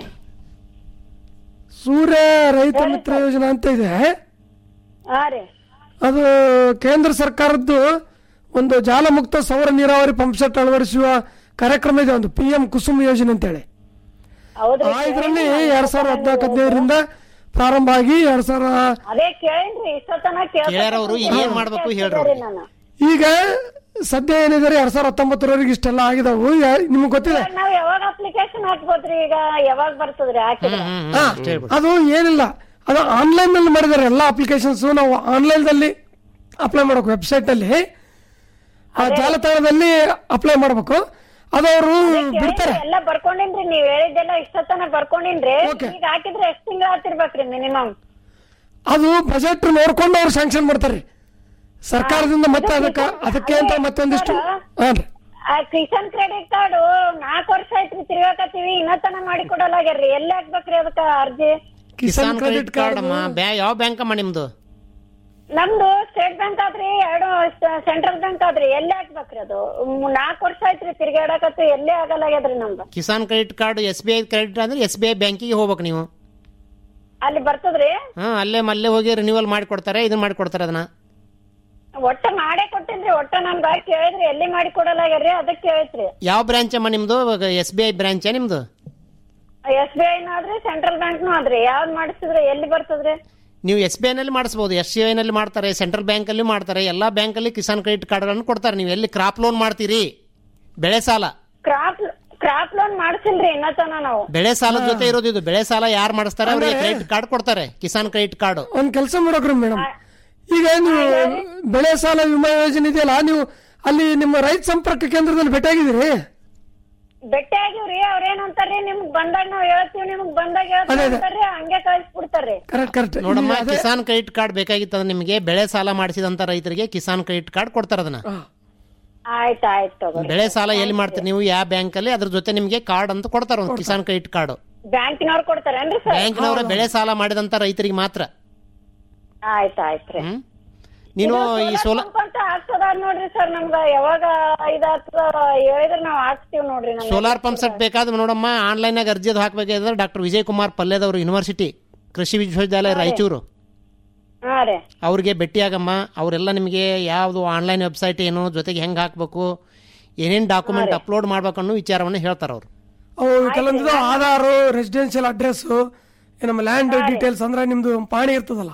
[SPEAKER 13] ಸೂರ್ಯ ರೈತ ಮಿತ್ರ ಯೋಜನಾ ಅಂತ ಇದೆ
[SPEAKER 20] ಹಾ ರೀ
[SPEAKER 13] ಅದು ಕೇಂದ್ರ ಸರ್ಕಾರದ್ದು ಒಂದು ಜಾಲಮುಕ್ತ ಸೌರ ನೀರಾವರಿ ಪಂಪ್ ಸೆಟ್ ಅಳವಡಿಸುವ ಕಾರ್ಯಕ್ರಮ ಇದೆ ಒಂದು ಪಿ ಎಂ ಕುಸುಮ್ ಯೋಜನೆ ಅಂತೇಳಿ
[SPEAKER 20] ಹೌದ್ರಿ
[SPEAKER 13] ಆ ಇದರಲ್ಲಿ ಎರಡ್ ಸಾವಿರದ ಹದಿನಾಲ್ಕು ಹದಿನೈದರಿಂದ ಪ್ರಾರಂಭ ಆಗಿ ಎರಡ್ ಸಾವಿರ
[SPEAKER 20] ಅದೇ ಕೇಳೇನ್ರಿ ಇಷ್ಟೊತ್ತನ
[SPEAKER 12] ಕೇಳ್ಯಾರ ಅವ್ರು ಈಗ ಏನ್ ಮಾಡ್ಬೇಕು ಹೇಳ್ರಿ ಅವ್ರಿಗೆ.
[SPEAKER 20] ನಾನು
[SPEAKER 13] ಈಗ ಸದ್ಯ ಏನಿದೆ ಎರಡ್ ಸಾವಿರದ ಹತ್ತೊಂಬತ್ತರವರೆಗೆ ಇಷ್ಟೆಲ್ಲ ಆಗಿದಾವು ಯಾ- ನಿಮ್ಗೆ ಗೊತ್ತಿದೆ
[SPEAKER 20] ಇವಾಗ ನಾವ್ ಯಾವಾಗ ಅಪ್ಲಿಕೇಶನ್ ಹಾಕ್ಬೋದ್ರಿ ಈಗ ಯಾವಾಗ ಬರ್ತದ್ರಿ ಹಾಕಿದ್ರೆ
[SPEAKER 13] ಹಾ, ಅದು ಏನಿಲ್ಲ ಅದು ಆನ್ಲೈನ್ ನಲ್ಲಿ ಮಾಡಿದಾರೆ ಎಲ್ಲ ಅಪ್ಲಿಕೇಶನ್ಸ್ ನಾವು ಆನ್ಲೈನ್ ದಲ್ಲಿ ಅಪ್ಲೈ ಮಾಡಬೇಕು ವೆಬ್ಸೈಟ್ ಅಲ್ಲಿ ಆ ಜಾಲತಾಣದಲ್ಲಿ ಅಪ್ಲೈ ಮಾಡಬೇಕು ಅದು ಅವರು ಬಿಡ್ತಾರೆ
[SPEAKER 20] ಎಲ್ಲ ಬರ್ಕೊಂಡಿನ್ರಿ ನೀವ್ ಹೇಳಿದ್ದೆಲ್ಲ ಇಷ್ಟೊತ್ತನ ಬರ್ಕೊಂಡಿನ್ರಿ ಈಗ ಹಾಕಿದ್ರೆ ಎಷ್ಟ್ ತಿಂಗಳ ಆಗ್ತಿರ್ಬೇಕ್ರಿ ಮಿನಿಮಮ್
[SPEAKER 13] ಅದು ಬಜೆಟ್ ನೋಡ್ಕೊಂಡು ಅವ್ರು ಸ್ಯಾಂಕ್ಷನ್ ಮಾಡ್ತಾರೆ ಸರ್ಕಾರದಿಂದ ಮತ್ತೆ ಅದಕ್ಕೆ ಅದಕ್ಕೆ ಅಂತ ಮತ್ತೊಂದಿಷ್ಟು ಹಾನ್ರಿ
[SPEAKER 20] ಆ ಕಿಸಾನ್ ಕ್ರೆಡಿಟ್ ಕಾರ್ಡ್ ನಾಲ್ಕು ವರ್ಷ ಆಯ್ತ್ರಿ ತಿರ್ಗಾಕತ್ತೀವಿ ಇನ್ನತನ ಮಾಡಿ ಕೊಡಲಾಗ್ಯಾರ್ರಿ ಎಲ್ಲಿ ಹಾಕ್ಬೇಕ್ರಿ ಅದಕ್ಕ ಅರ್ಜಿ
[SPEAKER 12] ಕಿಸಾನ್ ಕ್ರೆಡಿಟ್ ಕಾರ್ಡ್ ಅಮ್ಮ ಬ್ಯಾ ಯಾವ ಬ್ಯಾಂಕ್ ಅಮ್ಮ ನಿಮ್ದು
[SPEAKER 20] ನಮ್ದು ಸ್ಟೇಟ್ ಬ್ಯಾಂಕ್ ಆದ್ರಿ ಎರಡು ಸೆಂಟ್ರಲ್ ಬ್ಯಾಂಕ್ ಆದ್ರಿ ಎಲ್ಲಿ ಹಾಕ್ಬೇಕ್ರಿ ಅದು ನಾಲ್ಕು ವರ್ಷ ಆಯ್ತ್ರಿ ತಿರ್ಗಾಡಕತ್ತಿ ಎಲ್ಲೇ ಆಗಲಾಗ್ಯದ್ರಿ ನಮ್ದು
[SPEAKER 12] Kisan credit card S B I credit ಅಂದ್ರೆ ಎಸ್ ಬಿ ಐ ಬ್ಯಾಂಕಿಗೆ ಹೋಗ್ಬೇಕು ನೀವು
[SPEAKER 20] ಅಲ್ಲಿ ಬರ್ತದ್ರಿ
[SPEAKER 12] ಹಾ ಅಲ್ಲೇ ಅಲ್ಲೇ ಹೋಗಿ ರಿನ್ಯೂವಲ್ ಮಾಡಿಕೊಡ್ತಾರೆ ಇದನ್ನ ಮಾಡಿಕೊಡ್ತಾರೆ ಅದನ್ನ
[SPEAKER 20] ಒಟ್ಟ ಮಾಡೇ ಕೊಟ್ಟಿನ್ರಿ ಒಟ್ಟ ನಮ್ಗ ಕೇಳಿದ್ರಿ ಎಲ್ಲಿ ಮಾಡಿ ಕೊಡಲಾಗ್ಯಾರ್ರಿ ಅದಕ್ಕೆ ಕೇಳಿತ್ರಿ
[SPEAKER 12] ಯಾವ ಬ್ರಾಂಚ್ ಅಮ್ಮ ನಿಮ್ದು ಎಸ್ ಬಿ ಐ ಬ್ರಾಂಚ್ ನಿಮ್ದು
[SPEAKER 20] ಎಸ್ ಬಿ ಐನು ಆದ್ರಿ ಸೆಂಟ್ರಲ್ ಬ್ಯಾಂಕ್ನು ಆದ್ರಿ ಯಾವ್ದ್ ಮಾಡಿಸಿದ್ರೆ ಎಲ್ಲಿ ಬರ್ತದ್ರಿ
[SPEAKER 12] ನೀವು ಎಸ್ ಬಿ ಐನಲ್ಲಿ ಮಾಡಿಸ್ಬೋದು ಎಸ್ ಸಿ ಐನಲ್ಲಿ ಮಾಡ್ತಾರೆ ಸೆಂಟ್ರಲ್ ಬ್ಯಾಂಕಲ್ಲಿ ಮಾಡ್ತಾರೆ ಎಲ್ಲ ಬ್ಯಾಂಕಲ್ಲಿ ಕಿಸಾನ್ ಕ್ರೆಡಿಟ್ ಕಾರ್ಡ್ಗಳನ್ನು ಕೊಡ್ತಾರೆ ನೀವು ಎಲ್ಲಿ ಕ್ರಾಪ್ ಲೋನ್ ಮಾಡ್ತೀರಿ ಬೆಳೆ ಸಾಲ
[SPEAKER 20] ಕ್ರಾಪ್ ಕ್ರಾಪ್ ಲೋನ್ ಮಾಡ್ಸಿಲ್ರಿ ಇನ್ನತನ ನಾವು
[SPEAKER 12] ಬೆಳೆ ಸಾಲದ ಜೊತೆ ಇರೋದು ಇದು ಬೆಳೆ ಸಾಲ ಯಾರು ಮಾಡಿಸ್ತಾರೆ ಅವ್ರಿಗೆ
[SPEAKER 13] ಅಂದ್ರೆ-
[SPEAKER 12] ಕ್ರೆಡಿಟ್ ಕಾರ್ಡ್ ಕೊಡ್ತಾರೆ ಕಿಸಾನ್ ಕ್ರೆಡಿಟ್ ಕಾರ್ಡ್
[SPEAKER 13] ಒಂದ್ ಕೆಲಸ ಮಾಡೋಕ್ರಿ ಮೇಡಮ್ ಈಗ ನೀವು ಬೆಳೆ ಸಾಲ ವಿಮಾ ಯೋಜನೆ ಇದೆಯಲ್ಲ ನೀವು ಅಲ್ಲಿ ನಿಮ್ಮ ರೈತ ಸಂಪರ್ಕ ಕೇಂದ್ರದಲ್ಲಿ ಭೇಟಿಯಾಗಿದ್ದೀರಿ
[SPEAKER 20] ಬೆಟ್ಟ ಆಗಿವ್ರಿ ಅವ್ರೇನಂತಾರ್ರಿ ನಿಮ್ಗ್ ಬಂದಾಗ ನಾವ್ ಹೇಳ್ತೀವಿ ನಿಮ್ಗ್ ಬಂದಾಗ ಹೇಳ್ತೀವಿ ಅಂತಾರ್ರಿ ಹಂಗೆ ಕಳ್ಸಿಬಿಡ್ತಾರ್ರಿ
[SPEAKER 13] ಕರೆಕ್ಟ್ ಕರೆಕ್ಟ್
[SPEAKER 12] ನೋಡಮ್ಮ ಕಿಸಾನ್ ಕ್ರೆಡಿಟ್ ಕಾರ್ಡ್ ಬೇಕಾಗಿತ್ತಂದ್ರೆ ನಿಮಗೆ ಬೆಳೆ ಸಾಲ ಮಾಡಿಸಿದಂತ ರೈತರಿಗೆ ಕಿಸಾನ್ ಕ್ರೆಡಿಟ್ ಕಾರ್ಡ್ ಕೊಡ್ತಾರ ಅದನ್ನ
[SPEAKER 20] ಆಯ್ತ್ ಆಯ್ತ್ ತಗೋರಿ
[SPEAKER 12] ಬೆಳೆ ಸಾಲ ಎಲ್ಲಿ ಮಾಡ್ತೀರಿ ನೀವು ಯಾವ ಬ್ಯಾಂಕ್ ಅಲ್ಲಿ ಅದ್ರ ಜೊತೆ ನಿಮಗೆ ಕಾರ್ಡ್ ಅಂತ ಕೊಡ್ತಾರ ಒಂದು ಕಿಸಾನ್ ಕ್ರೆಡಿಟ್ ಕಾರ್ಡ್
[SPEAKER 20] ಬ್ಯಾಂಕಿನವ್ರು ಕೊಡ್ತಾರೇನ್ರಿ ಸರ್
[SPEAKER 12] ಬ್ಯಾಂಕ್ನವರ ಬೆಳೆ ಸಾಲ ಮಾಡಿದಂತ ರೈತರಿಗೆ ಮಾತ್ರ
[SPEAKER 20] ಆಯ್ತ್ ಆಯ್ತ್ರಿ
[SPEAKER 12] ನೀನು ಈ ಸೋಲ
[SPEAKER 20] ಅಂತ ಆಗ್ತದ ನೋಡ್ರಿ ಸರ್ ನಮ್ಗ ಯಾವಾಗ ಇದಾಗ್ತದ ಹೇಳಿದ್ರೆ ನಾವ್ ಹಾಕ್ಸ್ತೀವಿ ನೋಡ್ರಿ ನಮ್ಗೆ
[SPEAKER 12] ಸೋಲಾರ್ ಪಂಪ್ ಸೆಟ್ ಬೇಕಾದ್ರೆ ನೋಡಮ್ಮ ಆನ್ಲೈನಾಗ ಅರ್ಜಿ ಅದು ಹಾಕಬೇಕಾದ್ರೆ ಡಾಕ್ಟರ್ ವಿಜಯ್ ಕುಮಾರ್ ಪಲ್ಯದವರು ಯೂನಿವರ್ಸಿಟಿ ಕೃಷಿ ವಿಶ್ವವಿದ್ಯಾಲಯ ರಾಯಚೂರು
[SPEAKER 20] ಹಾ ರೀ
[SPEAKER 12] ಅವ್ರಿಗೆ ಭೇಟಿಯಾಗಮ್ಮ ಅವರೆಲ್ಲ ನಿಮಗೆ ಯಾವುದು ಆನ್ಲೈನ್ ವೆಬ್ಸೈಟ್ ಏನು ಜೊತೆಗೆ ಹೆಂಗೆ ಹಾಕಬೇಕು ಏನೇನು ಡಾಕ್ಯುಮೆಂಟ್ ಅಪ್ಲೋಡ್ ಮಾಡ್ಬೇಕು ಅನ್ನೋ ವಿಚಾರವನ್ನು ಹೇಳ್ತಾರೆ ಅವರು
[SPEAKER 13] ಅವು ಕೆಲವೊಂದು ಆಧಾರ್ ರೆಸಿಡೆನ್ಷಿಯಲ್ ಅಡ್ರೆಸ್ ನಮ್ಮ ಲ್ಯಾಂಡ್ ಡೀಟೇಲ್ಸ್ ಅಂದ್ರೆ ನಿಮ್ದು ಪಾಣಿ ಇರ್ತದಲ್ಲ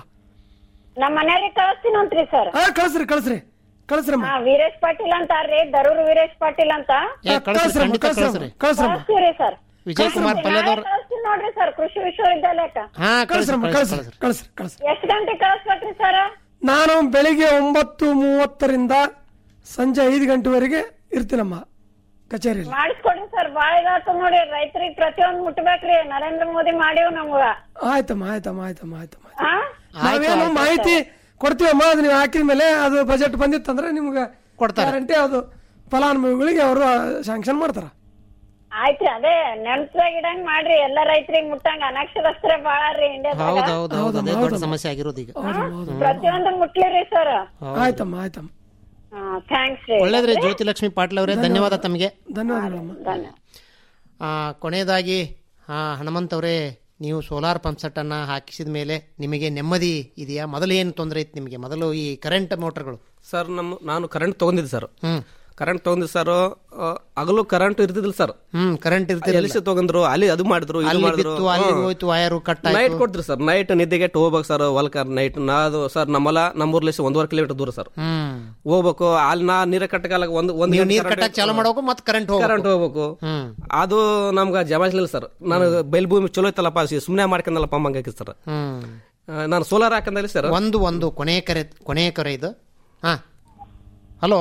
[SPEAKER 20] ನಮ್ ಮನೆಯವ್ರಿಗೆ ಕಳಿಸ್ತೀನಂತ್ರಿ ಸರ್
[SPEAKER 13] ಹಾ ಕಳ್ಸ್ರಿ ಕಳ್ಸ್ರಿ ಕಳ್ಸ್ರಮ್ಮ
[SPEAKER 20] ಹಾ ವೀರೇಶ್ ಪಾಟೀಲ್ ಅಂತಾರ್ರಿ ದರೂರ್ ವೀರೇಶ್ ಪಾಟೀಲ್ ಅಂತ
[SPEAKER 12] ಏ, ಕಳ್ಸ್ರಿ, ಖಂಡಿತ ಕಳ್ಸ್ರಿ.
[SPEAKER 20] ಕಳಿಸ್ತೀವ್ರಿ ಸರ್
[SPEAKER 12] ವಿಜಯ್ ಕುಮಾರ್ ಪಲ್ಯದವ್ರು
[SPEAKER 20] ಕಳಿಸ್ತೀನಿ ನೋಡ್ರಿ ಸರ್ ಕೃಷಿ ವಿಶ್ವವಿದ್ಯಾಲಯಕ್ಕ
[SPEAKER 12] ಹಾ ಕಳಿಸ್ರಿ
[SPEAKER 13] ಕಳ್ಸ್ರಮ್ಮ
[SPEAKER 12] ಕಳಿಸ್ರಿ
[SPEAKER 13] ಕಳ್ಸ್ರಿ ಕಳ್ಸ್ರಿ ಕಳ್ಸ್ರಿ
[SPEAKER 20] ಎಷ್ಟ್ ಗಂಟೆಗೆ ಕಳಿಸ್ಬೇಕ್ರಿ ಸರ್
[SPEAKER 13] ನಾನು ಬೆಳಿಗ್ಗೆ ಒಂಬತ್ತು ಮೂವತ್ತರಿಂದ ಸಂಜೆ ಐದು ಗಂಟೆವರೆಗೆ ಇರ್ತೀನಮ್ಮ ಕಚೇರಿಯಲ್ಲಿ
[SPEAKER 20] ಮಾಡಿಸ್ಕೊಡ್ರಿ ಸರ್ ಬಾಳ ಇದಾತು ನೋಡಿ ರೈತರಿಗೆ ಪ್ರತಿಯೊಂದ್ ಮುಟ್ಬೇಕ್ರಿ ನರೇಂದ್ರ ಮೋದಿ ಮಾಡಿವ್ ನಮ್ಗ
[SPEAKER 13] ಆಯ್ತಮ್ಮ ಆಯ್ತಮ್ಮ ಆಯ್ತಮ್ಮ ಆಯ್ತಮ್ಮ
[SPEAKER 20] ಆ?
[SPEAKER 13] ನಾವೇನು ಮಾಹಿತಿ ಕೊಡ್ತೀವಮ್ಮ ಅದು ನೀವು ಹಾಕಿದ ಮೇಲೆ ಅದು ಬಜೆಟ್ ಬಂದಿತ್ತಂದ್ರೆ ನಿಮ್ಗೆ ಗ್ಯಾರಂಟಿ ಅದು ಫಲಾನುಭವಿಗಳಿಗೆ ಅವರು ಶಾಂಕ್ಷನ್ ಮಾಡ್ತಾರ
[SPEAKER 20] ಆಯ್ತ್ರಿ ಅದೇ ನೆನ್ಸ್ದಾಗ ಇಡಂಗ್ ಮಾಡ್ರಿ ಎಲ್ಲಾ ರೈತರಿಗೆ ಮುಟ್ಟಂಗ ಅನಕ್ಷರಸ್ಥರೇ ಬಾಳ ರೀ ಇಂಡಿಯಾದಾಗ
[SPEAKER 12] ಹೌದು ಹೌದು ಹೌದು ಅದೇ ದೊಡ್ಡ ಸಮಸ್ಯೆ ಆಗಿರೋದು ಈಗ
[SPEAKER 20] ಪ್ರತಿಯೊಂದು ಮುಟ್ಲಿರಿ ಸರ್
[SPEAKER 13] ಆಯ್ತಮ್ಮ ಆಯ್ತಮ್ಮ
[SPEAKER 20] ಥ್ಯಾಂಕ್ಸ್ ರೀ
[SPEAKER 12] ಒಳ್ಳೇದ್ರಿ ಜ್ಯೋತಿ ಲಕ್ಷ್ಮಿ ಪಾಟೀಲ್ ಅವರೇ ಧನ್ಯವಾದ ತಮಗೆ
[SPEAKER 13] ಧನ್ಯವಾದಗಳಮ್ಮ
[SPEAKER 12] ಆ, ಕೊನೆಯದಾಗಿ ಆ, ಹನುಮಂತ್ ಅವರೇ ನೀವು ಸೋಲಾರ್ ಪಂಪ್ ಸೆಟ್ ಅನ್ನ ಹಾಕಿಸಿದ ಮೇಲೆ ನಿಮಗೆ ನೆಮ್ಮದಿ ಇದೆಯಾ ಮೊದಲು ಏನು ತೊಂದರೆ ಇತ್ತು ನಿಮಗೆ ಮೊದಲು ಈ ಕರೆಂಟ್ ಮೋಟರ್ಗಳು
[SPEAKER 16] ಸರ್ ನಮ್ಮ ನಾನು ಕರೆಂಟ್ ತಗೊಂಡಿದ್ದೆ ಸರ್
[SPEAKER 12] ಹ್ಮ್
[SPEAKER 16] ಕರೆಂಟ್ ತಗೊಂಡಿದ್ದು ಸರ್ ಹಗಲು ಕರೆಂಟ್ ಇರ್ತಿದಿಲ್ಲ ಸರ್
[SPEAKER 12] ಹ್ಮ್ ಕರೆಂಟ್ ಇರ್ತಿರ್ಲಿಲ್ಲ.
[SPEAKER 16] ಎಲ್ಲಿ ತಗೊಂಡ್ರು ಅಲ್ಲಿ ಅದು ಮಾಡಿದ್ರು ಇದು
[SPEAKER 12] ಅಲ್ಲಿ
[SPEAKER 16] ಮಾಡಿದ್ರು
[SPEAKER 12] ಬಿತ್ತು, ಅಲ್ಲಿ ಹೋಯ್ತು, wire cut ಆಯ್ತು.
[SPEAKER 16] ನೈಟ್ ಕೊಡ್ತೀರಿ ಸರ್ ನೈಟ್ ನಿದ್ದೆಗೆ ಹೋಗ್ಬೇಕು ಸರ್ ಹೊಲ್ಕ ನೈಟ್ ನಾದು ಸರ್ ನಮ್ಮಲ್ಲ ನಮ್ಮೂರ್ಲಿ ಒಂದೂವರೆ ಕಿಲೋಮೀಟರ್ ದೂರ ಸರ್
[SPEAKER 12] ಹ್ಮ್
[SPEAKER 16] ಹೋಗ್ಬೇಕು ಅಲ್ಲಿ ನಾ ನೀರ ಕಟ್ಟಕಾಲ ಒಂದು ಒಂದು
[SPEAKER 12] ನೀವು ನೀರ್ ಕಟ್ಟಕ್ ಚಾಲು ಮಾಡೋಕು ಮತ್ತೆ ಕರೆಂಟ್
[SPEAKER 16] ಕರೆಂಟ್ ಹೋಗ್ಬೇಕು ಅದು ನಮ್ಗೆ ಜಮಾಯಿಸ್ಲಿಲ್ಲ ಸರ್ ನಾನು ಬಯಲು ಭೂಮಿ ಚಲೋ ಇತ್ತಲ್ಲಪ್ಪ ಸುಮ್ಮನೆ ಮಾಡ್ಕೊಂಡಲ್ಲಪ್ಪ ಹಂಗ ಹಾಕಿದ್ ಸರ್
[SPEAKER 12] ಹ್ಮ್
[SPEAKER 16] ಆ, ನಾನು ಸೋಲಾರ್ ಹಾಕಂದಲ್ಲಿ ಸರ್
[SPEAKER 12] ಒಂದು ಒಂದು ಕೊನೆ ಕರೆ ಕೊನೆ ಕರೆ ಇದು ಹಾ ಹಲೋ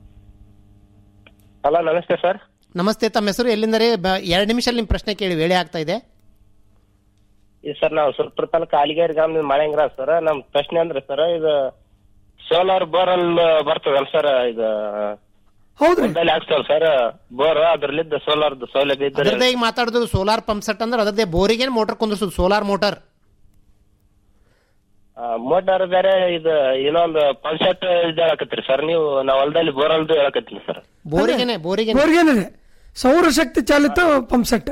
[SPEAKER 18] ಹಲೋ ನಮಸ್ತೆ ಸರ್
[SPEAKER 12] ನಮಸ್ತೆ ತಮ್ಮ ಹೆಸರು ಎಲ್ಲಿಂದ ರೀ ಬ- ಎರಡು ನಿಮಿಷ ನಿಮ್ಮ ಪ್ರಶ್ನೆ ಕೇಳಿ ವೇಳೆ ಆಗ್ತಾ ಇದೆ
[SPEAKER 18] ಇದು ಸರ್ ನಾವು ಸುರ್ಪುರ ತಾಲೂಕು ಆಲಿಗೇರಿ ಗ್ರಾಮದಿಂದ ಮಳೆಂಗ್ರ ಸರ್ ನಮ್ ಪ್ರಶ್ನೆ ಅಂದ್ರೆ ಸರ್ ಇದು ಸೋಲಾರ್ ಬೋರಲ್ ಬರ್ತದಲ್ಲ ಸರ್ ಇದು ಹೊಲ್ದಲ್ಲಿ ಹಾಕ್ಸ್ತೇವಲ್ಲ ಸರ್ ಬೋರ್ ಅದ್ರಲ್ಲಿದ್ದ ಸೋಲಾರ್ ಸೌಲಭ್ಯ ಇದ್ರೆ
[SPEAKER 12] ಅದರದ್ದೇ ಈಗ ಮಾತಾಡೋದು ಸೋಲಾರ್ ಪಂಪ್ ಸೆಟ್ ಅಂದ್ರೆ ಅದರದ್ದೇ ಬೋರಿಗೆ ಮೋಟರ್ ಕುಂದಿರ್ಸೋದು ಸೋಲಾರ್ ಮೋಟರ್
[SPEAKER 18] ಮೋಟಾರ್ ಬೇರೆ ಇದು ಇನ್ನೊಂದು ಪಂಪ್ ಇದು ಹೇಳಕತ್ರಿ ಸರ್ ನೀವು ನಾವು ಹೊಲದಲ್ಲಿ ಬೋರಲ್ದು ಹೇಳಕತ್ತೀನಿ ಸರ್
[SPEAKER 12] ಬೋರಿಗೆನೆ ಬೋರಿಗೆ
[SPEAKER 13] ಬೋರ್ಗೇನಿದೆ ಸೌರಶಕ್ತಿ ಚಾಲಿತ ಪಂಪ್ ಸೆಟ್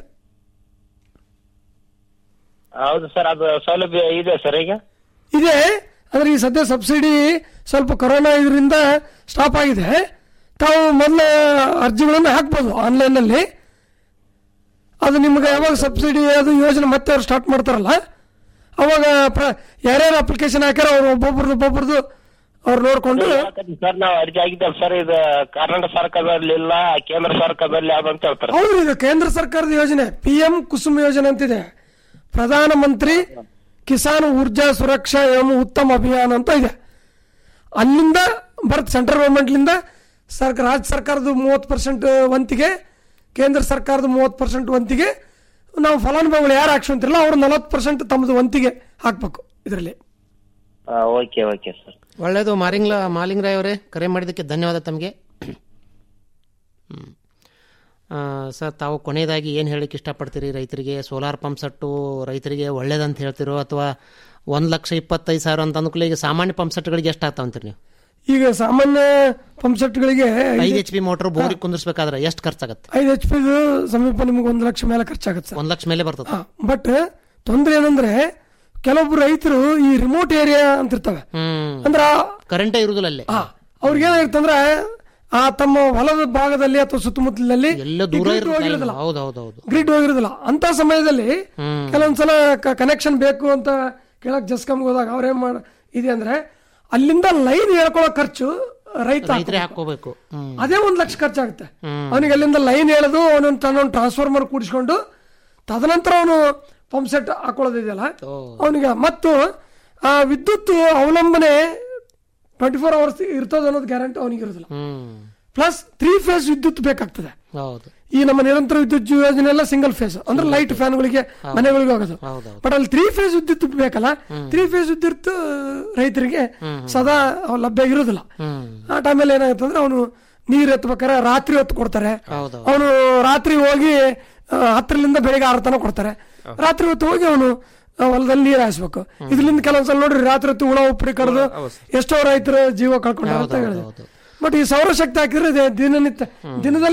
[SPEAKER 18] ಹೌದು ಸರ್ ಅದು ಸೌಲಭ್ಯ ಇದೆ ಸರ್ ಈಗ
[SPEAKER 13] ಇದೆ ಅಂದ್ರೆ ಈ ಸದ್ಯ ಸಬ್ಸಿಡಿ ಸ್ವಲ್ಪ ಕೊರೋನಾ ಇದರಿಂದ ಸ್ಟಾಪ್ ಆಗಿದೆ ತಾವು ಮೊದಲ ಅರ್ಜಿಗಳನ್ನು ಹಾಕ್ಬೋದು ಆನ್ಲೈನಲ್ಲಿ ಅದು ನಿಮ್ಗೆ ಯಾವಾಗ ಸಬ್ಸಿಡಿ ಅದು ಯೋಜನೆ ಮತ್ತೆ ಅವ್ರು ಸ್ಟಾರ್ಟ್ ಮಾಡ್ತಾರಲ್ಲ ಅವಾಗ ಪ್ರ- ಯಾರ್ಯಾರು ಅಪ್ಲಿಕೇಶನ್ ಹಾಕ್ಯಾರ ಅವ್ರು ಒಬ್ಬೊಬ್ರದ್ದು ಒಬ್ಬೊಬ್ರದ್ದು ಅವ್ರು ನೋಡ್ಕೊಂಡು
[SPEAKER 18] ಸರ್ ನಾವು ಅರ್ಜಿ ಆಗಿದ್ದೇವೆ ಸರ್ ಇದು ಕರ್ನಾಟಕ ಸರ್ಕಾರದಲ್ಲಿ ಇಲ್ಲ ಕೇಂದ್ರ ಸರ್ಕಾರದಲ್ಲಿ ಯಾವ್ದು ಅಂತ ಹೇಳ್ತಾರೆ
[SPEAKER 13] ಹೌದು ಇದು ಕೇಂದ್ರ ಸರ್ಕಾರದ ಯೋಜನೆ ಪಿ ಎಂ ಕುಸುಮ್ ಯೋಜನೆ ಅಂತಿದೆ ಪ್ರಧಾನ ಮಂತ್ರಿ ಕಿಸಾನ್ ಊರ್ಜಾ ಸುರಕ್ಷಾ ಎಂ ಉತ್ತಮ ಅಭಿಯಾನ ಅಂತ ಇದೆ ಅಲ್ಲಿಂದ ಬರುತ್ತೆ ಸೆಂಟ್ರಲ್ ಗೌರ್ಮೆಂಟ್ಲಿಂದ ಸರ್ಕಾರ ರಾಜ್ಯ ಸರ್ಕಾರದ ಮೂವತ್ತು ಪರ್ಸೆಂಟ್ ವಂತಿಗೆ ಕೇಂದ್ರ ಸರ್ಕಾರದ ಮೂವತ್ತು ಪರ್ಸೆಂಟ್ ವಂತಿಗೆ ನಾವು ಫಲಾನುಭವಿಗಳು ಯಾರು ಹಾಕ್ಸಂತಿರಲ್ಲ ಅವ್ರು ನಲವತ್ತು ಪರ್ಸೆಂಟ್ ತಮ್ಮದು ವಂತಿಗೆ ಹಾಕ್ಬೇಕು ಇದರಲ್ಲಿ
[SPEAKER 18] ಓಕೆ ಓಕೆ ಸರ್
[SPEAKER 12] ಒಳ್ಳೇದು ಮಾರಿಂಗ್ಲ ಮಾಲಿಂಗರಾಯ್ ಅವರೇ ಕರೆ ಮಾಡಿದ್ದಕ್ಕೆ ಧನ್ಯವಾದ ತಮಗೆ ಹ್ಮ್. ಆ, ಸರ್ ತಾವು ಕೊನೆಯದಾಗಿ ಏನು ಹೇಳಕ್ಕೆ ಇಷ್ಟಪಡ್ತೀರಿ ರೈತರಿಗೆ ಸೋಲಾರ್ ಪಂಪ್ ಸೆಟ್ಟು ರೈತರಿಗೆ ಒಳ್ಳೇದಂತ ಹೇಳ್ತಿರೋ ಅಥವಾ ಒಂದು ಲಕ್ಷ ಇಪ್ಪತ್ತೈದು ಸಾವಿರ ಅಂತ ಅಂದ್ಕೂಲೆ ಈಗ ಸಾಮಾನ್ಯ ಪಂಪ್ ಸೆಟ್ಗಳಿಗೆ ಎಷ್ಟು ಆಗ್ತಾವ ಅಂತೀರಿ ನೀವು
[SPEAKER 13] ಈಗ ಸಾಮಾನ್ಯ ಪಂಪ್ ಸೆಟ್ಗಳಿಗೆ
[SPEAKER 12] ಐದು ಎಚ್ ಪಿ ಮೋಟರ್ ಬೋರಿಗೆ ಕುಂದಿರ್ಸ್ಬೇಕಾದ್ರೆ ಎಷ್ಟು ಖರ್ಚಾಗತ್ತೆ
[SPEAKER 13] ಐದು ಎಚ್ ಪಿ ಸಮೀಪ ನಿಮ್ಗೆ ಒಂದು ಲಕ್ಷ ಮೇಲೆ ಖರ್ಚಾಗುತ್ತೆ ಸರ್
[SPEAKER 12] ಒಂದು ಲಕ್ಷ ಮೇಲೆ ಬರ್ತದೆ
[SPEAKER 13] ಬಟ್ ತೊಂದ್ರೆ ಏನಂದ್ರೆ ಕೆಲವೊಬ್ರು ರೈತರು ಈ ರಿಮೋಟ್ ಏರಿಯಾ ಅಂತ ಇರ್ತವೆ
[SPEAKER 12] ಹ್ಮ್
[SPEAKER 13] ಅಂದ್ರ
[SPEAKER 12] ಕರೆಂಟೇ ಇರುದಿಲ್ಲ ಅಲ್ಲಿ
[SPEAKER 13] ಅವ್ರಿಗೆ ಏನಾಗಿರ್ತಂದ್ರೆ ಆ ತಮ್ಮ ಹೊಲದ ಭಾಗದಲ್ಲಿ ಅಥವಾ ಸುತ್ತಮುತ್ತಲಿನಲ್ಲಿ
[SPEAKER 12] ಎಲ್ಲ ದೂರ
[SPEAKER 13] grid
[SPEAKER 12] ಇರುತ್ತೆ
[SPEAKER 13] ಹೋಗಿರೋದಿಲ್ಲ
[SPEAKER 12] ಹೌದು ಹೌದು ಹೌದು
[SPEAKER 13] ಗ್ರಿಡ್ ಹೋಗಿರೋದಿಲ್ಲ ಅಂತ ಸಮಯದಲ್ಲಿ
[SPEAKER 12] ಹ್ಮ್.
[SPEAKER 13] ಕೆಲವೊಂದ್ಸಲ ಕನೆಕ್ಷನ್ ಬೇಕು ಅಂತ ಕೇಳಕ್ ಜಸ್ಕಮ್ಗೆ ಹೋದಾಗ ಅವ್ರೇನ್ ಮಾಡ ಇದೆ ಅಂದ್ರೆ ಅಲ್ಲಿಂದ ಲೈನ್ ಹೇಳ್ಕೊಳ್ಳೋ ಖರ್ಚು ರೈತ
[SPEAKER 12] ರೈತರೇ
[SPEAKER 13] ಹಾಕ್ಬೇಕು.
[SPEAKER 12] ಹಾಕೋಬೇಕು ಹ್ಮ್
[SPEAKER 13] ಅದೇ ಒಂದ್ ಲಕ್ಷ ಖರ್ಚಾಗುತ್ತೆ
[SPEAKER 12] ಹ್ಮ್.
[SPEAKER 13] ಅವನಿಗೆ ಅಲ್ಲಿಂದ ಲೈನ್ ಹೇಳೋದು ಅವನೊಂದು ತನ್ನೊಂದು ಟ್ರಾನ್ಸ್ಫಾರ್ಮರ್ ಕೂಡಿಸ್ಕೊಂಡು ತದನಂತರ ಅವನು ಪಂಪ್ ಸೆಟ್ ಹಾಕೊಳ್ಳೋದಿದೆಯಲ್ಲ ಅವನಿಗೆ ಮತ್ತು ಆ ವಿದ್ಯುತ್ ಅವಲಂಬನೆ ಟ್ವೆಂಟಿ ಫೋರ್ ಅವರ್ಸ್ ಇರ್ತದೆ ಅನ್ನೋದು ಗ್ಯಾರಂಟಿ ಅವನಿಗೆ ಇರೋದಿಲ್ಲ
[SPEAKER 12] ಹ್ಮ್
[SPEAKER 13] ಪ್ಲಸ್ ತ್ರೀ ಫೇಸ್ ವಿದ್ಯುತ್ ಬೇಕಾಗ್ತದೆ
[SPEAKER 12] ಹೌದು
[SPEAKER 13] ಈ ನಮ್ಮ ನಿರಂತರ ವಿದ್ಯುತ್ ಯೋಜನೆ ಎಲ್ಲ ಸಿಂಗಲ್ ಫೇಸ್ ಅಂದ್ರೆ ಲೈಟ್ ಫ್ಯಾನ್ಗಳಿಗೆ ಮನೆಗಳಿಗೆ ಹೋಗೋದು ಬಟ್ ಅಲ್ಲಿ ತ್ರೀ ಫೇಸ್ ವಿದ್ಯುತ್ ಬೇಕಲ್ಲ ತ್ರೀ ಫೇಸ್ ವಿದ್ಯುತ್ ರೈತರಿಗೆ ಸದಾ ಲಭ್ಯ ಇರೋದಿಲ್ಲ ಆ ಟೈಮಲ್ಲಿ ಏನಾಗುತ್ತೆ ಅಂದ್ರೆ ಅವನು ನೀರ್ ಎತ್ತಬೇಕಾರೆ ರಾತ್ರಿ ಹೊತ್ತು ಕೊಡ್ತಾರೆ ಅವನು ರಾತ್ರಿ ಹೋಗಿ ಆ, ಹತ್ತರಿಂದ ಬೆಳಿಗ್ಗೆ ಆರು ತನಕ ಕೊಡ್ತಾರೆ ರಾತ್ರಿ ಹೊತ್ತು ಹೋಗಿ ಅವನು ಹೊಲದಲ್ಲಿ ನೀರ್ ಹಾಯಿಸ್ಬೇಕು ಇದರಿಂದ ಕೆಲವೊಂದ್ಸಲ ನೋಡ್ರಿ ರಾತ್ರಿ ಹೊತ್ತು ಹುಳ ಉಪ್ಪರಿ ಕಡ್ದು ಎಷ್ಟೋ ರೈತರು ಜೀವ ಕಳ್ಕೊಂಡಾರ ಅಂತ ಹೇಳಿದ್ರು ಬಟ್ ಈ ಸೌರಶಕ್ತಿ ಹಾಕಿದ್ರೆ ಇದು ದಿನನಿತ್ಯ ದಿನದಲ್ಲಿ